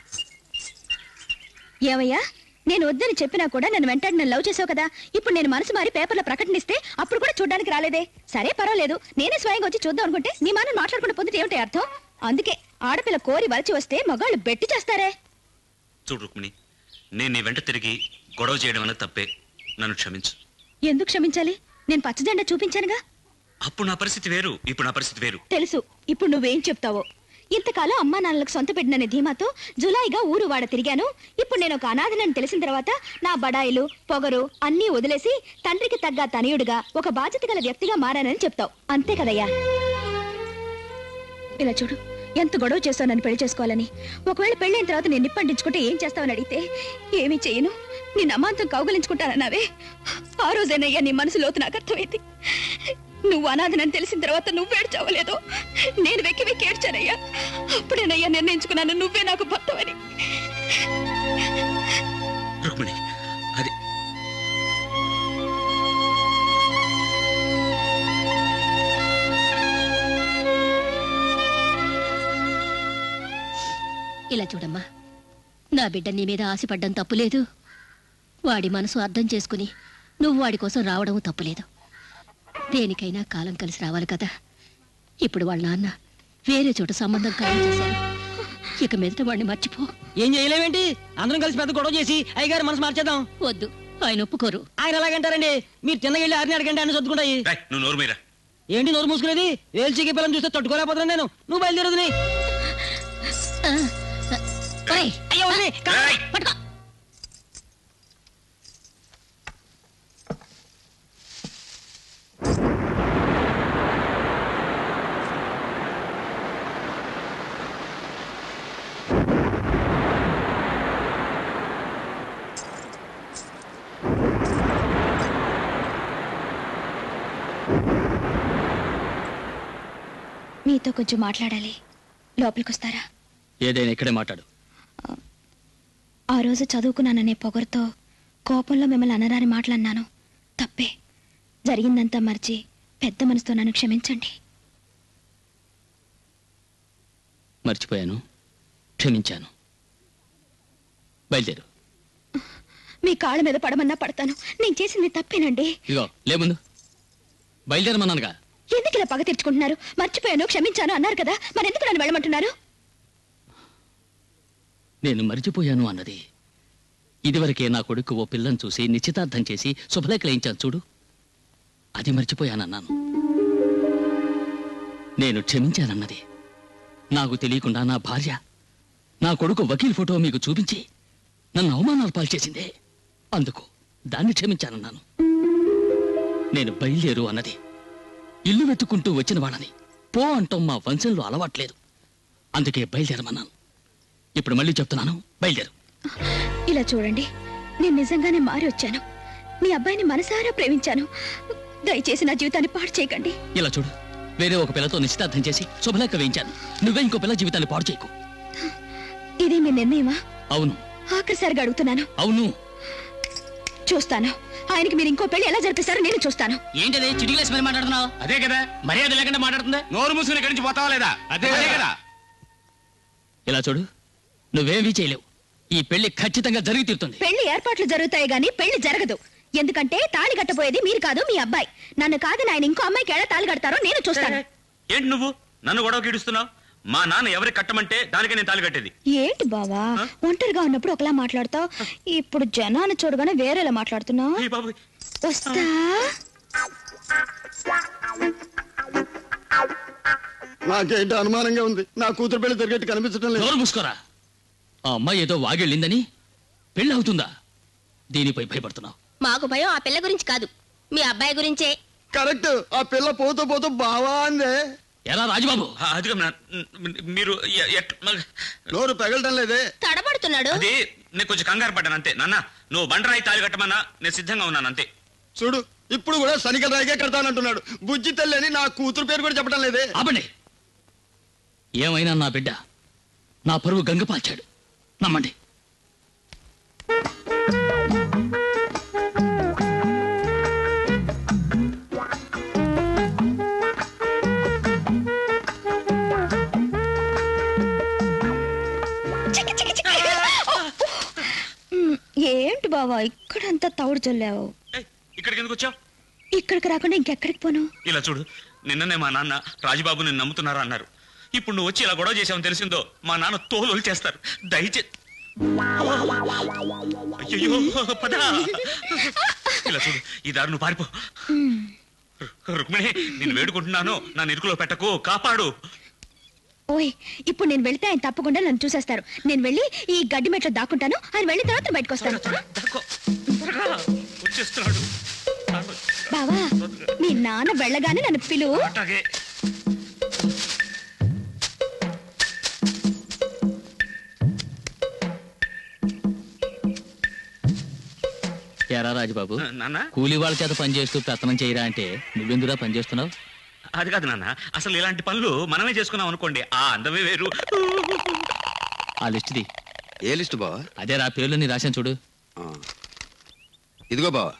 ఏమయ్యా నేను వద్దని చెప్పినా కూడా నన్ను వెంటాడి నన్ను లవ్ చేసావు కదా ఇప్పుడు నేను మనసు మారి పేపర్లో ప్రకటనిస్తే అప్పుడు కూడా చూడడానికి రాలేదే సరే పర్వాలేదు నేనే స్వయంగా వచ్చి చూద్దాం అనుకుంటే నీ మనం మాట్లాడుకుంటూ పొందితే ఏమిటి అర్థం అందుకే ఆడపిల్ల కోరి వలచి వస్తే మగాళ్ళు బెట్టి చేస్తారే చూడు రుక్మిణి నేను నీ వెంట తిరిగి గొడవ చేయడం అనేది తప్పే నన్ను క్షమించు ఎందుకు క్షమించాలి నేను పచ్చజెండా చూపించానుగా అప్పుడు నా పరిస్థితి వేరు ఇప్పుడు నా పరిస్థితి వేరు తెలుసు ఇప్పుడు నువ్వేం చెప్తావో ఇంతకాలం అమ్మా నాన్నలకు సొంత పెట్టిననే ధీమాతో జులాయిగా ఊరు వాడ తిరిగాను ఇప్పుడు నేను ఒక అనాథనని తెలిసిన తర్వాత నా బడాయిలు పొగరు అన్నీ వదిలేసి తండ్రికి తగ్గ తనయుడుగా ఒక బాధ్యత గల వ్యక్తిగా మారానని చెప్తావు అంతే కదయ్యా ఇలా చూడు ఎంత గొడవ చేస్తావు నన్ను పెళ్లి చేసుకోవాలని ఒకవేళ పెళ్ళైన తర్వాత నేను నిప్పండించుకుంటే ఏం చేస్తావని అడిగితే ఏమీ చేయను నేను అమాంతం కౌగలించుకుంటానన్నావే ఆ రోజేనయ్యా నీ మనసు లోతు నాకు అర్థమైంది నువ్వు అనాథనని తెలిసిన తర్వాత నువ్వు ఏడ్చావలేదో నేను వెక్కి వెక్కి ఏడ్చానయ్యా అప్పుడేనయ్యా నిర్ణయించుకున్నాను నువ్వే నాకు భర్తవని రుక్మిణి అది ఇలా చూడమ్మా నా బిడ్డ నీ మీద ఆశపడ్డం తప్పులేదు వాడి మనసు అర్థం చేసుకుని నువ్వు వాడి కోసం రావడం తప్పులేదు దేనికైనా కాలం కలిసి రావాలి కదా ఇప్పుడు వాళ్ళ నాన్న వేరే చోట సంబంధం ఖాయం చేశారు ఇక మీదట వాడిని మర్చిపో ఏం చేయలేమేంటి అందరం కలిసి పెద్ద గొడవ చేసి అయ్యగారు మనసు మార్చేద్దాం వద్దు ఆయన ఒప్పుకోరు ఆయన ఎలాగంటారండి మీరు తిన్నగా వెళ్ళి ఆరిని అడగండి అని చదువుకుంటాయి రేయ్, నువ్వు నోరు మీరా ఏంటి నోరు మూసుకునేది ఏల్చీకి పిల్లలు చూస్తే తట్టుకోలేకపోతున్నాను నేను నువ్వు బయలుదేరదుని అయ్యో వదిలే, కా- పట్టుకో మీతో కొంచెం మాట్లాడాలి లోపలికి వస్తారా ఏదైనా ఇక్కడే మాట్లాడు ఆ రోజు చదువుకున్నాననే పొగరుతో కోపంలో మిమ్మల్ని అనరాని మాటలన్నాను తప్పే జరిగిందంతా మర్చి పెద్ద మనసుతో నన్ను క్షమించండి మర్చిపోయాను క్షమించాను బయలుదేరు మీ కాళ్ళ మీద పడమన్నా పడతాను నేను చేసింది తప్పేనండి ఇదిగో లే ముందు బయలుదేరమన్నానుగా ఎందుకు ఇలా పగ తెచ్చుకుంటున్నారు మర్చిపోయాను క్షమించాను అన్నారు కదా మరెందుకు నన్ను వెళ్ళమంటున్నారు నేను మరిచిపోయాను అన్నది ఇదివరకే నా కొడుకు ఓ పిల్లని చూసి నిశ్చితార్థం చేసి శుభలేఖలేయించాను చూడు అది మర్చిపోయానన్నాను నేను క్షమించానన్నది నాకు తెలియకుండా నా భార్య నా కొడుకు వకీల్ ఫోటో మీకు చూపించి నన్ను అవమానాలు పాల్చేసిందే అందుకు దాన్ని క్షమించానన్నాను నేను బయలుదేరు అన్నది ఇల్లు వెతుక్కుంటూ వచ్చిన వాళ్ళని పో అంటాం మా వంశంలో అలవాట్లేదు అందుకే బయలుదేరమన్నాను ఇప్పుడు మళ్ళీ చెప్తున్నాను బయలుదేరు ఇలా చూడండి నేను నిజంగానే మారి వచ్చాను మీ అబ్బాయిని మనసారా ప్రేమించాను దయచేసి నా జీవితాన్ని పాడు చేయకండి ఇలా చూడు వేరే ఒక పిల్లతో నిశ్చితార్థం చేసి శుభలేఖ వేయించాను నువ్వే ఇంకో పిల్ల జీవితాన్ని పాడు చేయకు ఇదే మీ నిర్ణయమా అవును ఆఖరిసారిగా అడుగుతున్నాను అవును చూస్తాను ఆయనకి మీరు ఇంకో పెళ్లి ఎలా జరిపిస్తారో నేను చూస్తాను ఏంటది చిటికలేసి మరి మాట్లాడుతున్నావు అదే కదా మర్యాద లేకుండా మాట్లాడుతుంది నోరు మూసుకుని ఇక్కడి నుంచి పోతావా లేదా అదే కదా ఇలా చూడు నువ్వేమీ చేయలేవు ఈ పెళ్లి ఖచ్చితంగా జరిగి తీరుతుంది పెళ్లి ఏర్పాట్లు జరుగుతాయి గాని పెళ్లి జరగదు ఎందుకంటే తాళి కట్టబోయేది మీరు కాదు మీ అబ్బాయి నన్ను కాదని ఆయన ఇంకో అమ్మాయికి ఎలా తాళి కడతారో నేను చూస్తాను ఏంటి నువ్వు నన్ను గొడవకి ఇడుస్తున్నావు మా నాన్న ఎవరికి కట్టమంటే దానికే నేను తాళి కట్టేది ఏంటి బావా ఒంటరిగా ఉన్నప్పుడు ఒకలా మాట్లాడతావు ఇప్పుడు జనాన్ని చూడగానే వేరేలా మాట్లాడుతున్నావు వస్తా నాకేంటో అనుమానంగా ఉంది నా కూతురు పెళ్లి జరిగేట్టు కనిపించడం లేదు నోరు మూసుకోరా ఆ అమ్మాయి ఏదో వాగెళ్ళిందని పెళ్ళి అవుతుందా దీనిపై భయపడుతున్నావు మాకు భయం ఆ పిల్ల గురించి కాదు మీ అబ్బాయి గురించే కరెక్ట్ ఆ పిల్ల పోతూ పోతూ బావా అందే ఎలా రాజుబాబు అది మీరు ఎ- ఎట్- నోరు పెగలటం లేదే తడబడుతున్నాడు అది నేను కొంచెం కంగారు పడ్డాను అంతే నాన్న నువ్వు బండరాయి తాళి కట్టమన్నా నేను సిద్ధంగా ఉన్నాను అంతే చూడు ఇప్పుడు కూడా సనికల రాయిగా కడతానంటున్నాడు బుజ్జి తల్లి అని నా కూతురు పేరు కూడా చెప్పడం లేదే ఆపండి ఏమైనా నా బిడ్డ నా పరువు గంగపాల్చాడు నమ్మండి మ్, ఏంటి బావా ఇక్కడంతా తౌడు చల్లావు ఇక్కడికి ఎందుకు వచ్చావు ఇక్కడికి రాకుండా ఇంకెక్కడికి పోను ఇలా చూడు నిన్ననే మా నాన్న రాజుబాబు నిన్ను నమ్ముతున్నారా అన్నారు ఇప్పుడు నువ్వు వచ్చి ఇలా గొడవ చేసావని తెలిసిందో మా నాన్న తోలు చేస్తారు దయచే అయ్యో పద ఇలా చూడు ఈ దారి నువ్వు పారిపో రుక్మిణి నేను వేడుకుంటున్నాను నా నిరుకులో పెట్టకు కాపాడు ఓయ్ ఇప్పుడు నేను వెళ్తే ఆయన తప్పకుండా నన్ను చూసేస్తారు నేను వెళ్ళి ఈ గడ్డి మెట్లో దాక్కుంటాను ఆయన వెళ్ళిన తర్వాత బయటకు వస్తాను త్వరగా వచ్చేస్తున్నాడు బావా మీ నాన్న వెళ్ళగానే నన్ను పిలువు అట్లాగే ఎరా రాజుబాబు నాన్న కూలి వాళ్ళ చేత పని చేస్తూ పెత్తనం చేయరా అంటే నువ్వెందురా పని చేస్తున్నావు అది కాదు నాన్న అసలు ఇలాంటి పనులు మనమే చేసుకున్నాం అనుకోండి ఆ అందమే వేరు ఆ లిస్టుది ఏ లిస్టు బావా అదే రా పేర్లని రాశాను చూడు ఇదిగో బావా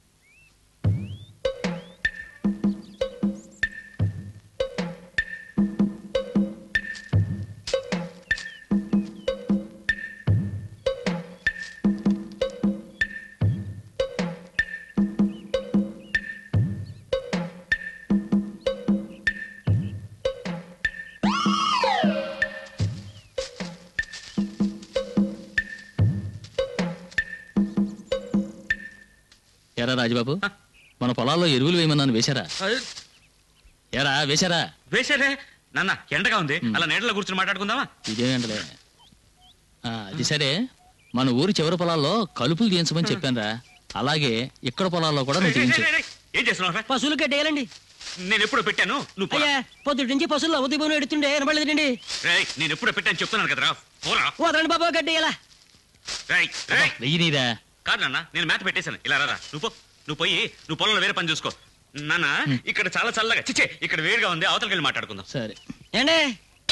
ఎరా రాజుబాబు మన పొలాల్లో ఎరువులు వేయమన్నాను వేశారా ఎరా వేశారా వేసారే నాన్న ఎండగా ఉంది అలా నీడలో కూర్చొని మాట్లాడుకుందామా ఇదేంటలే ఆ, అది సరే మన ఊరి చివరి పొలాల్లో కలుపులు తీయించమని చెప్పానురా అలాగే ఇక్కడ పొలాల్లో కూడా నువ్వు తీయించు ఏం చేస్తున్నావు పశువులు గడ్డేయాలండి నేను ఎప్పుడు పెట్టాను నువ్వు పోరా. అయ్యా పొద్దుటి నుంచి పశువులు అవతిపోను ఎడుతుండే వినపడలేదండి రేయ్, నేను ఎప్పుడు పెట్టాను చెప్తున్నాను కదరా పోరా వదలండి బాబా గడ్డేయాలా రేయ్, రేయ్. వెయ్యి నీరా కాదు నాన్న నేను మేత పెట్టేశాను ఇలా రారా నువ్వు పో నువ్వు పోయి నువ్వు పొలంలో వేరే పని చూసుకో నాన్న ఇక్కడ చాలా చల్లగా చిచ్చే ఇక్కడ వేడిగా ఉంది అవతలకి వెళ్ళి మాట్లాడుకుందాం సరే ఏండి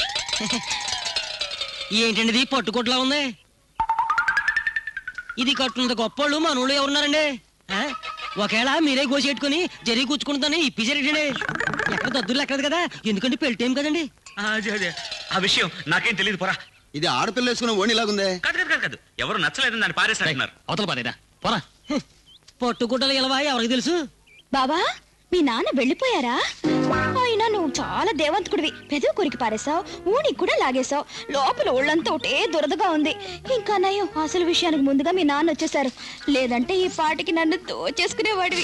ఏంటండి ఇది పట్టుకోట్లా ఉంది ఇది కట్టునంత గొప్పోళ్ళు మా నూళ్ళు ఎవరున్నారండి ఆ? ఒకవేళ మీరే గోసెట్టుకుని జరి కూర్చుకుంటుందని ఇప్పించారేటండి ఎక్కడ దద్దులు ఎక్కదు కదా ఎందుకంటే పెళ్లి టైం కదండి అదే అదే ఆ విషయం నాకేం తెలియదు పోరా ఇది ఆడపిల్ల వేసుకున్న ఓణిలాగుందే కాదు కాదు కాదు కాదు ఎవరు నచ్చలేదని దాన్ని పారేసినట్టున్నారు అవతల పారేరా పోరా పట్టుకుంటలు గెలవా ఎవరికి తెలుసు బాబా మీ నాన్న వెళ్ళిపోయారా అయినా నువ్వు చాలా దేవంతకుడివి పెదవి కొరికి పారేశావు ఊనికి కూడా లాగేశావు లోపల ఒళ్ళంతా ఒకటే దురదగా ఉంది ఇంకా నయం అసలు విషయానికి ముందుగా మీ నాన్న వచ్చేసారు లేదంటే ఈ పాటికి నన్ను దోచేసుకునేవాడివి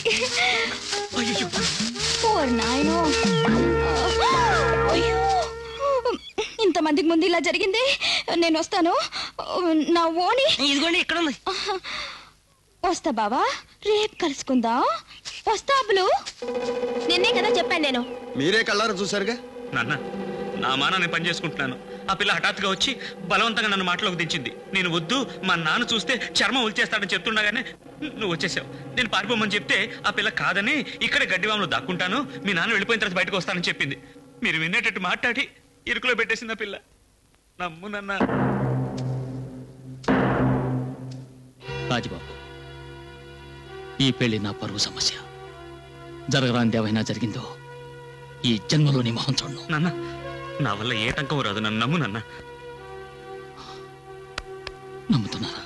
ఓర్ నాయనో అయ్యో ఇంతమందికి ముందు ఇలా జరిగింది నేను వస్తాను నా ఓని ఇదిగోండి ఇక్కడ ఉంది వస్తా బావా రేపు కలుసుకుందాం వస్తా అబ్బులు నిన్నే కదా చెప్పాను నేను మీరే కళ్ళారా చూసారుగా నాన్న నా మాన నేను పని చేసుకుంటున్నాను ఆ పిల్ల హఠాత్తుగా వచ్చి బలవంతంగా నన్ను మాటలోకి దించింది నేను వద్దు మా నాన్న చూస్తే చర్మం ఉల్చేస్తాడని చెప్తుండగానే నువ్వు వచ్చేసావు నేను పారిపోమని చెప్తే ఆ పిల్ల కాదని ఇక్కడే గడ్డివాములు దాక్కుంటాను మీ నాన్న వెళ్ళిపోయిన తర్వాత బయటకు వస్తానని చెప్పింది మీరు వినేటట్టు మాట్లాడి ఇరుకులో పెట్టేసింది ఆ పిల్ల నమ్ము నన్న రాజబాబు ఈ పెళ్లి నా పరువు సమస్య జరగరాంది ఏమైనా జరిగిందో ఈ జన్మలోని మొహం చూడను నాన్న నా వల్ల ఏ టంకం రాదు నన్ను నమ్ము నాన్న నమ్ముతున్నారా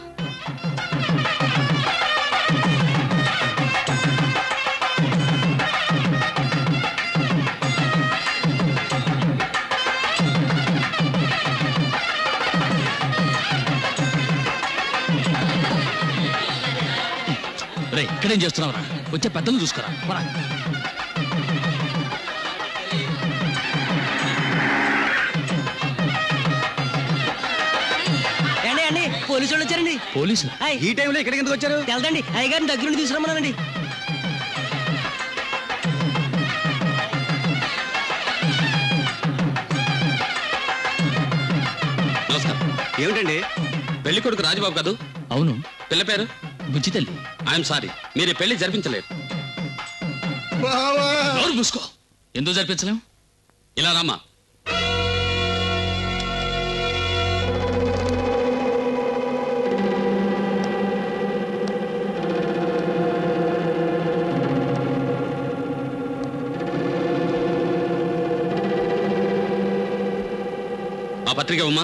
రే ఇక్కడేం చేస్తున్నావురా వచ్చే పెద్దలు చూసుకురా పోరా. అండి అండి పోలీసు వాళ్ళు వచ్చారండి పోలీసు ఈ టైంలో ఇక్కడికి ఎందుకు వచ్చారు తెలదండి అయ్యగారిని దగ్గర నుండి తీసుకురమ్మన్నానండి నమస్కారం ఏమిటండి పెళ్లి కొడుకు రాజబాబు కాదు అవును పిల్ల పేరు బుజ్జి తల్లి ఐఎమ్ సారీ మీరు ఈ పెళ్లి జరిపించలేరు నోరు మూసుకో ఎందుకు జరిపించలేం ఇలా రామ్మా ఆ పత్రిక ఉమ్మా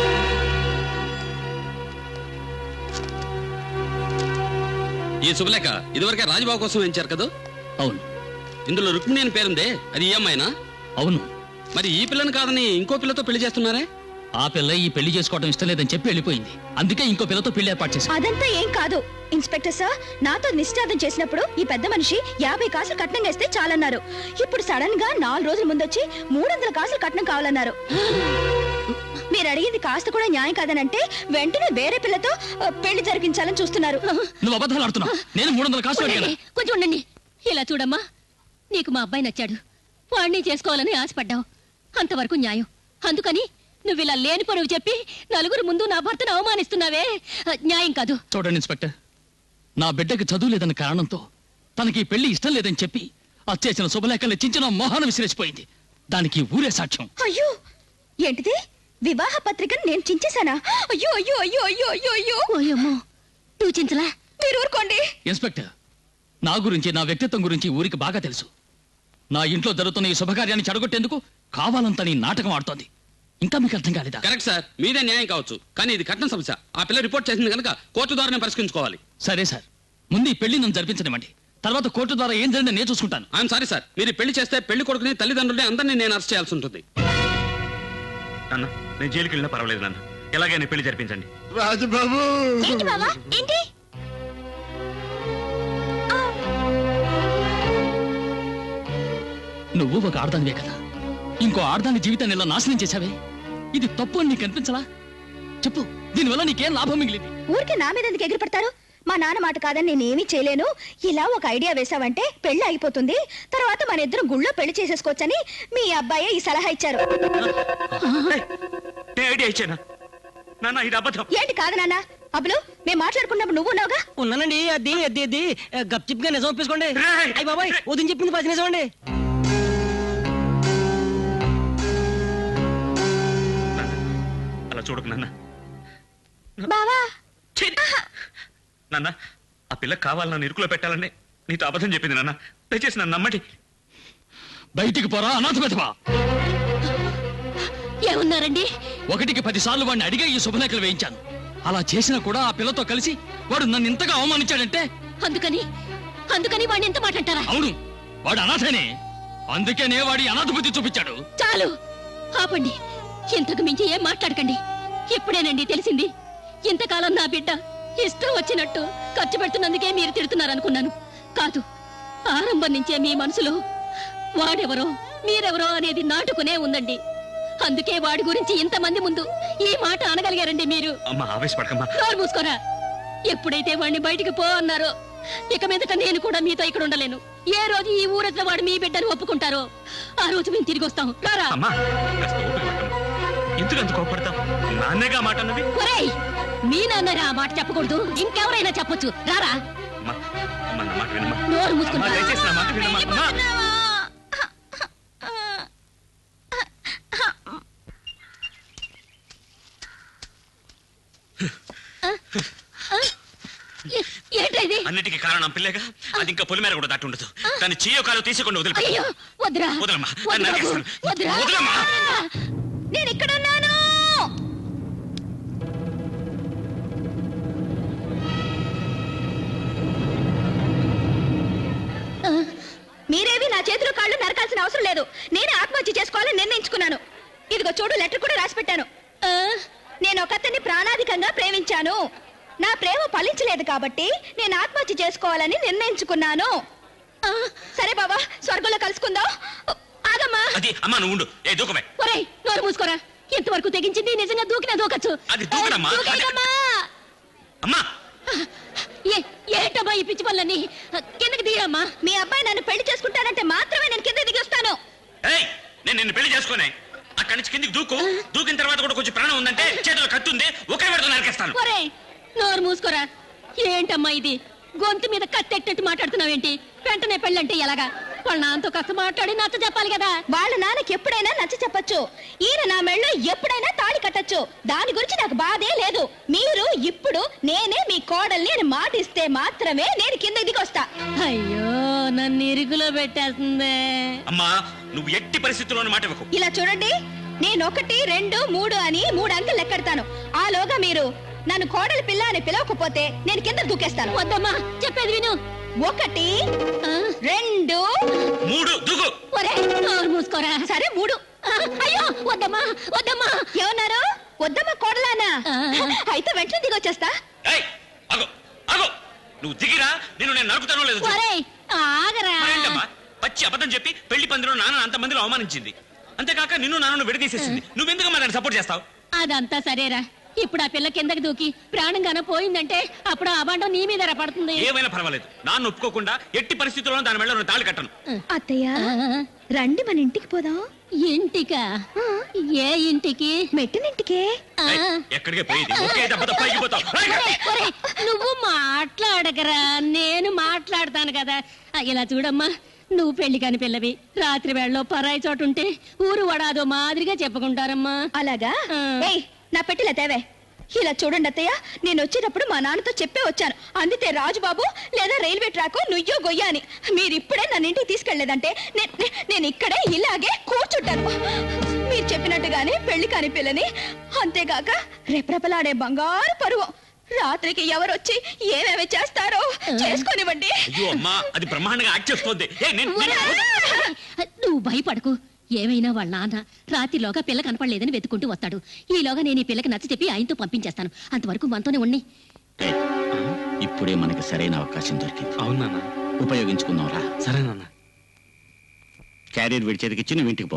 ఈ శుభలేఖ ఇదివరకే రాజబాబు కోసం వేయించారు కదా అవును ఇందులో రుక్మిణి అని పేరుందే అది ఈ అమ్మాయినా అవును మరి ఈ పిల్లని కాదని ఇంకో పిల్లతో పెళ్లి చేస్తున్నారే ఆ పిల్ల ఈ పెళ్లి చేసుకోవడం ఇష్టం లేదని చెప్పి వెళ్ళిపోయింది అందుకే ఇంకో పిల్లతో పెళ్లి ఏర్పాటు చేశాం అదంతా ఏం కాదు ఇన్స్పెక్టర్ సార్ నాతో నిశ్చితార్థం చేసినప్పుడు ఈ పెద్ద మనిషి యాభై కాసులు కట్నం వేస్తే చాలన్నారు ఇప్పుడు సడన్ గా నాలుగు రోజుల ముందు వచ్చి మూడు వందల కాసులు కట్నం కావాలన్నారు మీరు అడిగింది కాస్త కూడా న్యాయం కాదనంటే వెంటనే వేరే పిల్లతో ఆ, పెళ్లి జరిపించాలని చూస్తున్నారు నువ్వు అబద్ధాలు ఆడుతున్నావు నేను మూడు వందల కాసులు అడిగాను ఉండండి, కొంచెం ఉండండి ఇలా చూడమ్మా నీకు మా అబ్బాయి నచ్చాడు వాణ్ణి చేసుకోవాలని ఆశపడ్డావు అంతవరకు న్యాయం అందుకని నువ్వు ఇలా లేని పనులు చెప్పి నలుగురు ముందు నా భర్తను అవమానిస్తున్నావే ఆ, న్యాయం కాదు చూడండి ఇన్స్పెక్టర్ నా బిడ్డకి చదువు లేదన్న కారణంతో తనకి ఈ పెళ్లి ఇష్టం లేదని చెప్పి అచ్చేసిన శుభలేఖల్ని చించిన మోహన విసిరేసిపోయింది దానికి ఊరే సాక్ష్యం అయ్యో ఏంటిది వివాహ పత్రికను నేను చించేశానా అయ్యో అయ్యో అయ్యో అయ్యో అయ్యో అయ్యో ఓయమ్మో నువ్వు చించలా మీరు ఊరుకోండి ఇన్స్పెక్టర్ నా గురించి నా వ్యక్తిత్వం గురించి ఊరికి బాగా తెలుసు నా ఇంట్లో జరుగుతున్న ఈ శుభకార్యాన్ని చెడగొట్టేందుకు కావాలంత నీ నాటకం ఆడుతోంది ఇంకా మీకు అర్థం కాలేదా కరెక్ట్ సార్ మీదే న్యాయం కావచ్చు కానీ ఇది కట్నం సమస్య ఆ పిల్ల రిపోర్ట్ చేసింది కనుక కోర్టు ద్వారానే పరిష్కరించుకోవాలి సరే సార్ ముందు ఈ పెళ్లి నన్ను జరిపించనివ్వండి తర్వాత కోర్టు ద్వారా ఏం జరిగిందో నేను చూసుకుంటాను ఐఎమ్ సారీ సార్ మీరు ఈ పెళ్లి చేస్తే పెళ్లి కొడుకుని తల్లిదండ్రులని అందరినీ నేను అరెస్ట్ చేయాల్సి ఉంటుంది నాన్న నేను జైలుకి వెళ్ళినా పర్వాలేదు నాన్న ఎలాగైనా పెళ్లి జరిపించండి రాజబాబు ఏంటి బావా ఏంటి నువ్వు ఒక ఆడదానివే కదా ఇంకో ఆడదాని జీవితాన్ని ఇలా నాశనం చేశావే ఇది తప్పు అని నీకు అనిపించలా చెప్పు దీనివల్ల నీకేం లాభం మిగిలింది ఊరికే నా మీద ఎందుకు ఎగిరిపడతారు మా నాన్న మాట కాదని నేనేమీ చేయలేను ఇలా ఒక ఐడియా వేసావంటే పెళ్లి అయిపోతుంది తర్వాత మన ఇద్దరు గుళ్ళో పెళ్లి చేసేసుకోవచ్చని మీ అబ్బాయి ఈ సలహా ఇచ్చారు నేను ఐడియా ఇచ్చానా నాన్న ఇది అబద్ధం ఏంటి కాదు నాన్న అబ్బులు మేము మాట్లాడుకున్నప్పుడు నువ్వు ఉన్నావుగా ఉన్నానండి అది అది అది గప్చిప్గా నిజం ఒప్పేసుకోండి అయ్యి బాబాయ్ ఉదయం చెప్పింది పది నిజం అండి అలా చూడకు నాన్న బావా నాన్న ఆ పిల్ల కావాలి నన్ను ఇరుకులో పెట్టాలని నీతో అబద్ధం చెప్పింది నాన్న దయచేసి నన్ను నమ్మండి బయటికి పోరా అనాథ పెదవా ఏమన్నారండి ఒకటికి పది సార్లు వాడిని అడిగే ఈ శుభలేఖలు వేయించాను అలా చేసినా కూడా ఆ పిల్లతో కలిసి వాడు నన్ను ఇంతగా అవమానించాడంటే అందుకని అందుకని వాడిని ఎంత మాట అంటారా అవును వాడు అనాథనే అందుకనే వాడి అనాథ బుద్ధి చూపించాడు చాలు ఆపండి ఇంతకు మించి ఏం మాట్లాడకండి ఇప్పుడేనండి తెలిసింది ఇంతకాలం నా బిడ్డ ఇష్టం వచ్చినట్టు ఖర్చు పెడుతున్నందుకే మీరు తిడుతున్నారనుకున్నాను కాదు ఆరంభం నుంచే మీ మనసులో వాడెవరో మీరెవరో అనేది నాటుకునే ఉందండి అందుకే వాడి గురించి ఇంతమంది ముందు ఈ మాట అనగలిగారండి మీరు అమ్మా ఆవేశపడకమ్మా నోరు మూసుకోరా ఎప్పుడైతే వాడిని బయటికి పో అన్నారో ఇక మీదట నేను కూడా మీతో ఇక్కడ ఉండలేను ఏ రోజు ఈ ఊరట్ల వాడు మీ బిడ్డను ఒప్పుకుంటారో ఆ రోజు మేము తిరిగి వస్తాం రారా అమ్మా కాస్త ఓపిక పట్టమ్మా. ఎందుకు అంత కోపడతావు నాన్నేగా మాట అన్నది ఒరేయ్ మీ నాన్నరా ఆ మాట చెప్పకూడదు ఇంకెవరైనా చెప్పొచ్చు రారా అమ్మా అమ్మా, నా మాట వినమ్మా నోరు మూసుకుంటా. అమ్మా, దయచేసి నా మాట వినమ్మా అమ్మా. ఏంటది అన్నిటికీ కారణం పిల్లేగా అది ఇంకా పొలిమేర కూడా దాటి ఉండదు దాన్ని చెయ్యో కాలు తీసుకుండా వదిలిపెట్టు అయ్యో వద్దురా వదలమ్మా వద్దు నన్ను బాబు, నరికేస్తాను. వద్దురా వదలమ్మా నేను ఇక్కడున్నాను మీరేవి నా చేతులు కాళ్ళు నరకాల్సిన అవసరం లేదు నేనే ఆత్మహత్య చేసుకోవాలని నిర్ణయించుకున్నాను ఇదిగో చూడు లెటర్ కూడా రాసి పెట్టాను ఆ, నేను ఒకతన్ని ప్రాణాధికంగా ప్రేమించాను నా ప్రేమ ఫలించలేదు కాబట్టి నేను ఆత్మహత్య చేసుకోవాలని నిర్ణయించుకున్నాను ఆ, సరే బాబా స్వర్గంలో కలుసుకుందాం ఆగమ్మా అది అమ్మా నువ్వు ఉండు ఏ దూకమే ఒరేయ్ నోరు మూసుకోరా ఇంతవరకు తెగించింది నిజంగా దూకినా దూకచ్చు అది దూకడమ్మా. అది- దూకేయమ్మా. అమ్మా ఏ- ఏంటమ్మా ఈ పిచ్చి పనులన్నీ కిందకి దిగమ్మా మీ అబ్బాయి నన్ను పెళ్లి చేసుకుంటానంటే మాత్రమే నేను కింద దిగి వస్తాను ఏయ్ నేను నిన్ను పెళ్లి చేసుకోనే అక్కడి నుంచి కిందికి దూకు దూకిన తర్వాత కూడా కొంచెం ప్రాణం ఉందంటే చేతిలో కత్తుంది ఒకే పెడుతూ నరికేస్తాను ఒరేయ్ నోరు మూసుకోరా ఏంటమ్మా ఇది గొంతు మీద కత్తెట్టినట్టు మాట్లాడుతున్నావేంటి వెంటనే పెళ్ళంటే ఎలాగా వాళ్ళ నాన్నతో కాస్త మాట్లాడి నచ్చ చెప్పాలి కదా వాళ్ళ నాన్నకి ఎప్పుడైనా నచ్చ చెప్పొచ్చు ఈయన నా మెళ్ళో ఎప్పుడైనా తాళి కట్టొచ్చు దాని గురించి నాకు బాధే లేదు మీరు ఇప్పుడు నేనే మీ కోడల్ని అని మాట ఇస్తే మాత్రమే నేను కింద దిగి వస్తా అయ్యో నన్ను ఇరుకులో పెట్టేస్తుందే అమ్మా నువ్వు ఎట్టి పరిస్థితుల్లోనూ మాట ఇవ్వకు ఇలా చూడండి నేను ఒకటి రెండు మూడు అని మూడు అంకెలు లెక్కెడతాను ఆలోగా మీరు నన్ను కోడలి పిల్ల అని పిలవకపోతే నేను కింద దూకేస్తాను వద్దమ్మా చెప్పేది విను ఒకటి రెండు మూడు దూకు ఒరేయ్ నోరు మూసుకోరా సరే మూడు అయ్యో వద్దమ్మా వద్దమ్మా ఏమన్నారు వద్దమ్మా కోడలానా అయితే వెంటనే దిగొచ్చేస్తా ఏయ్ అగో అగో నువ్వు దిగిరా నిన్ను నేను నరుకుతానో లేదు చూడు. ఒరేయ్ ఆగరా మరేంటమ్మా పచ్చి అబద్ధం చెప్పి పెళ్లి పందిలో నాన్న అంతమందిలో అవమానించింది అంతేకాక నిన్ను నాన్నను విడదీసేసింది నువ్వెందుకు దాన్ని సపోర్ట్ చేస్తావు అదంతా సరేరా ఇప్పుడు ఆ పిల్ల కిందకి దూకి ప్రాణంగాన పోయిందంటే అప్పుడు ఆ బండం నీ మీద పడుతుంది ఏమైనా పర్వాలేదు నాన్న ఒప్పుకోకుండా ఎట్టి పరిస్థితుల్లో దాని మెళ్ళ నేను తాళి కట్టను అత్తయ్య రండి మన ఇంటికి పోదాం ఇంటికా ఏ ఇంటికి మెట్టినింటికే ఏయ్, ఎక్కడికే పోయేది ఒకే దెబ్బతో పైకి పోతావు ఒరేయ్, ఒరేయ్, నువ్వు మాట్లాడకరా నేను మాట్లాడతాను కదా ఆ, ఇలా చూడమ్మా నువ్వు పెళ్లి కాని పిల్లవి రాత్రి వేళలో పరాయి చోటు ఉంటే ఊరు వడాదో మాదిరిగా చెప్పుకుంటారమ్మా అలాగా ఏయ్ నా పెట్టిల తేవే ఇలా చూడండి అత్తయ్య నేను వచ్చేటప్పుడు మా నాన్నతో చెప్పే వచ్చాను అందితే రాజుబాబు లేదా రైల్వే ట్రాక్ నుయ్యో గొయ్య అని మీరు ఇప్పుడే నన్ను ఇంటికి తీసుకెళ్లేదంటే నే- నే- నేను ఇక్కడే ఇలాగే కూర్చుంటాను మీరు చెప్పినట్టుగానే పెళ్లి కాని పిల్లని అంతేగాక రెప్రెపలాడే బంగారు పరువు రాత్రికి ఎవరొచ్చి ఏమేమి చేస్తారో చేసుకోనివ్వండి అయ్యో అమ్మా అది బ్రహ్మాండంగా యాక్ట్ చేస్తోంది ఏయ్, నేను- నేను- నువ్వు భయపడకు ఏమైనా వాళ్ళ నాన్న రాత్రిలోగా పిల్ల కనపడలేదని వెతుకుంటూ వస్తాడు ఈలోగా నేను ఈ పిల్లకి నచ్చ చెప్పి ఆయనతో పంపించేస్తాను అంతవరకు మనతోనే ఉండి ఇప్పుడే మనకి సరైన అవకాశం దొరికింది అవునా ఉపయోగించుకుందాం రా సరేనన్నా క్యారియర్ వీడి చేతికిచ్చి నువ్వు ఇంటికి పో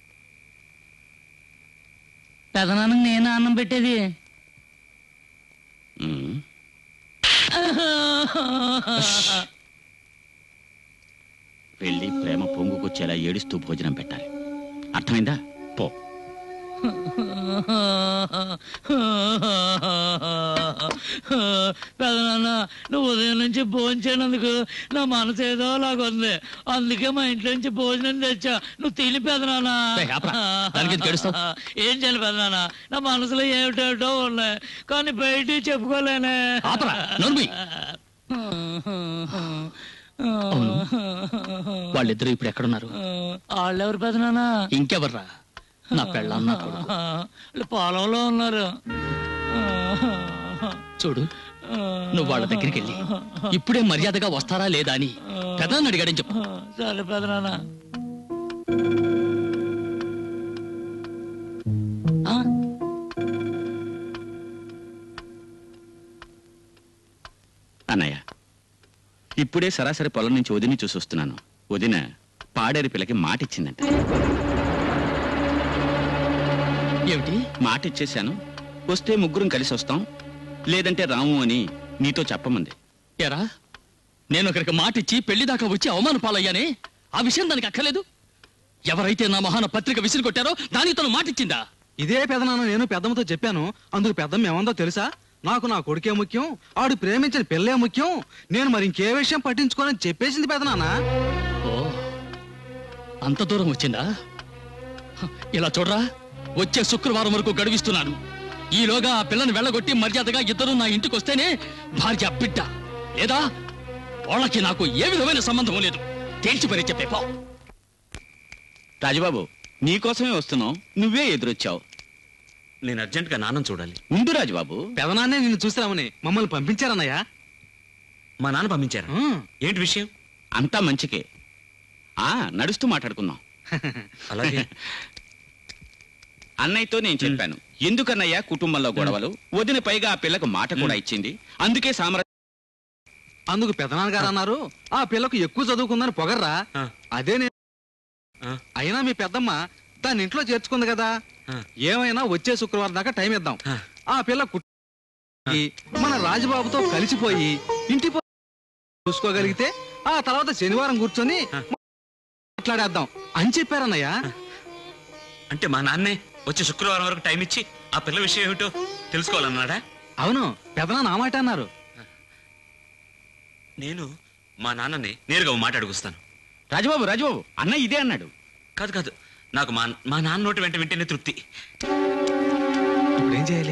పెదనాన్నకి నేను అన్నం పెట్టేది ఉమ్. వెళ్ళి ప్రేమ పొంగుకొచ్చేలా ఏడుస్తూ భోజనం పెట్టాలి అర్థమైందా పో పెదనాన్న నువ్వు ఉదయం నుంచి భోజనం చేయనందుకు నా మనసు ఏదో లాగుంది అందుకే మా ఇంట్లో నుంచి భోజనం తెచ్చా నువ్వు తిని పెదనాన్న ఏయ్, ఆపరా. దానికి ఎందుకు ఏడుస్తావ్? ఏం చేయాలి పెదనాన్న నా మనసులో ఏమిటేమిటో ఉన్నాయి కానీ బయట చెప్పుకోలేనే ఆపరా, నోర్మి. అవును వాళ్ళిద్దరూ ఇప్పుడు ఎక్కడున్నారు వాళ్ళెవరు పెదనాన్న ఇంకెవర్రా నా పెళ్ళాం నా కొడుకు వాళ్ళు పొలంలో ఉన్నారు చూడు నువ్వు వాళ్ళ దగ్గరికి వెళ్ళి ఇప్పుడే మర్యాదగా వస్తారా లేదా అని పెద్దనాన్న అడిగాడని చెప్పు చాలు పెదనాన్న అన్నయ్య ఇప్పుడే సరాసరి పొలం నుంచి వదిని చూసి వస్తున్నాను వదిన పాడేరు పిల్లకి మాట ఇచ్చిందంట ఏమిటి మాట ఇచ్చేశాను వస్తే ముగ్గురం కలిసి వస్తాం లేదంటే రాము అని నీతో చెప్పమంది ఎరా నేను ఒకరికి మాట ఇచ్చి పెళ్లి దాకా వచ్చి అవమాన పాలయ్యానే ఆ విషయం దానికి అక్కర్లేదు ఎవరైతే నా మహాన పత్రిక విసిరి కొట్టారో దానికి తను మాట ఇచ్చిందా ఇదే పెదనాన్న నేను పెద్దమ్మతో చెప్పాను అందుకు పెద్దమ్మ ఏమందో తెలుసా నాకు నా కొడుకే ముఖ్యం ఆడు ప్రేమించిన పిల్లే ముఖ్యం నేను మరి ఇంకే విషయం పట్టించుకోనని చెప్పేసింది పెదనాన్న ఓ అంత దూరం వచ్చిందా హ, ఇలా చూడరా వచ్చే శుక్రవారం వరకు గడువిస్తున్నాను ఈలోగా ఆ పిల్లని వెళ్ళగొట్టి మర్యాదగా ఇద్దరు నా ఇంటికి వస్తేనే భార్య బిడ్డ లేదా వాళ్ళకి నాకు ఏ విధమైన సంబంధం లేదు తేల్చి పరి చెప్పే పో రాజుబాబు నీకోసమే వస్తున్నావు నువ్వే ఎదురొచ్చావు నేను అర్జెంటుగా నాన్నం చూడాలి ఉండు రాజుబాబు పెదనాన్నే నిన్ను చూసిరామని మమ్మల్ని పంపించారన్నయ్య మా నాన్న పంపించారు ఏంటి విషయం అంతా మంచికే ఆ నడుస్తూ మాట్లాడుకుందాం అలాగే అన్నయ్యతో నేను చెప్పాను ఎందుకన్నయ్యా కుటుంబంలో గొడవలు వదిన పైగా ఆ పిల్లకు మాట కూడా ఇచ్చింది అందుకే సామ్రాజ్యం అందుకు పెదనాన్న గారు అన్నారు ఆ పిల్లకు ఎక్కువ చదువుకుందని పొగర్రా అదే నేను అయినా మీ పెద్దమ్మ దాన్ని ఇంట్లో చేర్చుకుంది కదా ఏమైనా వచ్చే శుక్రవారం దాకా టైం ఇద్దాం ఆ పిల్ల కుట్టి మన రాజబాబుతో కలిసిపోయి ఇంటి పో- చూసుకోగలిగితే ఆ తర్వాత శనివారం కూర్చొని మాట్లాడేద్దాం అని చెప్పారన్నయ్య అంటే మా నాన్నే వచ్చే శుక్రవారం వరకు టైం ఇచ్చి ఆ పిల్ల విషయం ఏమిటో తెలుసుకోవాలన్నాడా అవును పెదనాన్న ఆ మాట అన్నారు నేను మా నాన్నని నేరుగా ఓ మాట అడుగుస్తాను రాజబాబు రాజబాబు అన్న ఇదే అన్నాడు కాదు కాదు నాకు మా మా నాన్న నోటి వెంట వింటేనే తృప్తి ఇప్పుడు ఏం చేయాలి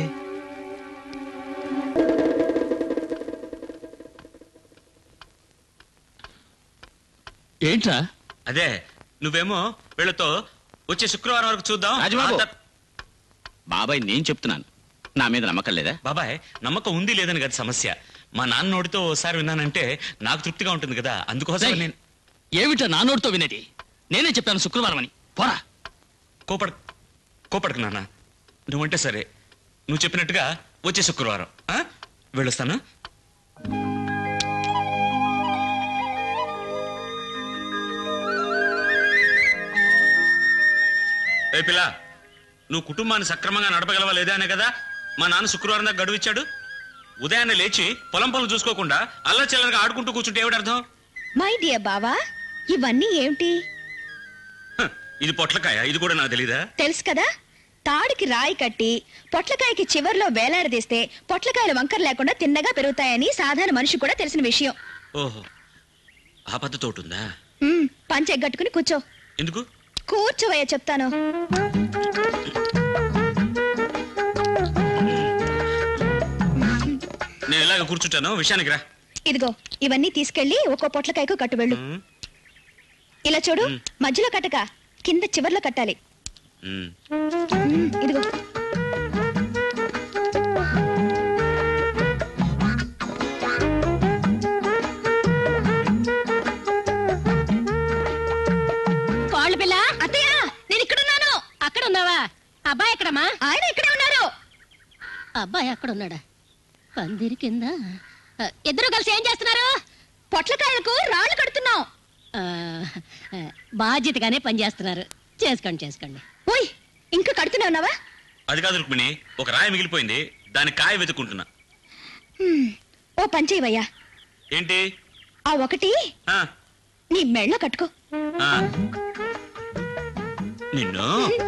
ఏంట్రా అదే నువ్వేమో వీళ్ళతో వచ్చే శుక్రవారం వరకు చూద్దాం రాజబాబు. ఆ తర్- బాబాయ్ నేను చెప్తున్నాను నా మీద నమ్మకం లేదా బాబాయ్ నమ్మకం ఉంది లేదని కదా సమస్య మా నాన్న నోటితో ఓసారి విన్నానంటే నాకు తృప్తిగా ఉంటుంది కదా అందుకోసం రేయ్, నేను ఏమిటా నా నోటితో వినేది నేనే చెప్పాను శుక్రవారం అని పోరా కోపడ కోపడకు నాన్న నువ్వంటే సరే నువ్వు చెప్పినట్టుగా వచ్చే శుక్రవారం ఆ? వెళ్ళొస్తాను ఏ పిల్ల నువ్వు కుటుంబాన్ని సక్రమంగా నడపగలవా లేదా అనే కదా మా నాన్న శుక్రవారం దాకా గడువు ఇచ్చాడు ఉదయాన్నే లేచి పొలం పనులు చూసుకోకుండా అల్ల చిల్లరగా ఆడుకుంటూ కూర్చుంటే ఏమిటి అర్థం మై డియర్ బావా ఇవన్నీ ఏమిటి హ, ఇది పొట్లకాయ ఇది కూడా నాకు తెలీదా తెలుసు కదా తాడికి రాయి కట్టి పొట్లకాయకి చివర్లో వేలాడదీస్తే పొట్లకాయలు వంకర లేకుండా తిన్నగా పెరుగుతాయని సాధారణ మనిషి కూడా తెలిసిన విషయం ఓహో ఆ పద్ధతి ఒకటి ఉందా ఉమ్, పంచె ఎగ్గట్టుకుని కూర్చో ఎందుకు కూర్చోవయ్యా చెప్తాను నేను ఇలాగ కూర్చుంటాను విషయానికి రా ఇదిగో ఇవన్నీ తీసుకెళ్లి ఒక్కో పొట్లకాయకు కట్టు వెళ్ళు ఇలా చూడు మధ్యలో కట్టక కింద చివర్లో కట్టాలి ఉమ్. ఉమ్, ఇదిగో కోళ్ళ పిల్ల అత్తయ్య నేను ఇక్కడున్నాను అక్కడ ఉన్నావా అబ్బాయి ఎక్కడమ్మా ఆయన ఇక్కడే ఉన్నారు అబ్బాయి అక్కడ ఉన్నాడా పందిరి కింద ఆ, ఇద్దరు కలిసి ఏం చేస్తున్నారు పొట్లకాయలకు రాళ్ళు కడుతున్నాం ఆ, ఆ, బాధ్యతగానే పనిచేస్తున్నారు చేసుకోండి చేసుకోండి ఓయ్ ఇంకా కడుతూనే ఉన్నావా అది కాదు రుక్మిణి ఒక రాయి మిగిలిపోయింది దాని కాయ వెతుక్కుంటున్నా హ్మ్, ఓ పంచేవయ్యా ఏంటి ఆ ఒకటి ఆ, నీ మెళ్ళో కట్టుకో ఆ. నిన్ను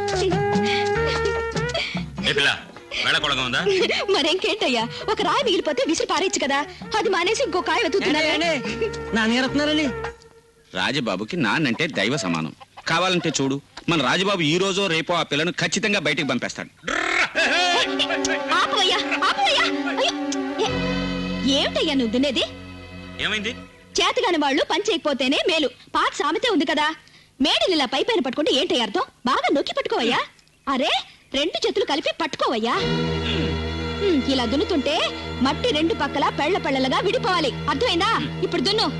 ఏ పిల్ల వెళ్ళకూడగా ఉందా మరేంకేంటయ్యా ఒక రాయి మిగిలిపోతే విసిరి పారేయచ్చు కదా అది మానేసి ఇంకో కాయ వెతుకుతున్నావే నా నేరత్నారండి రాజబాబుకి నాన్నంటే దైవ సమానం కావాలంటే చూడు మన రాజబాబు ఈ రోజో రేపో ఆ పిల్లను ఖచ్చితంగా బయటికి పంపేస్తాడు ఆపవయ్యా ఆపవయ్యా అయ్యో ఏ- ఏమిటయ్యా నువ్వు దున్నేది ఏమైంది చేతగాని వాళ్ళు పని చేయకపోతేనే మేలు పాత సామెతే ఉంది కదా మేడలు ఇలా పై పైన పట్టుకుంటే ఏంటి అర్థం బాగా నొక్కి పట్టుకోవయ్యా అరే రెండు చేతులు కలిపి పట్టుకోవయ్యా హ్మ్, ఇలా దున్నుతుంటే మట్టి రెండు పక్కల పెళ్ల పెళ్ళలుగా విడిపోవాలి అర్థమైందా ఇప్పుడు దున్ను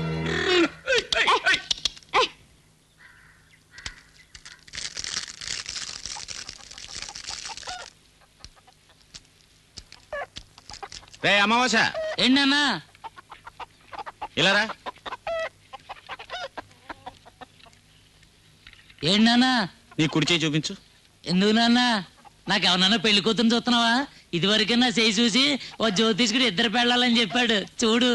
రే అమావాస ఏంటన్నా ఇలా రా ఏంటన్నా నీ కుడి చేయి చూపించు ఎందుకు నాన్న నాకు ఎవరన్నా పెళ్లి కూతురు చూస్తున్నావా ఇదివరకే నా చేయి చూసి ఓ జ్యోతిష్కుడు ఇద్దరు పెళ్ళాలని చెప్పాడు చూడు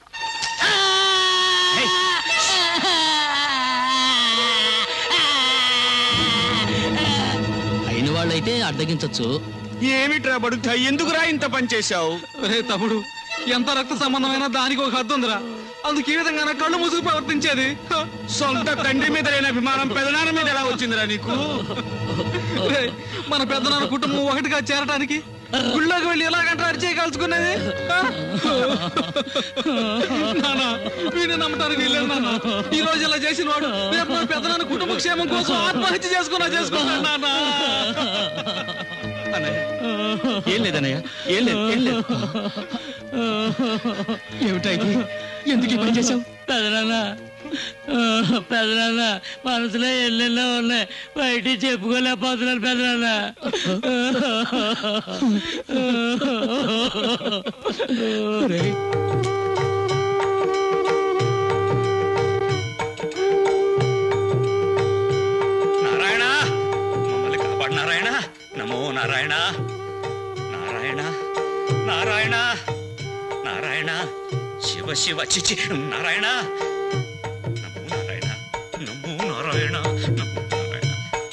అయిన వాళ్ళైతే అడ్డగించవచ్చు ఏమిట్రా బడుతా ఎందుకురా ఇంత పని చేశావు రే తమ్ముడు ఎంత రక్త సంబంధమైనా దానికి ఒక హద్దు ఉందిరా అందుకు ఈ విధంగా నా కళ్ళు ముసుగు ప్రవర్తించేది సొంత తండ్రి మీద లేని అభిమానం పెదనాన్న మీద ఎలా వచ్చిందిరా నీకు రే, మన పెద్దనాన్న కుటుంబం ఒకటిగా చేరటానికి గుళ్ళోకి వెళ్ళి ఎలాగంటే అరిచే కలుసుకునేది ఆ? నాన్న వీడిని నమ్మటానికి వీల్లేదు నాన్న ఈ రోజు ఇలా చేసిన వాడు రేపు మన పెద్దనాన్న కుటుంబ క్షేమం కోసం ఆత్మహత్య చేసుకున్నా చేసుకున్నాడు నాన్న ఏం లేదన్నయ్య ఏం లేదు ఏం లేదు ఏమిటైతే ఎందుకు ఈ పని చేశావు పెదనాన్న పెదనాన్న మనసులో ఎల్లెల్లో ఉన్నాయి బయట చెప్పుకోలేకపోతున్నాను పెదనాన్న నారాయణ మమ్మల్ని కాపాడు నారాయణ నమో నారాయణ నారాయణ నారాయణ నారాయణ శివ శివ చిచి నారాయణ నమో నారాయణ నమో నారాయణ నమో నారాయణ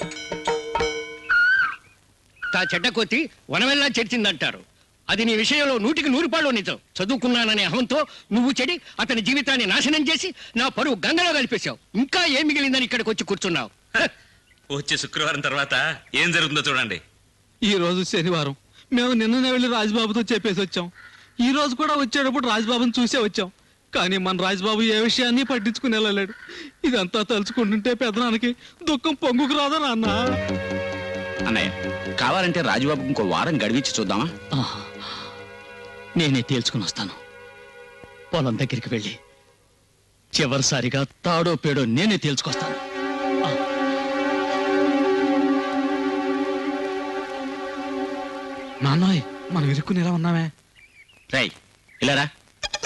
తా చెడ్డ కొత్తి వనవెల్లా చెడిచిందంటారు అది నీ విషయంలో నూటికి నూరు పాళ్ళు నిజం చదువుకున్నాననే అహంతో నువ్వు చెడి అతని జీవితాన్ని నాశనం చేసి నా పరువు గంగలో కలిపేశావు ఇంకా ఏం మిగిలిందని ఇక్కడికి వచ్చి కూర్చున్నావు వచ్చే శుక్రవారం తర్వాత ఏం జరుగుతుందో చూడండి ఈ రోజు శనివారం మేము నిన్ననే వెళ్ళి రాజ్బాబుతో చెప్పేసి వచ్చాం ఈ రోజు కూడా వచ్చేటప్పుడు రాజ్బాబుని చూసే వచ్చాం కానీ మన రాజ్బాబు ఏ విషయాన్ని పట్టించుకుని వెళ్ళలేడు ఇదంతా తలుచుకుంటుంటే పెదనానికి దుఃఖం పొంగుకు రాదా నాన్న అన్నయ్య కావాలంటే రాజుబాబుకి ఇంకో వారం గడివిచ్చి చూద్దామా ఆహా. నేనే తేల్చుకుని వస్తాను పొలం దగ్గరికి వెళ్ళి చివరిసారిగా తాడో పేడో నేనే తేల్చుకొస్తాను నాన్నోయ్ మనం ఇరుక్కుని ఎలా ఉన్నామే రై ఇలా రా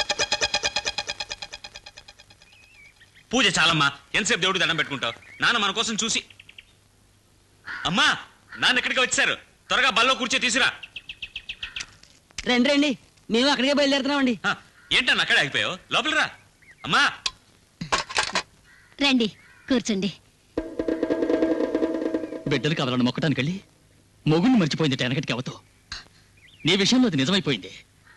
పూజ చాలమ్మా ఎంతసేపు దేవుడి దండం పెట్టుకుంటావు నాన్న మన కోసం చూసి అమ్మా నాన్న ఎక్కడికి వచ్చారు త్వరగా బల్లో కూర్చో తీసురా రండి రండి మేము అక్కడికే బయలుదేరుతున్నామండి ఏంటన్నా అక్కడే ఆగిపోయావు లోపల రా అమ్మా రండి కూర్చోండి బిడ్డలు కదలను మొక్కటానికి వెళ్ళి మొగుడిని మర్చిపోయింది వెనకటికి అవతో నీ విషయంలో అది నిజమైపోయింది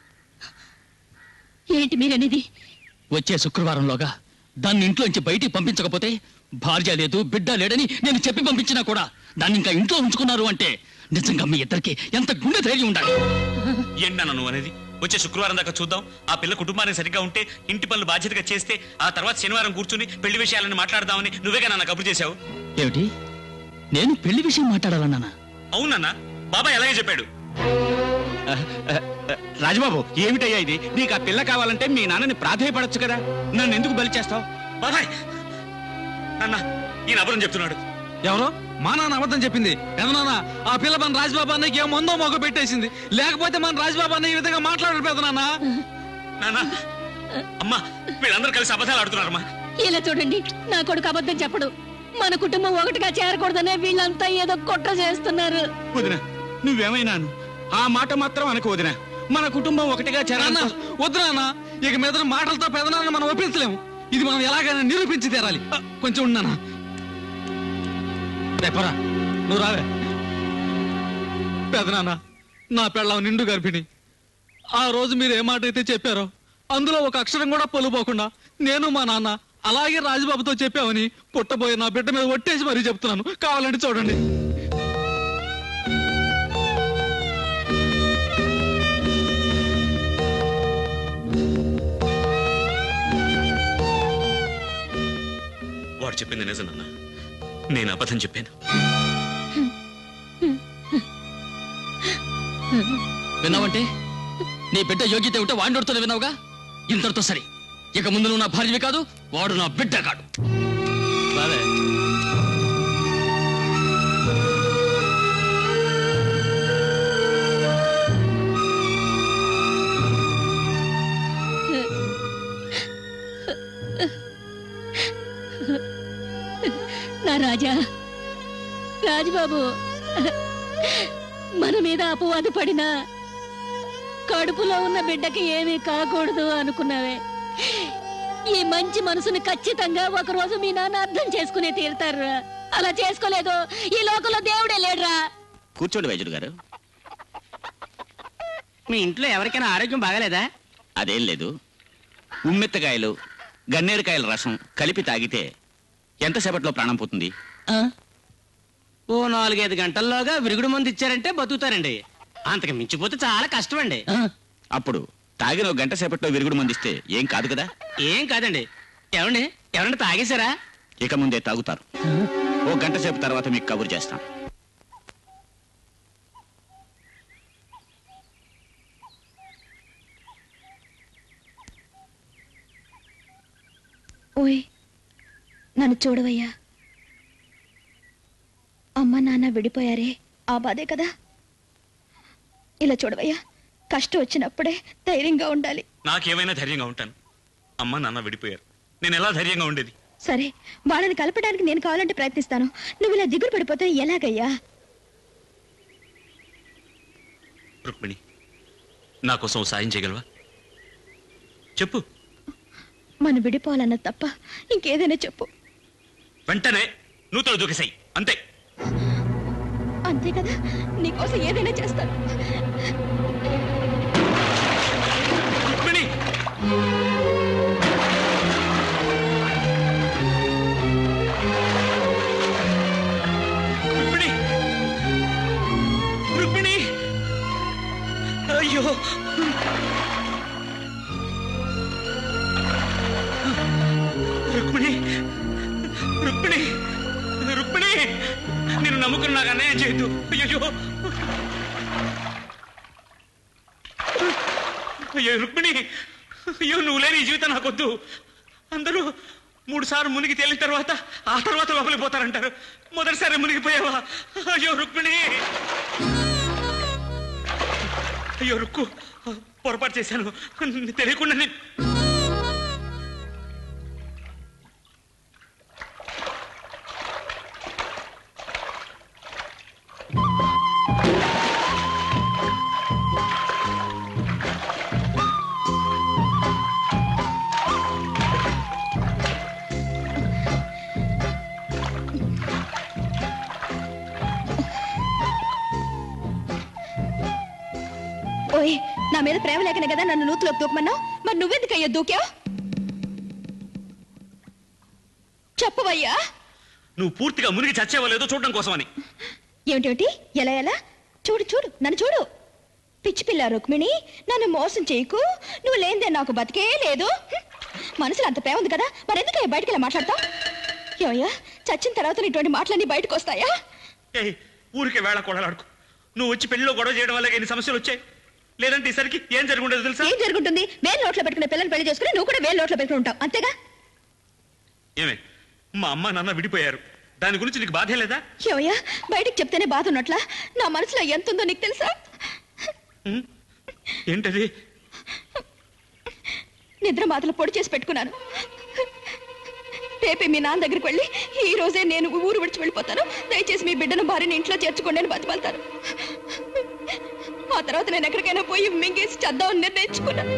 ఏంటి మీరనేది వచ్చే శుక్రవారంలోగా దాన్ని ఇంట్లోంచి బయటికి పంపించకపోతే భార్య లేదు బిడ్డ లేడని నేను చెప్పి పంపించినా కూడా దాన్ని ఇంకా ఇంట్లో ఉంచుకున్నారు అంటే నిజంగా మీ ఇద్దరికి ఎంత గుండె ధైర్యం ఉండాలి ఏంటన్నా నువ్వు అనేది వచ్చే శుక్రవారం దాకా చూద్దాం ఆ పిల్ల కుటుంబానికి సరిగ్గా ఉంటే ఇంటి పనులు బాధ్యతగా చేస్తే ఆ తర్వాత శనివారం కూర్చుని పెళ్లి విషయాలను మాట్లాడదామని నువ్వేగా నాన్న కబురు చేశావు ఏమిటి నేను పెళ్లి విషయం మాట్లాడాలన్నానా అవునన్నా బాబాయ్ అలాగే చెప్పాడు రాజుబాబు ఏమిటయ్యా ఇది నీకు ఆ పిల్ల కావాలంటే మీ నాన్నని ప్రాధేయపడొచ్చు కదా నన్ను ఎందుకు బలి చేస్తావు బాబాయ్ నాన్న ఈయన అబద్ధం చెప్తున్నాడు ఎవరు మా నాన్న అబద్ధం చెప్పింది పెదనాన్న ఆ పిల్ల మన రాజ్బాబు అన్నకి ఏ ముందో మొగ పెట్టేసింది లేకపోతే మన రాజ్బాబు అన్న ఈ విధంగా మాట్లాడారు పెదనాన్న నాన్న అమ్మా వీళ్ళందరూ కలిసి అబద్ధాలు ఆడుతున్నారమ్మా ఇలా చూడండి నా కొడుకు అబద్ధం చెప్పడు మన కుటుంబం ఒకటిగా చేరకూడదనే వీళ్ళంతా ఏదో కుట్ర చేస్తున్నారు వదిన నువ్వేమైనాను ఆ మాట మాత్రం అనుకో వదిన మన కుటుంబం ఒకటిగా చేరాలి నాన్న, వద్దు నాన్న ఇక మీద మాటలతో పెదనాన్న మనం ఒప్పించలేము ఇది మనం ఎలాగైనా నిరూపించి తీరాలి ఆ, కొంచెం ఉన్నానా రేపరా నువ్వు రావే పెదనాన్న నా పెళ్ళం నిండు గర్భిణి ఆ రోజు మీరు ఏ మాట అయితే చెప్పారో అందులో ఒక అక్షరం కూడా పొలుపోకుండా నేను మా నాన్న అలాగే రాజుబాబుతో చెప్పామని పుట్టబోయే నా బిడ్డ మీద ఒట్టేసి మరీ చెప్తున్నాను కావాలంటే చూడండి వాడు చెప్పింది నిజం నాన్న నేను అబద్ధం చెప్పాను విన్నావంటే నీ బిడ్డ యోగ్యత ఉంటే వాడినోడుతో విన్నావుగా ఇంతటితో సరి ఇక ముందు నువ్వు నా భార్యవి కాదు వాడు నా బిడ్డ కాడు బావే నా రాజా రాజుబాబు మన మీద అపవాదు పడినా కడుపులో ఉన్న బిడ్డకి ఏమీ కాకూడదు అనుకున్నావే ఈ మంచి మనసుని ఖచ్చితంగా ఒక రోజు మీ నాన్న అర్థం చేసుకునే తీరుతారు అలా చేసుకోలేదు ఈ లోకంలో దేవుడే లేడురా కూర్చోండి వైద్యుడు గారు మీ ఇంట్లో ఎవరికైనా ఆరోగ్యం బాగాలేదా అదేం లేదు ఉమ్మెత్తకాయలు గన్నేరుకాయల రసం కలిపి తాగితే ఎంతసేపట్లో ప్రాణం పోతుంది ఓ నాలుగైదు గంటల్లోగా విరుగుడు మందు ఇచ్చారంటే బతుకుతారండి అంతకు మించిపోతే చాలా కష్టం అండి అప్పుడు తాగిన ఒక గంట సేపట్లో విరుగుడు మందిస్తే ఏం కాదు కదా ఏం కాదండి ఏమండి ఎవరండి తాగేశారా ఇక ముందే తాగుతారు ఓ గంట సేపు తర్వాత మీకు కబురు చేస్తాం ఓయ్ నన్ను చూడవయ్యా అమ్మ నాన్న విడిపోయారే ఆ బాధే కదా ఇలా చూడవయ్యా కష్టం వచ్చినప్పుడే ధైర్యంగా ఉండాలి నాకేమైనా ధైర్యంగా ఉంటాను అమ్మ నాన్న విడిపోయారు నేను ఎలా ధైర్యంగా ఉండేది సరే వాళ్ళని కలపడానికి నేను కావాలంటే ప్రయత్నిస్తాను నువ్వు ఇలా దిగులు పడిపోతే ఎలాగయ్యా రుక్మిణి నా కోసం ఓ సాయం చేయగలవా చెప్పు మనం విడిపోవాలన్న తప్ప ఇంకేదైనా చెప్పు వెంటనే నూతన దూకేసాయి అంతే అంతే కదా నీకోసం ఏదైనా చేస్తాను రుక్మిణి రుక్మిణి రుక్మిణి అయ్యో రుక్మిణి రుక్మిణి రుక్మిణి నేను నమ్ముకుని నాకు అన్యాయం చేయొద్దు అయ్యో అయ్యో రుక్మిణి అయ్యో నువ్వు లేని ఈ జీవితం నాకొద్దు అందరూ మూడు సార్లు మునిగి తేలిన తర్వాత ఆ తర్వాత లోపలికి పోతారంటారు మొదటిసారి మునిగిపోయావా అయ్యో రుక్మిణి అయ్యో రుక్కు పొరపాటు చేశాను తెలియకుండా నేను ఓయ్ నా మీద ప్రేమ లేకనే కదా నన్ను నూతులోకి దూకమన్నావు మరి నువ్వెందుకు అయ్యా దూకావు చెప్పవయ్యా నువ్వు పూర్తిగా మునిగి చచ్చేవాలేదో చూడడం కోసమని ఏమిటేమిటి ఎలా ఎలా చూడు చూడు నన్ను చూడు పిచ్చి పిల్ల రుక్మిణి నన్ను మోసం చేయకు నువ్వు లేనిదే నాకు బతికే లేదు హ్మ్. మనసులో అంత ప్రేమ ఉంది కదా మరెందుకు బయటికి వెళ్ళి మాట్లాడతావు ఏమయ్యా చచ్చిన తర్వాత ఇటువంటి మాటలన్నీ బయటకు వస్తాయా ఏయ్, ఊరికే వేళ కొడలాడుకు నువ్వు వచ్చి పెళ్లిలో గొడవ చేయడం వల్ల ఎన్ని సమస్యలు వచ్చాయి లేదంటే ఈసరికి ఏం జరుగుండేది తెలుసా ఏం జరుగుతుంది వేలు నోట్లో పెట్టుకునే పిల్లల్ని పెళ్లి చేసుకుని నువ్వు కూడా వేలు నోట్లో పెట్టుకుని ఉంటావు అంతేగా ఏమే మా అమ్మ నాన్న విడిపోయారు దాని గురించి నీకు బాధే లేదా ఏమయ్యా బయటికి చెప్తేనే బాధ ఉన్నట్లా నా మనసులో ఎంత ఉందో నీకు తెలుసా ఏంటది నిద్ర మాతలు పొడి చేసి పెట్టుకున్నాను రేపే మీ నాన్న దగ్గరికి వెళ్ళి ఈ రోజే నేను ఊరు విడిచి వెళ్ళిపోతాను దయచేసి మీ బిడ్డను భార్యని ఇంట్లో చేర్చుకోండి అని బతిమాలతాను ఆ తర్వాత నేను ఎక్కడికైనా పోయి మింగేసి చద్దామని నిర్ణయించుకున్నాను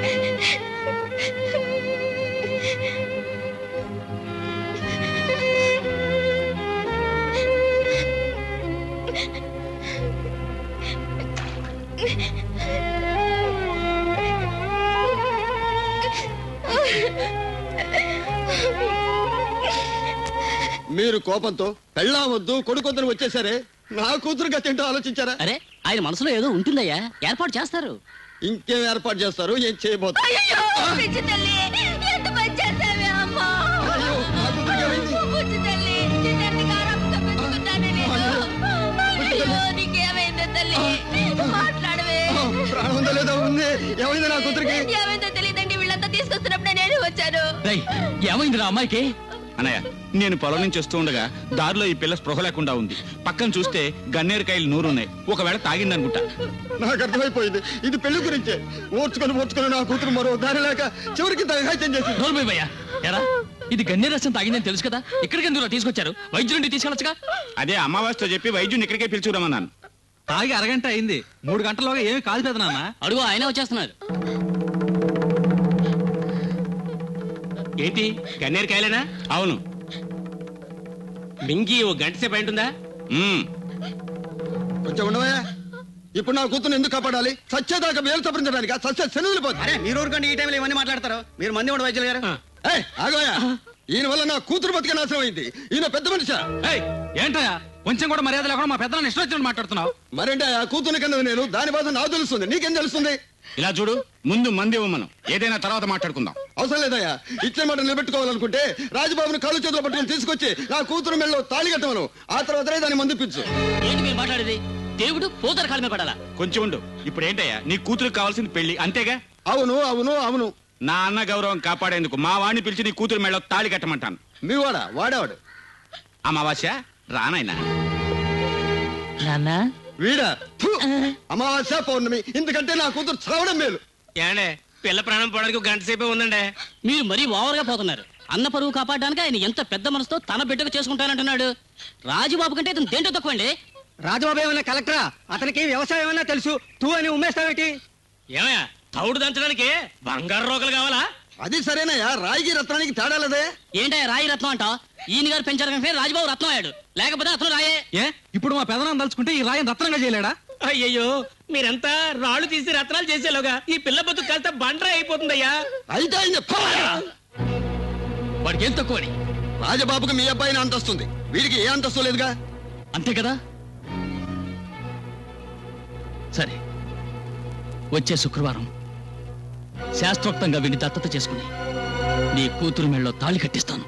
మీరు కోపంతో పెళ్ళామొద్దు కొడుకొద్దని వచ్చేసరే నా కూతురు గతేంటో ఆలోచించారా అరే ఆయన మనసులో ఏదో ఉంటుందయ్యా ఏర్పాటు చేస్తారు ఇంకేం ఏర్పాటు చేస్తారు ఏం చేయబోతారు అయ్యో పిచ్చి తల్లి ఎంత పని చేసావే అమ్మా పిచ్చి తల్లి నిన్నటి గారంతో పెంచుకున్నానే నేను అయ్యో నీకేమైందో తల్లి మాట్లాడవే ఏమైంది నా కూతురికి ఏమైందో తెలియదండి వీళ్ళంతా తీసుకొస్తున్నప్పుడే నేను వచ్చాను రేయ్ ఏమైంది రా అమ్మాయికి అన్నయ్య నేను పొలం నుంచి వస్తూ ఉండగా దారిలో ఈ పిల్ల స్పృహ లేకుండా ఉంది పక్కన చూస్తే గన్నేరుకాయలు నూరున్నాయి ఒకవేళ తాగిందనుకుంటా నాకు అర్థమైపోయింది ఇది పెళ్లి గురించే ఓర్చుకొని ఓర్చుకొని నా కూతురు మరో దారి లేక చివరికి దైహాత్యం చేసింది నోర్మయ్యా ఎరా ఇది గన్నే రసం తాగిందని తెలుసు కదా ఇక్కడికి ఎందుకు తీసుకొచ్చారు వైద్యుడిని తీసుకెళ్ళొచ్చుగా అదే అమావాస్యతో చెప్పి వైద్యుని ఇక్కడికే పిలుచుకురమ్మన్నాను తాగి అరగంట అయింది మూడు గంటల్లోగా ఏమి కాదు పెదనాన్న అడుగు ఆయన వచ్చేస్తున్నారు ఏంటి గన్నేరుకాయలేనా అవును మింగి ఓ గంట సేపు అయింటుందా కొంచెం ఉండవయ్యా ఇప్పుడు నా కూతురు ఎందుకు కాపాడాలి సత్యదాకా వేలు తప్పించడానికి సత్య శనువులు పోతుంది మీరు ఊరుకోండి ఈ టైంలో ఇవన్నీ మాట్లాడతారు మీరు మంది ఉండి వైద్యులు గారు ఏయ్, ఆగోయా ఈయన వల్ల నా కూతురు బతికే నాశనం అయింది ఈయన పెద్ద మనిషి ఏంటయ్యా కొంచెం కూడా మర్యాద లేకుండా మా పెద్దలను ఇష్టం వచ్చినట్టు మాట్లాడుతున్నావు మరేంటి ఆ కూతురు కన్నా నేను దాని బాధ నాకు తెలుస్తుంది నీకేం తెలుస్తుంది ఇలా చూడు ముందు మంది ఇవ్వమను ఏదైనా తర్వాత మాట్లాడుకుందాం అవసరం లేదయ్యా ఇచ్చే మాట నిలబెట్టుకోవాలనుకుంటే రాజబాబుని కాళ్ళు చేతులు పట్టుకుని తీసుకొచ్చి నా కూతురు మెళ్ళలో తాళి కట్టమను ఆ తర్వాతనే దాన్ని మందిపించు ఏంటి మీరు మాట్లాడేది దేవుడు పోతర కాలమే పడాలా కొంచెం ఉండు ఇప్పుడు ఏంటయ్యా నీ కూతురుకు కావాల్సింది పెళ్లి అంతేగా అవును అవును అవును నా అన్న గౌరవం కాపాడేందుకు మా వాడిని పిలిచి నీ కూతురు మెళ్ళలో తాళి కట్టమంటాను మీ వాడా వాడేవాడు అమావాస్య రానాయనా నాన్న వీడా ఫు! అమావాస్య పౌర్ణమి ఎందుకంటే నా కూతురు చావడం మేలు ఏమండే పిల్ల ప్రాణం పోవడానికి ఒక గంట సేపే ఉందండి మీరు మరీ ఓవర్గా పోతున్నారు అన్న పరువు కాపాడడానికి ఆయన ఎంత పెద్ద మనసుతో తన బిడ్డకు చేసుకుంటానంటున్నాడు రాజుబాబు కంటే ఇతను దేంటో తక్కువండి రాజబాబు ఏమన్నా కలెక్టరా అతనికి వ్యవసాయం ఏమన్నా తెలుసు తూ అని ఉమ్మేస్తావేటి ఏమయ్యా తౌడు దంచడానికి బంగారు రోకలు కావాలా అది సరేనయ్యా రాయికి రత్నానికి తేడా లేదే ఏంటయ్యా రాయి రత్నం అంటావు ఈయన గారు పెంచారు కనుక రాజుబాబు రత్నం అయ్యాడు లేకపోతే అతను రాయే ఏ ఇప్పుడు మా పెదనాన్ని తలుచుకుంటే ఈ రాయిని రత్నంగా చేయలేడా అయ్యయ్యో మీరంతా రాళ్ళు తీసి రత్నాలు చేసేలోగా ఈ పిల్ల బతుకు కాస్త బండ్రా అయిపోతుందయ్యా అయితే ఆయన చెప్పాలా? వాడికి ఏం తక్కువని రాజబాబుకి మీ అబ్బాయిని అంతస్తుంది వీడికి ఏ అంతస్తు లేదుగా అంతే కదా సరే వచ్చే శుక్రవారం శాస్త్రోక్తంగా వీడిని దత్తత చేసుకుని నీ కూతురు మెళ్ళలో తాళి కట్టిస్తాను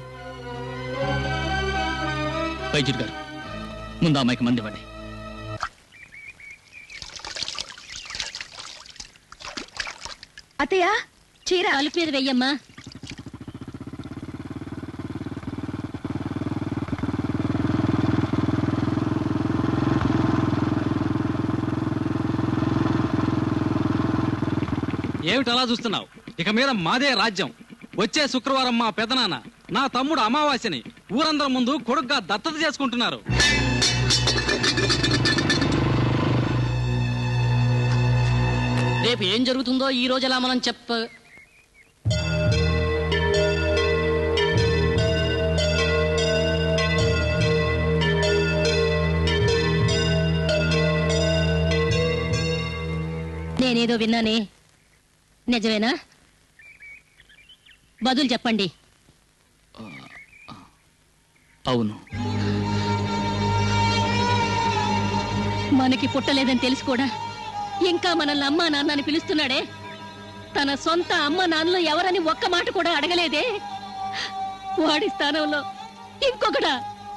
వైద్యుడు గారు ముందు అమ్మాయికి మంది ఇవ్వండి అత్తయ్య చీర తలుపు మీద వెయ్యమ్మా ఏమిటి అలా చూస్తున్నావు ఇక మీద మాదే రాజ్యం వచ్చే శుక్రవారం మా పెదనాన్న నా తమ్ముడు అమావాస్యని ఊరందరి ముందు కొడుగ్గా దత్తత చేసుకుంటున్నారు రేపు ఏం జరుగుతుందో ఈ రోజు ఎలా మనం చెప్ప నేనేదో విన్నానే నిజమేనా బదులు చెప్పండి అవును మనకి పుట్టలేదని తెలిసి కూడా ఇంకా మనల్ని అమ్మా నాన్న అని పిలుస్తున్నాడే తన సొంత అమ్మ నాన్నలు ఎవరని ఒక్క మాట కూడా అడగలేదే వాడి స్థానంలో ఇంకొకడా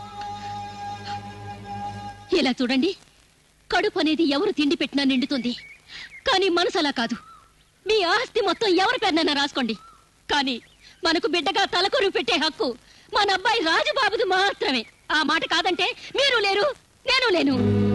ఇలా చూడండి కడుపు అనేది ఎవరు తిండి పెట్టినా నిండుతుంది కానీ మనసు అలా కాదు మీ ఆస్తి మొత్తం ఎవరి పేరునైనా రాసుకోండి కానీ మనకు బిడ్డగా తలకొరు పెట్టే హక్కు మన అబ్బాయి రాజుబాబుది మాత్రమే ఆ మాట కాదంటే మీరు లేరు నేను లేను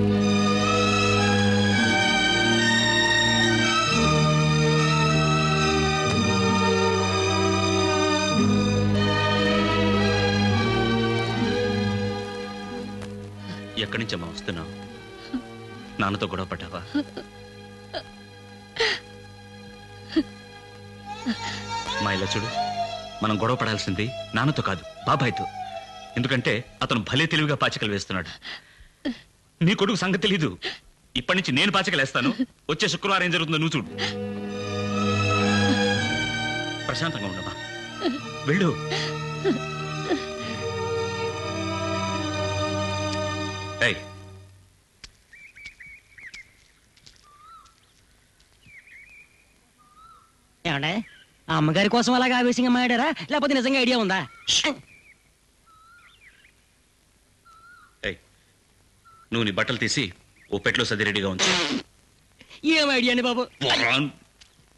ఎక్కడి నుంచమ్మా వస్తున్నావు నాన్నతో గొడవ పడ్డావా మా ఇలా చూడు మనం గొడవ పడాల్సింది నాన్నతో కాదు బాబాయ్తో ఎందుకంటే అతను భలే తెలివిగా పాచికలు వేస్తున్నాడు నీ కొడుకు సంగతి తెలీదు ఇప్పటి నుంచి నేను పాచికలు వేస్తాను వచ్చే శుక్రవారం ఏం జరుగుతుందో నువ్వు చూడు ప్రశాంతంగా ఉండమా వెళ్ళు ఏయ్ ఏమండే ఆ అమ్మగారి కోసం అలాగా ఆవేశంగా మాట్లాడారా లేకపోతే నిజంగా ఐడియా ఉందా ఏయ్ నువ్వు నీ బట్టలు తీసి ఓ పెట్లో సది రెడీగా ఉంచు ఏం ఐడియా అండి బాబు పోరాన్.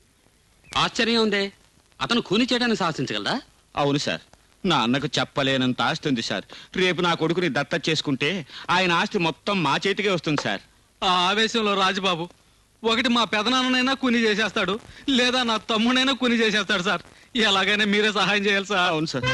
ఆశ్చర్యం ఉందే అతను కూని చేయడానికి సాహసించగలరా అవును సార్ నా అన్నకు చెప్పలేనంత ఆస్తి ఉంది సార్ రేపు నా కొడుకుని దత్త చేసుకుంటే ఆయన ఆస్తి మొత్తం మా చేతికే వస్తుంది సార్ ఆ ఆవేశంలో రాజుబాబు ఒకటి మా పెదనాన్ననైనా కుని చేసేస్తాడు లేదా నా తమ్ముడైనా కుని చేసేస్తాడు సార్ ఎలాగైనా మీరే సహాయం చేయాలి సార్ అవును సార్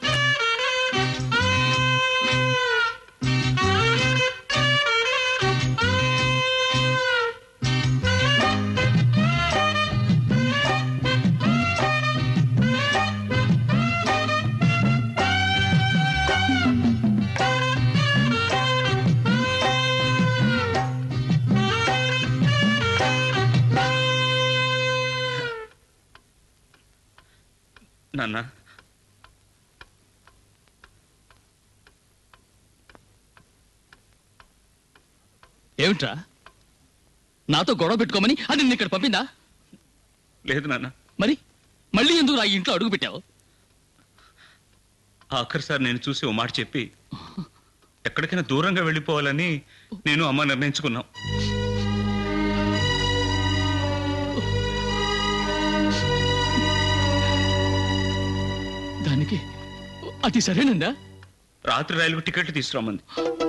నాన్న ఏమిట్రా నాతో గొడవ పెట్టుకోమని అది నిన్ను ఇక్కడ పంపిందా లేదు నాన్న మరి మళ్ళీ ఎందుకు నా ఇంట్లో అడుగు పెట్టావు ఆఖరిసారి నేను చూసి ఓ మాట చెప్పి ఎక్కడికైనా దూరంగా వెళ్ళిపోవాలని నేను అమ్మ నిర్ణయించుకున్నాం దానికి అది సరేనందా రాత్రి రైలు టికెట్లు తీసుకురామంది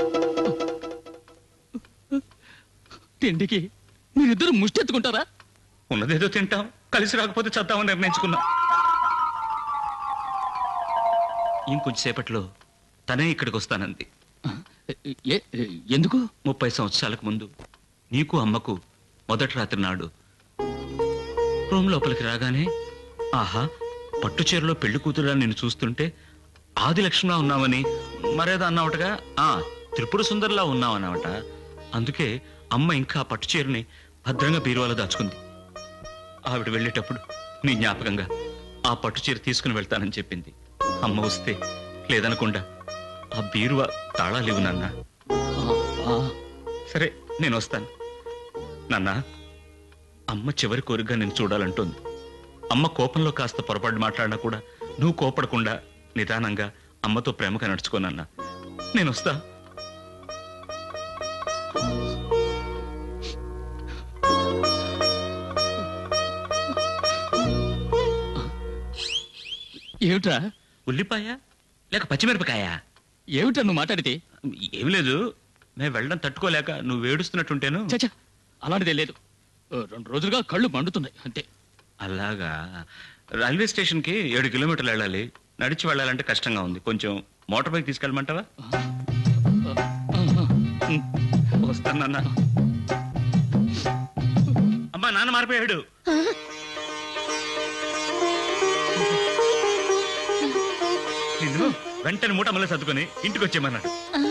తిండికి మీరిద్దరు ముష్టెత్తుకుంటారా ఉన్నదేదో తింటాం కలిసి రాకపోతే చద్దామని నిర్ణయించుకున్నాం ఇంకొంచెంసేపట్లో తనే ఇక్కడికి వస్తానంది ఎందుకు ముప్పై సంవత్సరాలకు ముందు నీకు అమ్మకు మొదటి రాత్రి నాడు రూమ్ లోపలికి రాగానే ఆహా పట్టు చీరలో పెళ్లి కూతురులా నేను చూస్తుంటే ఆది లక్ష్మిలా ఉన్నామని మరేదో అన్నావటగా ఆ త్రిపుర సుందరిలా ఉన్నావన్నమాట అందుకే అమ్మ ఇంకా ఆ పట్టు చీరని భద్రంగా బీరువాలో దాచుకుంది ఆవిడ వెళ్ళేటప్పుడు నీ జ్ఞాపకంగా ఆ పట్టు చీర తీసుకుని వెళ్తానని చెప్పింది అమ్మ వస్తే లేదనకుండా ఆ బీరువా తాళాలివు నాన్న సరే నేను వస్తాను నాన్న అమ్మ చివరి కోరికగా నేను చూడాలంటోంది అమ్మ కోపంలో కాస్త పొరపాటు మాట్లాడినా కూడా నువ్వు కోపడకుండా నిదానంగా అమ్మతో ప్రేమగా నడుచుకోనన్నా నేను వస్తా ఏమిట్రా ఉల్లిపాయ లేక పచ్చిమిరపకాయ ఏమిట్రా నువ్వు మాట్లాడితే ఏమి లేదు మేము వెళ్ళడం తట్టుకోలేక నువ్వు ఏడుస్తున్నట్టుంటేను చచ్చా అలాంటిదే లేదు ఓ, రెండు రోజులుగా కళ్ళు మండుతున్నాయి అంతే అలాగా రైల్వే స్టేషన్ కి ఏడు కిలోమీటర్లు వెళ్ళాలి నడిచి వెళ్ళాలంటే కష్టంగా ఉంది కొంచెం మోటార్ బైక్ తీసుకెళ్ళమంటావా వస్తాను నాన్న అమ్మా నాన్న మారిపోయాడు నిన్ను వెంటనే మూట మళ్ళీ సర్దుకొని ఇంటికి వచ్చేయమన్నాడు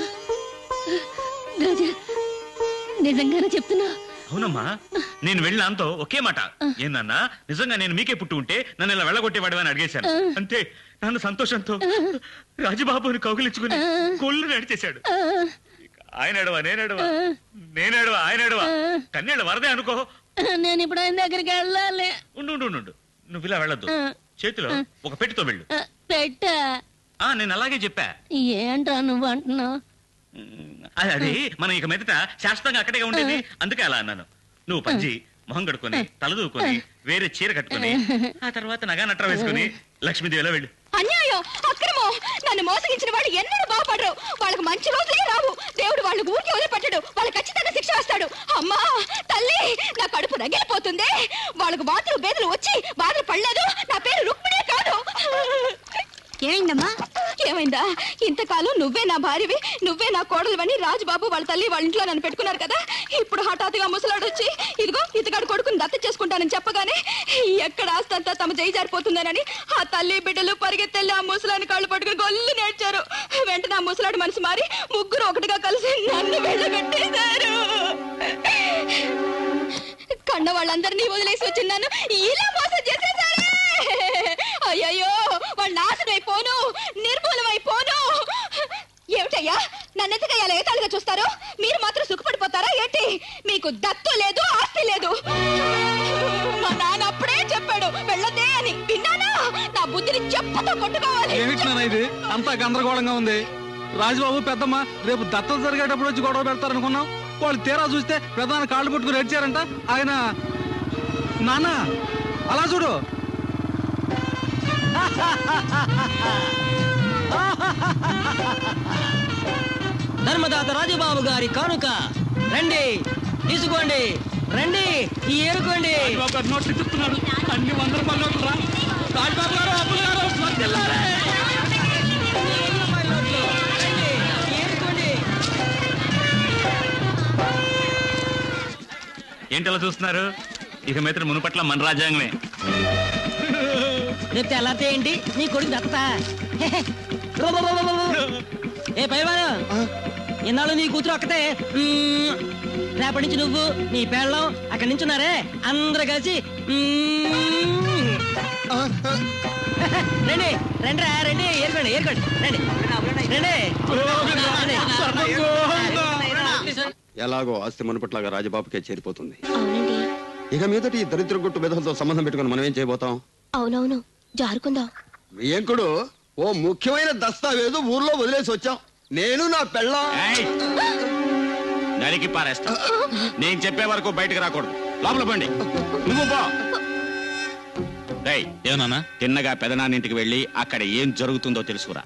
రాజా నిజంగానే చెప్తున్నా అవునమ్మా నేను వెళ్ళిన అంతో ఒకే మాట ఏందన్నా నిజంగా నేను మీకే పుట్టి ఉంటే నన్ను ఇలా వెళ్ళగొట్టేవాడమని అడిగేశాను అంతే నన్ను సంతోషంతో రాజబాబుని కౌగిలించుకుని కొల్లు నడిచేశాడు ఆయన ఎడవా నేనెడవా నేనెడవా ఆయన ఎడవా కన్నీళ్ళ వరదే అనుకో నేను ఇప్పుడు ఆయన దగ్గరికి వెళ్ళాలి ఉండు ఉండు ఉండు, ఉండు నువ్వు ఇలా వెళ్ళొద్దు ఆ. చేతిలో ఒక పెట్టితో వెళ్ళు ఆ, పెట్టా ఆ నేను అలాగే చెప్పా ఏంట్రా నువ్వు అంటున్నావు అది అది మనం ఇక మీదట శాశ్వతంగా అక్కడే ఉండేది అందుకే అలా అన్నాను నువ్వు పంచి మొహం కడుకొని తలదూకొని వేరే చీర కట్టుకొని ఆ తర్వాత నగా నట్ర వేసుకుని లక్ష్మీదేవిలో వెళ్ళు అన్యాయం అక్రమం నన్ను మోసగించిన వాళ్ళు ఎన్నడూ బాగుపడరు వాళ్ళకి మంచి రోజులే రావు దేవుడు వాళ్ళ ఊరికి వదిలిపెట్టడు వాళ్ళు ఖచ్చితంగా శిక్ష వేస్తాడు అమ్మా తల్లి నా కడుపు రగిలిపోతుంది వాళ్ళకు బాతులు బేదలు వచ్చి బాధలు పడలేదు నా పేరు రుక్మిణే కాదు ఏమైందమ్మా ఏమైందా ఇంతకాలం నువ్వే నా భార్యవి నువ్వే నా కోడలువని రాజుబాబు వాళ్ళ తల్లి వాళ్ళ ఇంట్లో నన్ను పెట్టుకున్నారు కదా ఇప్పుడు హఠాత్తుగా ముసలాడు వచ్చి ఇదిగో ఇతగాడు కొడుకుని దత్త చేసుకుంటానని చెప్పగానే ఎక్కడ ఆస్తంతా తమ చేయి జారిపోతుందనని ఆ తల్లి బిడ్డలు పరిగెత్తెళ్ళి ఆ ముసలాని కాళ్ళు పట్టుకుని గొల్లు నేర్చారు వెంటనే ఆ ముసలాడు మనసు మారి ముగ్గురు ఒకటిగా కలిసి నన్ను వెళ్ళబెట్టేశారు కన్న వాళ్ళందరినీ వదిలేసి వచ్చిన్నాను ఇలా మోసం చేసేసారే అయ్యయ్యో వాళ్ళు నాశనం అయిపోను నిర్మూలమైపోను ఏమిటయ్యా నన్నెంతగా ఇలా ఏతాళిగా చూస్తారు మీరు మాత్రం సుఖపడిపోతారా ఏంటి మీకు దత్తు లేదు ఆస్తి లేదు మా నాన్న అప్పుడే చెప్పాడు వెళ్ళదే అని విన్నానా నా బుద్ధిని చెప్పుతో కొట్టుకోవాలి ఏమిటి నాన్న ఇది అంతా గందరగోళంగా ఉంది రాజుబాబు పెద్దమ్మ రేపు దత్తత జరిగేటప్పుడు వచ్చి గొడవ పెడతారనుకున్నాం వాళ్ళు తీరా చూస్తే ప్రధాన కాళ్ళు పట్టుకుని ఏడ్చారంట ఆయన నాన్న అలా చూడు ధర్మదాత రాజుబాబు గారి కానుక రండి తీసుకోండి రండి ఈ ఏరుకోండి నోట్లు చెప్తున్నాడు అన్ని వంద రూపాయల నోట్లు రా రాజబాబు గారు అప్పులు గారు వర్ధిల్లాలి. ఏంటి అలా చూస్తున్నారు ఇక మీద మునుపట్ల మన రాజ్యాంగమే రేపు తెల్లారితే ఏంటి నీ కొడుకు దత్త ఏ పైవాడు ఇన్నాళ్ళు నీ కూతురు ఒక్కతే మ్మ్. రేపటి నుంచి నువ్వు నీ పెళ్ళం అక్కడి నుంచి ఉన్నారే అందరు కలిసి మ్మ్. రండి రండి రా రండి ఏరుకోండి ఏరుకోండి రండి రండి ఎలాగో ఆస్తి మునుపట్లాగా రాజబాబుకే చేరిపోతుంది ఇక మీదటి ఈ దరిద్ర గుట్టు విధులతో సంబంధం పెట్టుకుని మనం ఏం చేయబోతాం అవునవును జారుకుందాం ఏంకుడు ఓ ముఖ్యమైన దస్తావేజు ఊర్లో వదిలేసి వచ్చాం నేను నా పెళ్ళం నరికి పారేస్తా నేను చెప్పే వరకు బయటకు రాకూడదు లోపల పండి నువ్వు పో ఏమన్నా తిన్నగా పెదనాన్నింటికి వెళ్ళి అక్కడ ఏం జరుగుతుందో తెలుసుకురా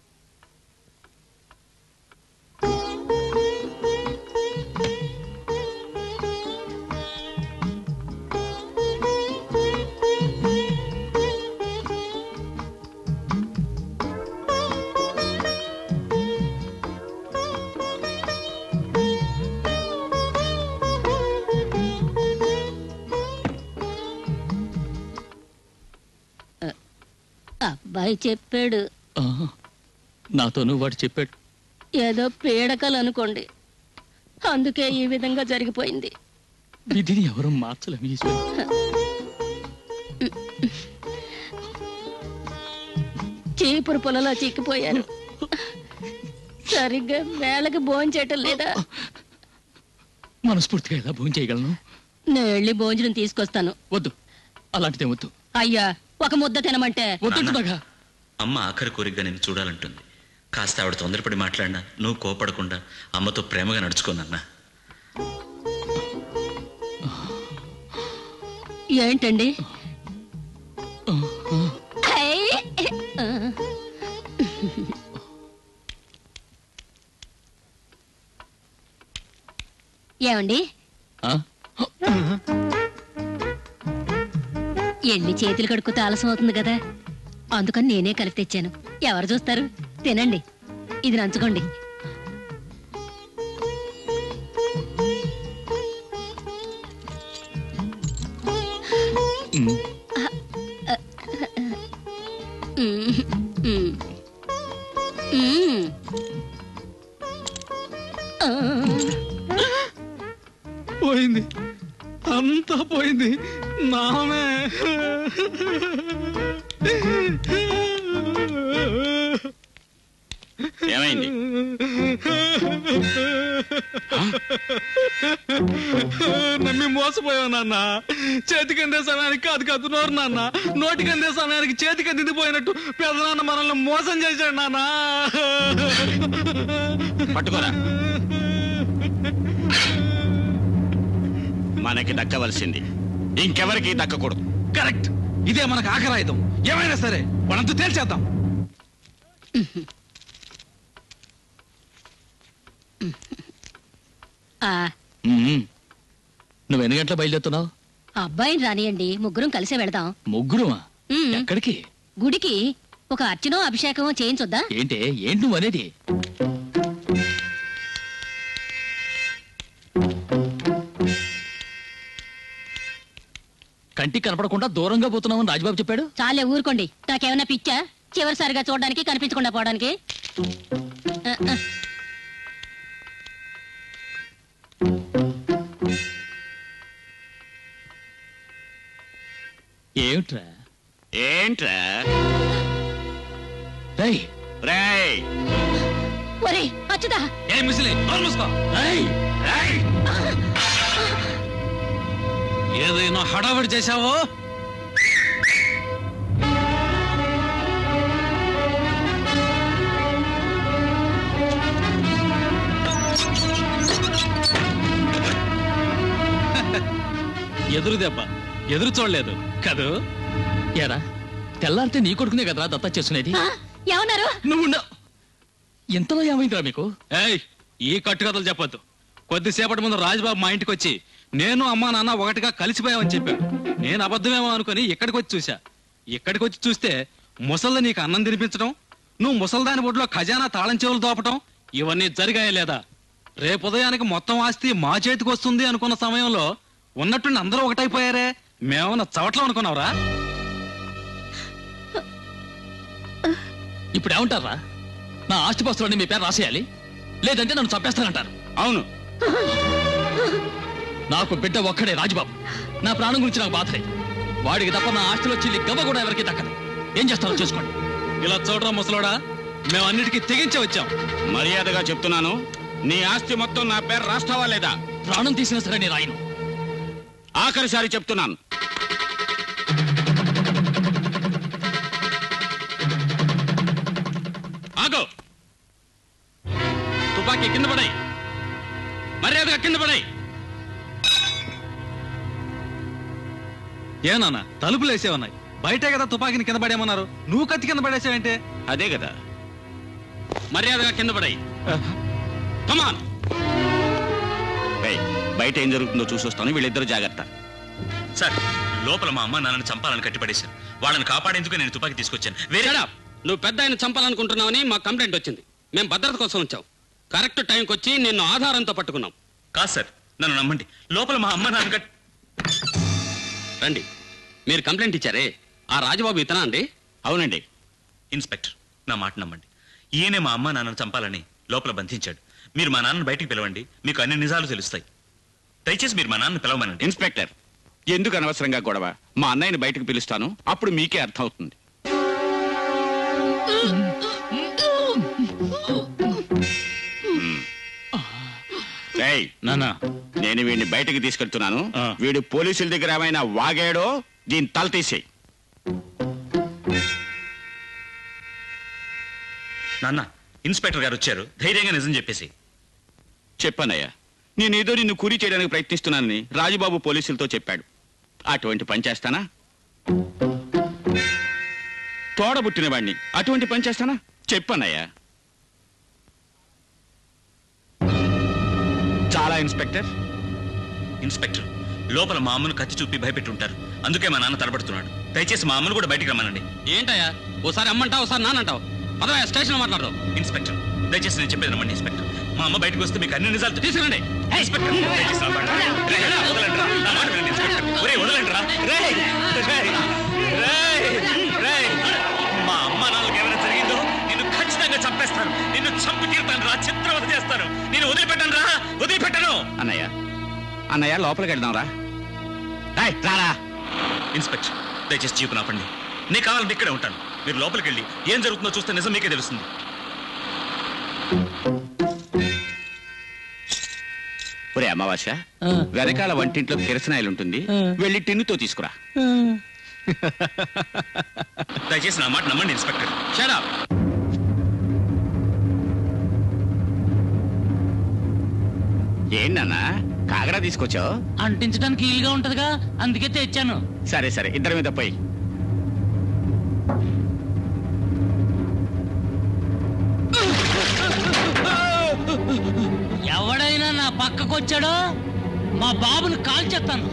అబ్బాయి చెప్పాడు ఆ, నాతోనూ వాడు చెప్పాడు ఏదో పీడకలు అనుకోండి అందుకే ఈ విధంగా జరిగిపోయింది విధిని ఎవరు మార్చలేము ఈశ్వరు చీపురు పొలలో చిక్కిపోయారు సరిగ్గా వేళకి భోంచేయటం లేదా మనస్ఫూర్తిగా ఎలా భోజనం చేయగలను నేను వెళ్ళి భోజనం తీసుకొస్తాను వద్దు అలాంటిదే వద్దు అయ్యా ఒక ముద్ద తినమంటే వద్దంటున్నాగా అమ్మ ఆఖరి కోరికగా నేను చూడాలంటుంది కాస్త ఆవిడ తొందరపడి మాట్లాడినా నువ్వు కోపడకుండా అమ్మతో ప్రేమగా నడుచుకోనన్నా ఏంటండి ఐ! ఆ. ఏమండి ఆ? ఎల్లి చేతులు కడుక్కు ఆలస్యం అవుతుంది కదా అందుకని నేనే కలిపి తెచ్చాను ఎవరు చూస్తారు తినండి ఇది నంచుకోండి ఉమ్. మ్మ్. మ్మ్. మ్మ్. ఆ. పోయింది అంతా పోయింది నామే ఏమైంది నమ్మి మోసపోయావు నాన్న చేతికి అందే సమయానికి అది కదునోరు నాన్న నోటికి అందే సమయానికి చేతికి అందిపోయినట్టు పెదనాన్న మనల్ని మోసం చేశాడు నాన్న పట్టుకోరా మనకి దక్కవలసింది ఇంకెవరికి దక్కకూడదు కరెక్ట్ ఇదే మనకు ఆఖరాయుధం ఏమైనా సరే వాళ్ళంతా తేల్చేద్దాం ఆ, ఉమ్. నువ్వు ఎన్ని గంటల బయలుదేరుతున్నావు అబ్బాయిని రానియండి ముగ్గురం కలిసే వెళదాం ముగ్గురుమా మ్మ్. ఎక్కడికి గుడికి ఒక అర్చనో అభిషేకమో చేయించొద్దా ఏంటే ఏంటి నువ్వు అనేది కంటికి కనపడకుండా దూరంగా పోతున్నామని రాజబాబు చెప్పాడు చాలే ఊరుకోండి నాకేమైనా పిచ్చా చివరిసారిగా చూడడానికి కనిపించకుండా పోవడానికి ఆ, ఆ. ఏమిట్రా ఏంట్రా రై రేయ్ ఒరే అచ్చుదా ఏ ముసలి మూసుకో ఏదైనా హడావిడి చేశావో ఎదురు దెబ్బ ఎదురు చూడలేదు కదూ ఏరా తెల్లారితే నీ కొడుకునే కదరా దత్తా చేసుకునేది ఏమన్నారు నువ్వు ఉండ- ఎంతలో ఏమైందిరా మీకు ఏయ్ ఈ కట్టుకథలు చెప్పొద్దు కొద్దిసేపటి ముందు రాజుబాబు మా ఇంటికి వచ్చి నేను అమ్మా నాన్న ఒకటిగా కలిసిపోయామని చెప్పాడు నేను అబద్ధమేమో అనుకుని ఇక్కడికి వచ్చి చూసా ఇక్కడికి వచ్చి చూస్తే ముసల్ది నీకు అన్నం తినిపించడం నువ్వు ముసల్దాని ఒడిలో ఖజానా తాళం చెవులు దోపటం ఇవన్నీ జరిగాయా లేదా రేపు ఉదయానికి మొత్తం ఆస్తి మా చేతికి వస్తుంది అనుకున్న సమయంలో ఉన్నట్టుండి అందరూ ఒకటైపోయారే మేమన్నా చవట్లో అనుకున్నావురా ఇప్పుడు ఏమంటారా నా ఆస్తిపాస్తులన్నీ మీ పేరు రాసేయాలి లేదంటే నన్ను చంపేస్తానంటారు అవును నాకు బిడ్డ ఒక్కడే రాజుబాబు నా ప్రాణం గురించి నాకు బాధ లేదు వాడికి తప్ప నా ఆస్తిలో చిల్లి గవ్వ కూడా ఎవరికి దక్కదు ఏం చేస్తారో చూసుకోండి ఇలా చూడరా ముసలోడా మేము అన్నిటికీ తెగించి వచ్చాం మర్యాదగా చెప్తున్నాను నీ ఆస్తి మొత్తం నా పేరు రాస్తావా లేదా ప్రాణం తీసినా సరే నేను రాయను ఆఖరిసారి చెప్తున్నాను ఆగో తుపాకీ కింద పడాయి మర్యాదగా కింద పడాయి ఏ నాన్న తలుపులు వేసే ఉన్నాయి బయటే కదా తుపాకీని కింద పడేమన్నారు నువ్వు కత్తి కింద పడేసావంటే అదే కదా మర్యాదగా కింద పడాయి కమాన్ బయట ఏం జరుగుతుందో చూసొస్తాను వీళ్ళిద్దరు జాగ్రత్త సార్ లోపల మా అమ్మ నాన్నని చంపాలని కట్టిపడేశాను వాళ్ళని కాపాడేందుకు నేను తుపాకీ తీసుకొచ్చాను వేరే Shut up. నువ్వు పెద్ద ఆయన చంపాలనుకుంటున్నావని మా కంప్లైంట్ వచ్చింది మేము భద్రత కోసం వచ్చాం కరెక్ట్ టైంకి వచ్చి నిన్ను ఆధారంతో పట్టుకున్నాం కాదు సార్ నన్ను నమ్మండి లోపల మా అమ్మ నాన్న కట్ రండి మీరు కంప్లైంట్ ఇచ్చారే ఆ రాజబాబు ఇతనా అండి అవునండి ఇన్స్పెక్టర్ నా మాట నమ్మండి ఈయనే మా అమ్మ నాన్నను చంపాలని లోపల బంధించాడు మీరు మా నాన్నని బయటికి పిలవండి మీకు అన్ని నిజాలు తెలుస్తాయి దయచేసి మీరు మా నాన్నని పిలవమనండి ఇన్స్పెక్టర్ ఎందుకు అనవసరంగా గొడవ మా అన్నయ్యని బయటకు పిలుస్తాను అప్పుడు మీకే అర్థం అవుతుంది ఏయ్, నేను వీడిని బయటకు తీసుకెళ్తున్నాను వీడు పోలీసుల దగ్గర ఏమైనా వాగాడో దీని తల తీసేయి నాన్న ఇన్స్పెక్టర్ గారు వచ్చారు ధైర్యంగా నిజం చెప్పేసి చెప్పానయ్యా నేనేదో నిన్ను కూరి చేయడానికి ప్రయత్నిస్తున్నానని రాజుబాబు పోలీసులతో చెప్పాడు అటువంటి పని చేస్తానా తోడబుట్టిన వాడిని అటువంటి పని చేస్తానా చెప్పానయ్యా చాలా ఇన్స్పెక్టర్ ఇన్స్పెక్టర్ లోపల మా అమ్మను కత్తి చూపి భయపెట్టుంటారు అందుకే మా నాన్న తడబడుతున్నాడు దయచేసి మా అమ్మను కూడా బయటికి రమ్మనండి ఏంటయ్యా ఓసారి అమ్మంటావు ఓసారి నానంటావు పదవయ్యా స్టేషన్ మాట్లాడదాం ఇన్స్పెక్టర్ దయచేసి నేను చెప్పేది నమ్మండి ఇన్స్పెక్టర్ మా అమ్మ బయటకు వస్తే మీకు అన్ని నిజాలు తీసుకురండి ఇన్స్పెక్టర్ దయచేసి నా మాట వినండి. రేయ్, వదలండి రా. నా మాట వినండి, ఇన్స్పెక్టర్. ఒరేయ్, వదలండి రా. రేయ్, రేయ్, రేయ్, రేయ్. మా అమ్మ నాన్నకి ఏమైనా జరిగిందో నిన్ను ఖచ్చితంగా చంపేస్తాను నిన్ను చంపి తీరుతాను రా చిత్రవత చేస్తాను నేను వదిలిపెట్టాను రా వదిలిపెట్టను అన్నయ్య అన్నయ్య లోపలికి వెళ్దాం రా రాయ్, రారా ఇన్స్పెక్టర్ దయచేసి జీపు నాపండి నేను కావాలంటే ఇక్కడే ఉంటాను మీరు లోపలికి వెళ్ళి ఏం జరుగుతుందో చూస్తే నిజం మీకే తెలుస్తుంది ఒరే అమావాస్య వెనకాల వంటింట్లో కిరసనాయిలు ఉంటుంది వెళ్ళి టిన్నుతో తీసుకురా దయచేసి నా మాట నమ్మండి ఇన్స్పెక్టర్ షడా ఏంటన్నా కాగడా తీసుకొచ్చావు అంటించడానికి ఈలుగా ఉంటదిగా అందుకే తెచ్చాను సరే సరే ఇద్దరి మీద పోయి ఎవడైనా నా పక్కకు వచ్చాడో మా బాబుని కాల్చేస్తాను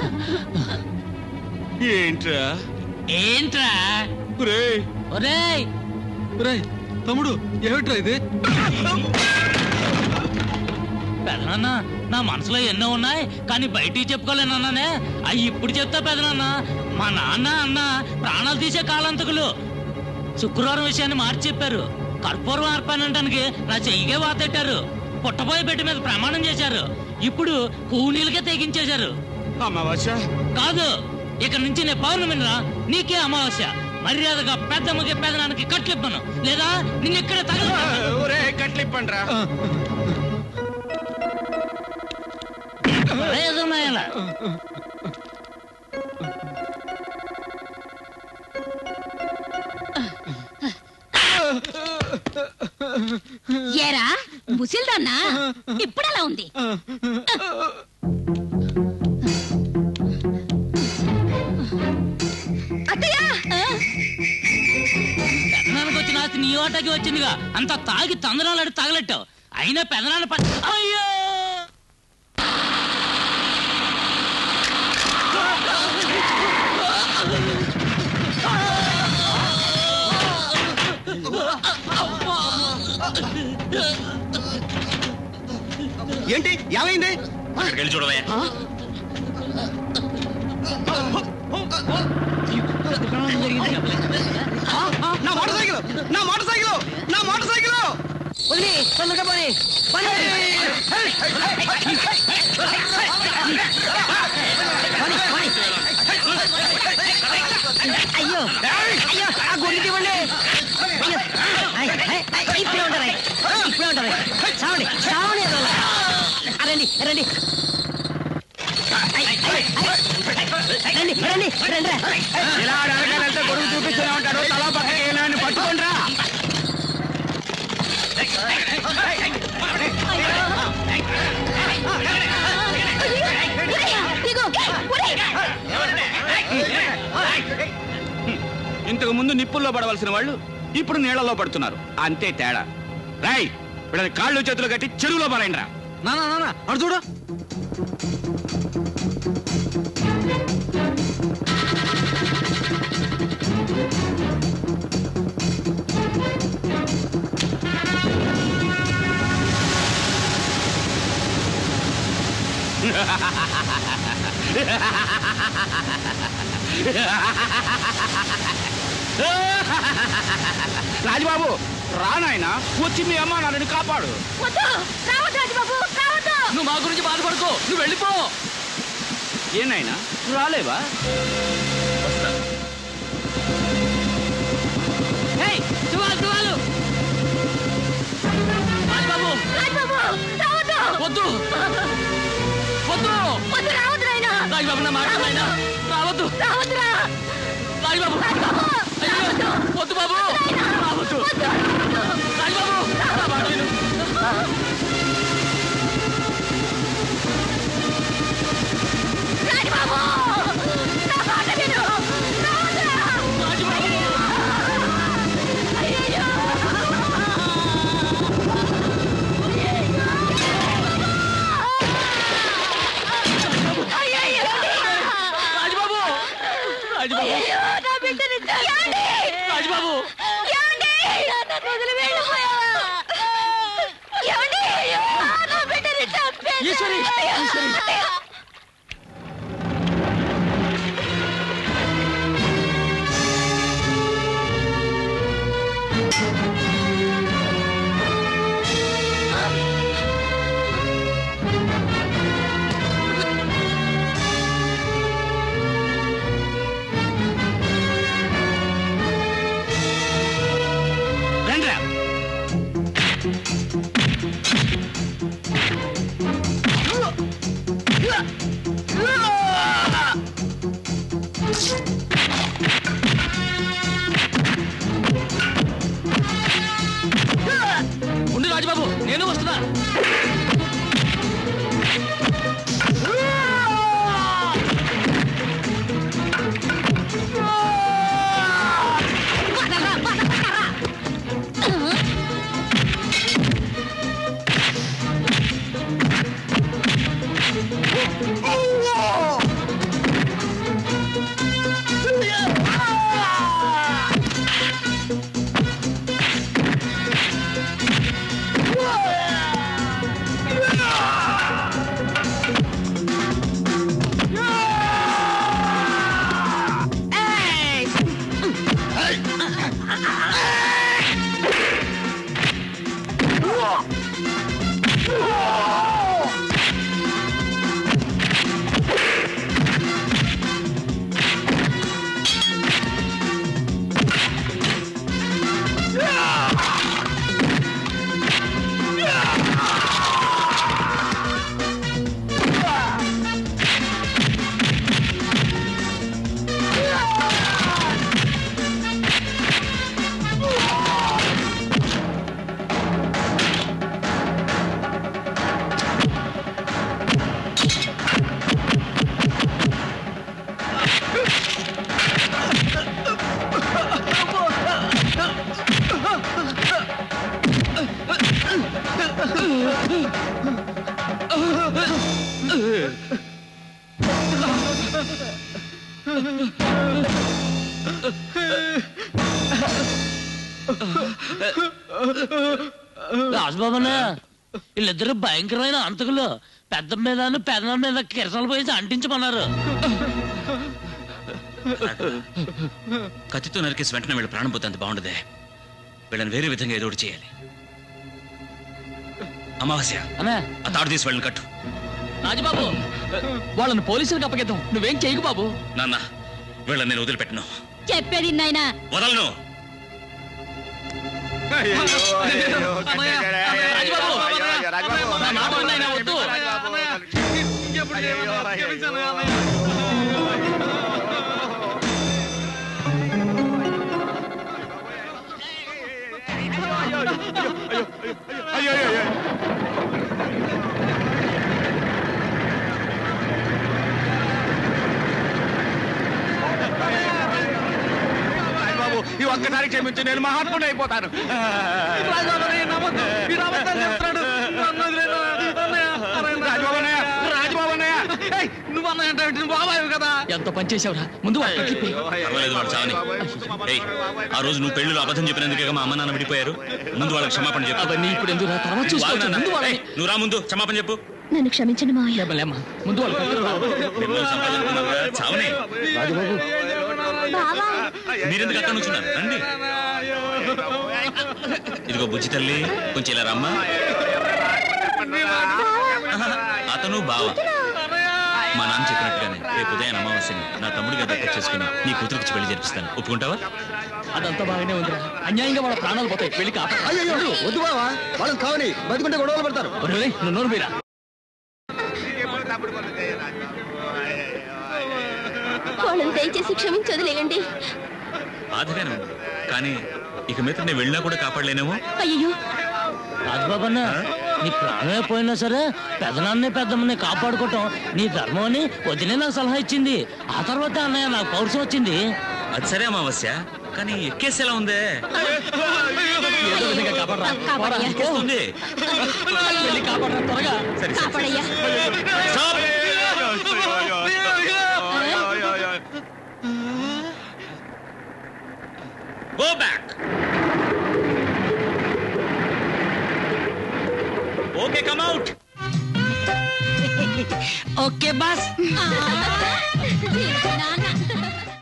ఏంట్రా ఏంట్రా ఒరేయ్ తమ్ముడు ఏమిట్రా ఇది పెదనాన్న నా మనసులో ఎన్నో ఉన్నాయి కానీ బయటికి చెప్పుకోలేనన్నానే అవి ఇప్పుడు చెప్తా పెదనాన్న మా నాన్న అన్న ప్రాణాలు తీసే కాలంతకులు శుక్రవారం విషయాన్ని మార్చి చెప్పారు కర్పూరం అర్పణటానికి నా చెయ్యిగే వాతెట్టారు పుట్టబోయే బిడ్డ మీద ప్రమాణం చేశారు ఇప్పుడు కూలీలకే తెగించేశారు అమావాస్య కాదు ఇక నుంచి నేను పౌర్ణమిరా నీకే అమావాస్య మర్యాదగా పెద్దమ్మకి పెదనానికి కట్లిప్పను లేదా నిన్ను ఇక్కడే తగల కట్లిప్పండి రా ఏరా ముసిల్దాన్నా ఇప్పుడెలా ఉంది అటాకి వచ్చిందిగా అంత తాగి తందనాలు తగలెట్టావు అయినా పెదనాన్న ప- అయ్యో ఏంటి ఏమైంది అక్కడికి వెళ్ళి చూడవయ్యా నా మోటార్ సైకిల్ నా మోటార్ సైకిల్ నా మోటార్ సైకిల్ వదిలి తొందరగా పోనీ పని అయ్యో అయ్యో ఆ గొడ్డు ఇవ్వండి అయ్యో ఐ, ఐ, ఐ, ఇప్పుడే ఉంటారు ఇప్పుడే ఉంటారు చావండి చావండి రండి రండి ఐ, ఐ, ఐ, రండి రండి రండి ఇలా అడగాలంటే గొడుగు చూపిస్తూనే ఉంటాడు తలా పక్కకి ఏనాన్ని పట్టుకోండి రా ఇంతకు ముందు నిప్పుల్లో పడవలసిన వాళ్ళు ఇప్పుడు నీళ్లలో పడుతున్నారు అంతే తేడా రాయ్ వీళ్ళని కాళ్ళు చేతులు కట్టి చెరువులో పడండి రా నానా నానా అడు చూడు రాజబాబు రా నాయనా వచ్చి మీ అమ్మ నాన్నని కాపాడు వద్దు రావద్దు రాజబాబు రావద్దు నువ్వు మా గురించి బాధపడుకో నువ్వు వెళ్ళిపో ఏనాయనా రాలేవా తువాలు తువాలు రాజబాబు రాజబాబు రావద్దు వద్దు వద్దు వద్దు రావద్దు నాయనా రాజబాబు నా మాట నాయనా రావద్దు రావద్దురా రాజబాబు అయ్యో వద్దు బాబు రావద్దు రాజబాబు నా మాట విను రాజబాబు నా మాట విను రావద్దురా అయ్యయ్యో అయ్యయ్యో రాజబాబు రాజబాబు అయ్యయ్యో నా బిడ్డని ఏమండి? రాజబాబు ఏమండి? నన్ను వదిలి వెళ్ళిపోయావా? ఏమండి? నా బిడ్డని చంపేశారు. ఈశ్వరి, ఈశ్వరి. రండిరా ఉండు రాజబాబు నేను వస్తున్నా రాజబాబన్న వీళ్ళిద్దరు భయంకరమైన అంతకులు పెద్ద మీద పెద్ద మీద కిరసలు పోయి అంటించమన్నారు కత్తితో నరికేసి వెంటనే వీళ్ళ ప్రాణం పోతే అంత బాగుండదే వీళ్ళని వేరే విధంగా ఏదో ఒకటి చేయాలి అమావాస్య ఆ తాడు తీసి వెళ్ళని కట్టు రాజబాబు వాళ్ళని పోలీసులకు అప్పగిద్దాం నువ్వేం చేయకు బాబు నాన్న వీళ్ళని నేను వదిలిపెట్టను చెప్పేది నాయనా వదలను బాబు ఈ ఒక్కసారి క్షమించి నేను మహాత్ముడు అయిపోతాను నువ్వు అన్న బాబాయ్ కదా ఎంత పని చేసావురా ముందు వాళ్ళ కట్లు ఇప్పి. పర్వాలేదు వాడు చావని ఏయ్ ఆ రోజు నువ్వు పెళ్ళిలో అబద్ధం చెప్పినందుకే మా అమ్మ నాన్న విడిపోయారు ముందు వాళ్ళకి క్షమాపణ చెప్పు అవన్నీ ఇప్పుడు ఎందుకు రా? తర్వాత నువ్వు చూసుకోవచ్చు. ఆగు నాన్న. ముందు వాళ్ళని- ఏయ్, నువ్వు రా ముందు క్షమాపణ చెప్పు నన్ను క్షమించండి మావయ్య ముందు వాళ్ళ కట్లు రా. పిల్లలు సంపాదించుకున్నావుగా, చావని మీరెందుకు అక్కడ నుంచున్నారు రండి ఇదిగో బుజ్జి తల్లి కొంచెం ఇలా రమ్మా ఆహా, అతను బావ మా నాన్న చెప్పినట్టుగానే రేపు ఉదయం అమావాస్యని నా తమ్ముడిగా దగ్గర చేసుకుని నీ కూతురికి పెళ్లి జరిపిస్తాను ఒప్పుకుంటావా అదంతా బాగానే ఉందిరా అన్యాయంగా వాళ్ళ ప్రాణాలు పోతాయి వెళ్ళి కాపాడు అయ్యో వద్దు బావా వాళ్ళని కావని బతుకుంటే గొడవలు పడతారు ఒరేయ్, నువ్వు నోరు మీరా వాళ్ళని దయచేసి క్షమించి వదిలేయండి బాధగానే ఉంది కానీ ఇక మీద నేను వెళ్ళినా కూడా కాపాడలేనేమో అయ్యో రాజబాబన్న నీ ప్రాణమే పోయినా సరే పెదనాన్నే పెద్దమ్మని కాపాడుకోవటం నీ ధర్మం అని వదిలే నాకు సలహా ఇచ్చింది ఆ తర్వాత అన్నయ్య నాకు పౌరుషం వచ్చింది అది సరే అమావాస్య కానీ ఎక్కేసేలా ఉందే ఏదో విధంగా కాపాడరా కాపాడయ్యా. ఎక్కేస్తుంది వెళ్ళి కాపాడరా త్వరగా సరే సరే కాపాడయ్యా go back okay come out okay boss నాన్న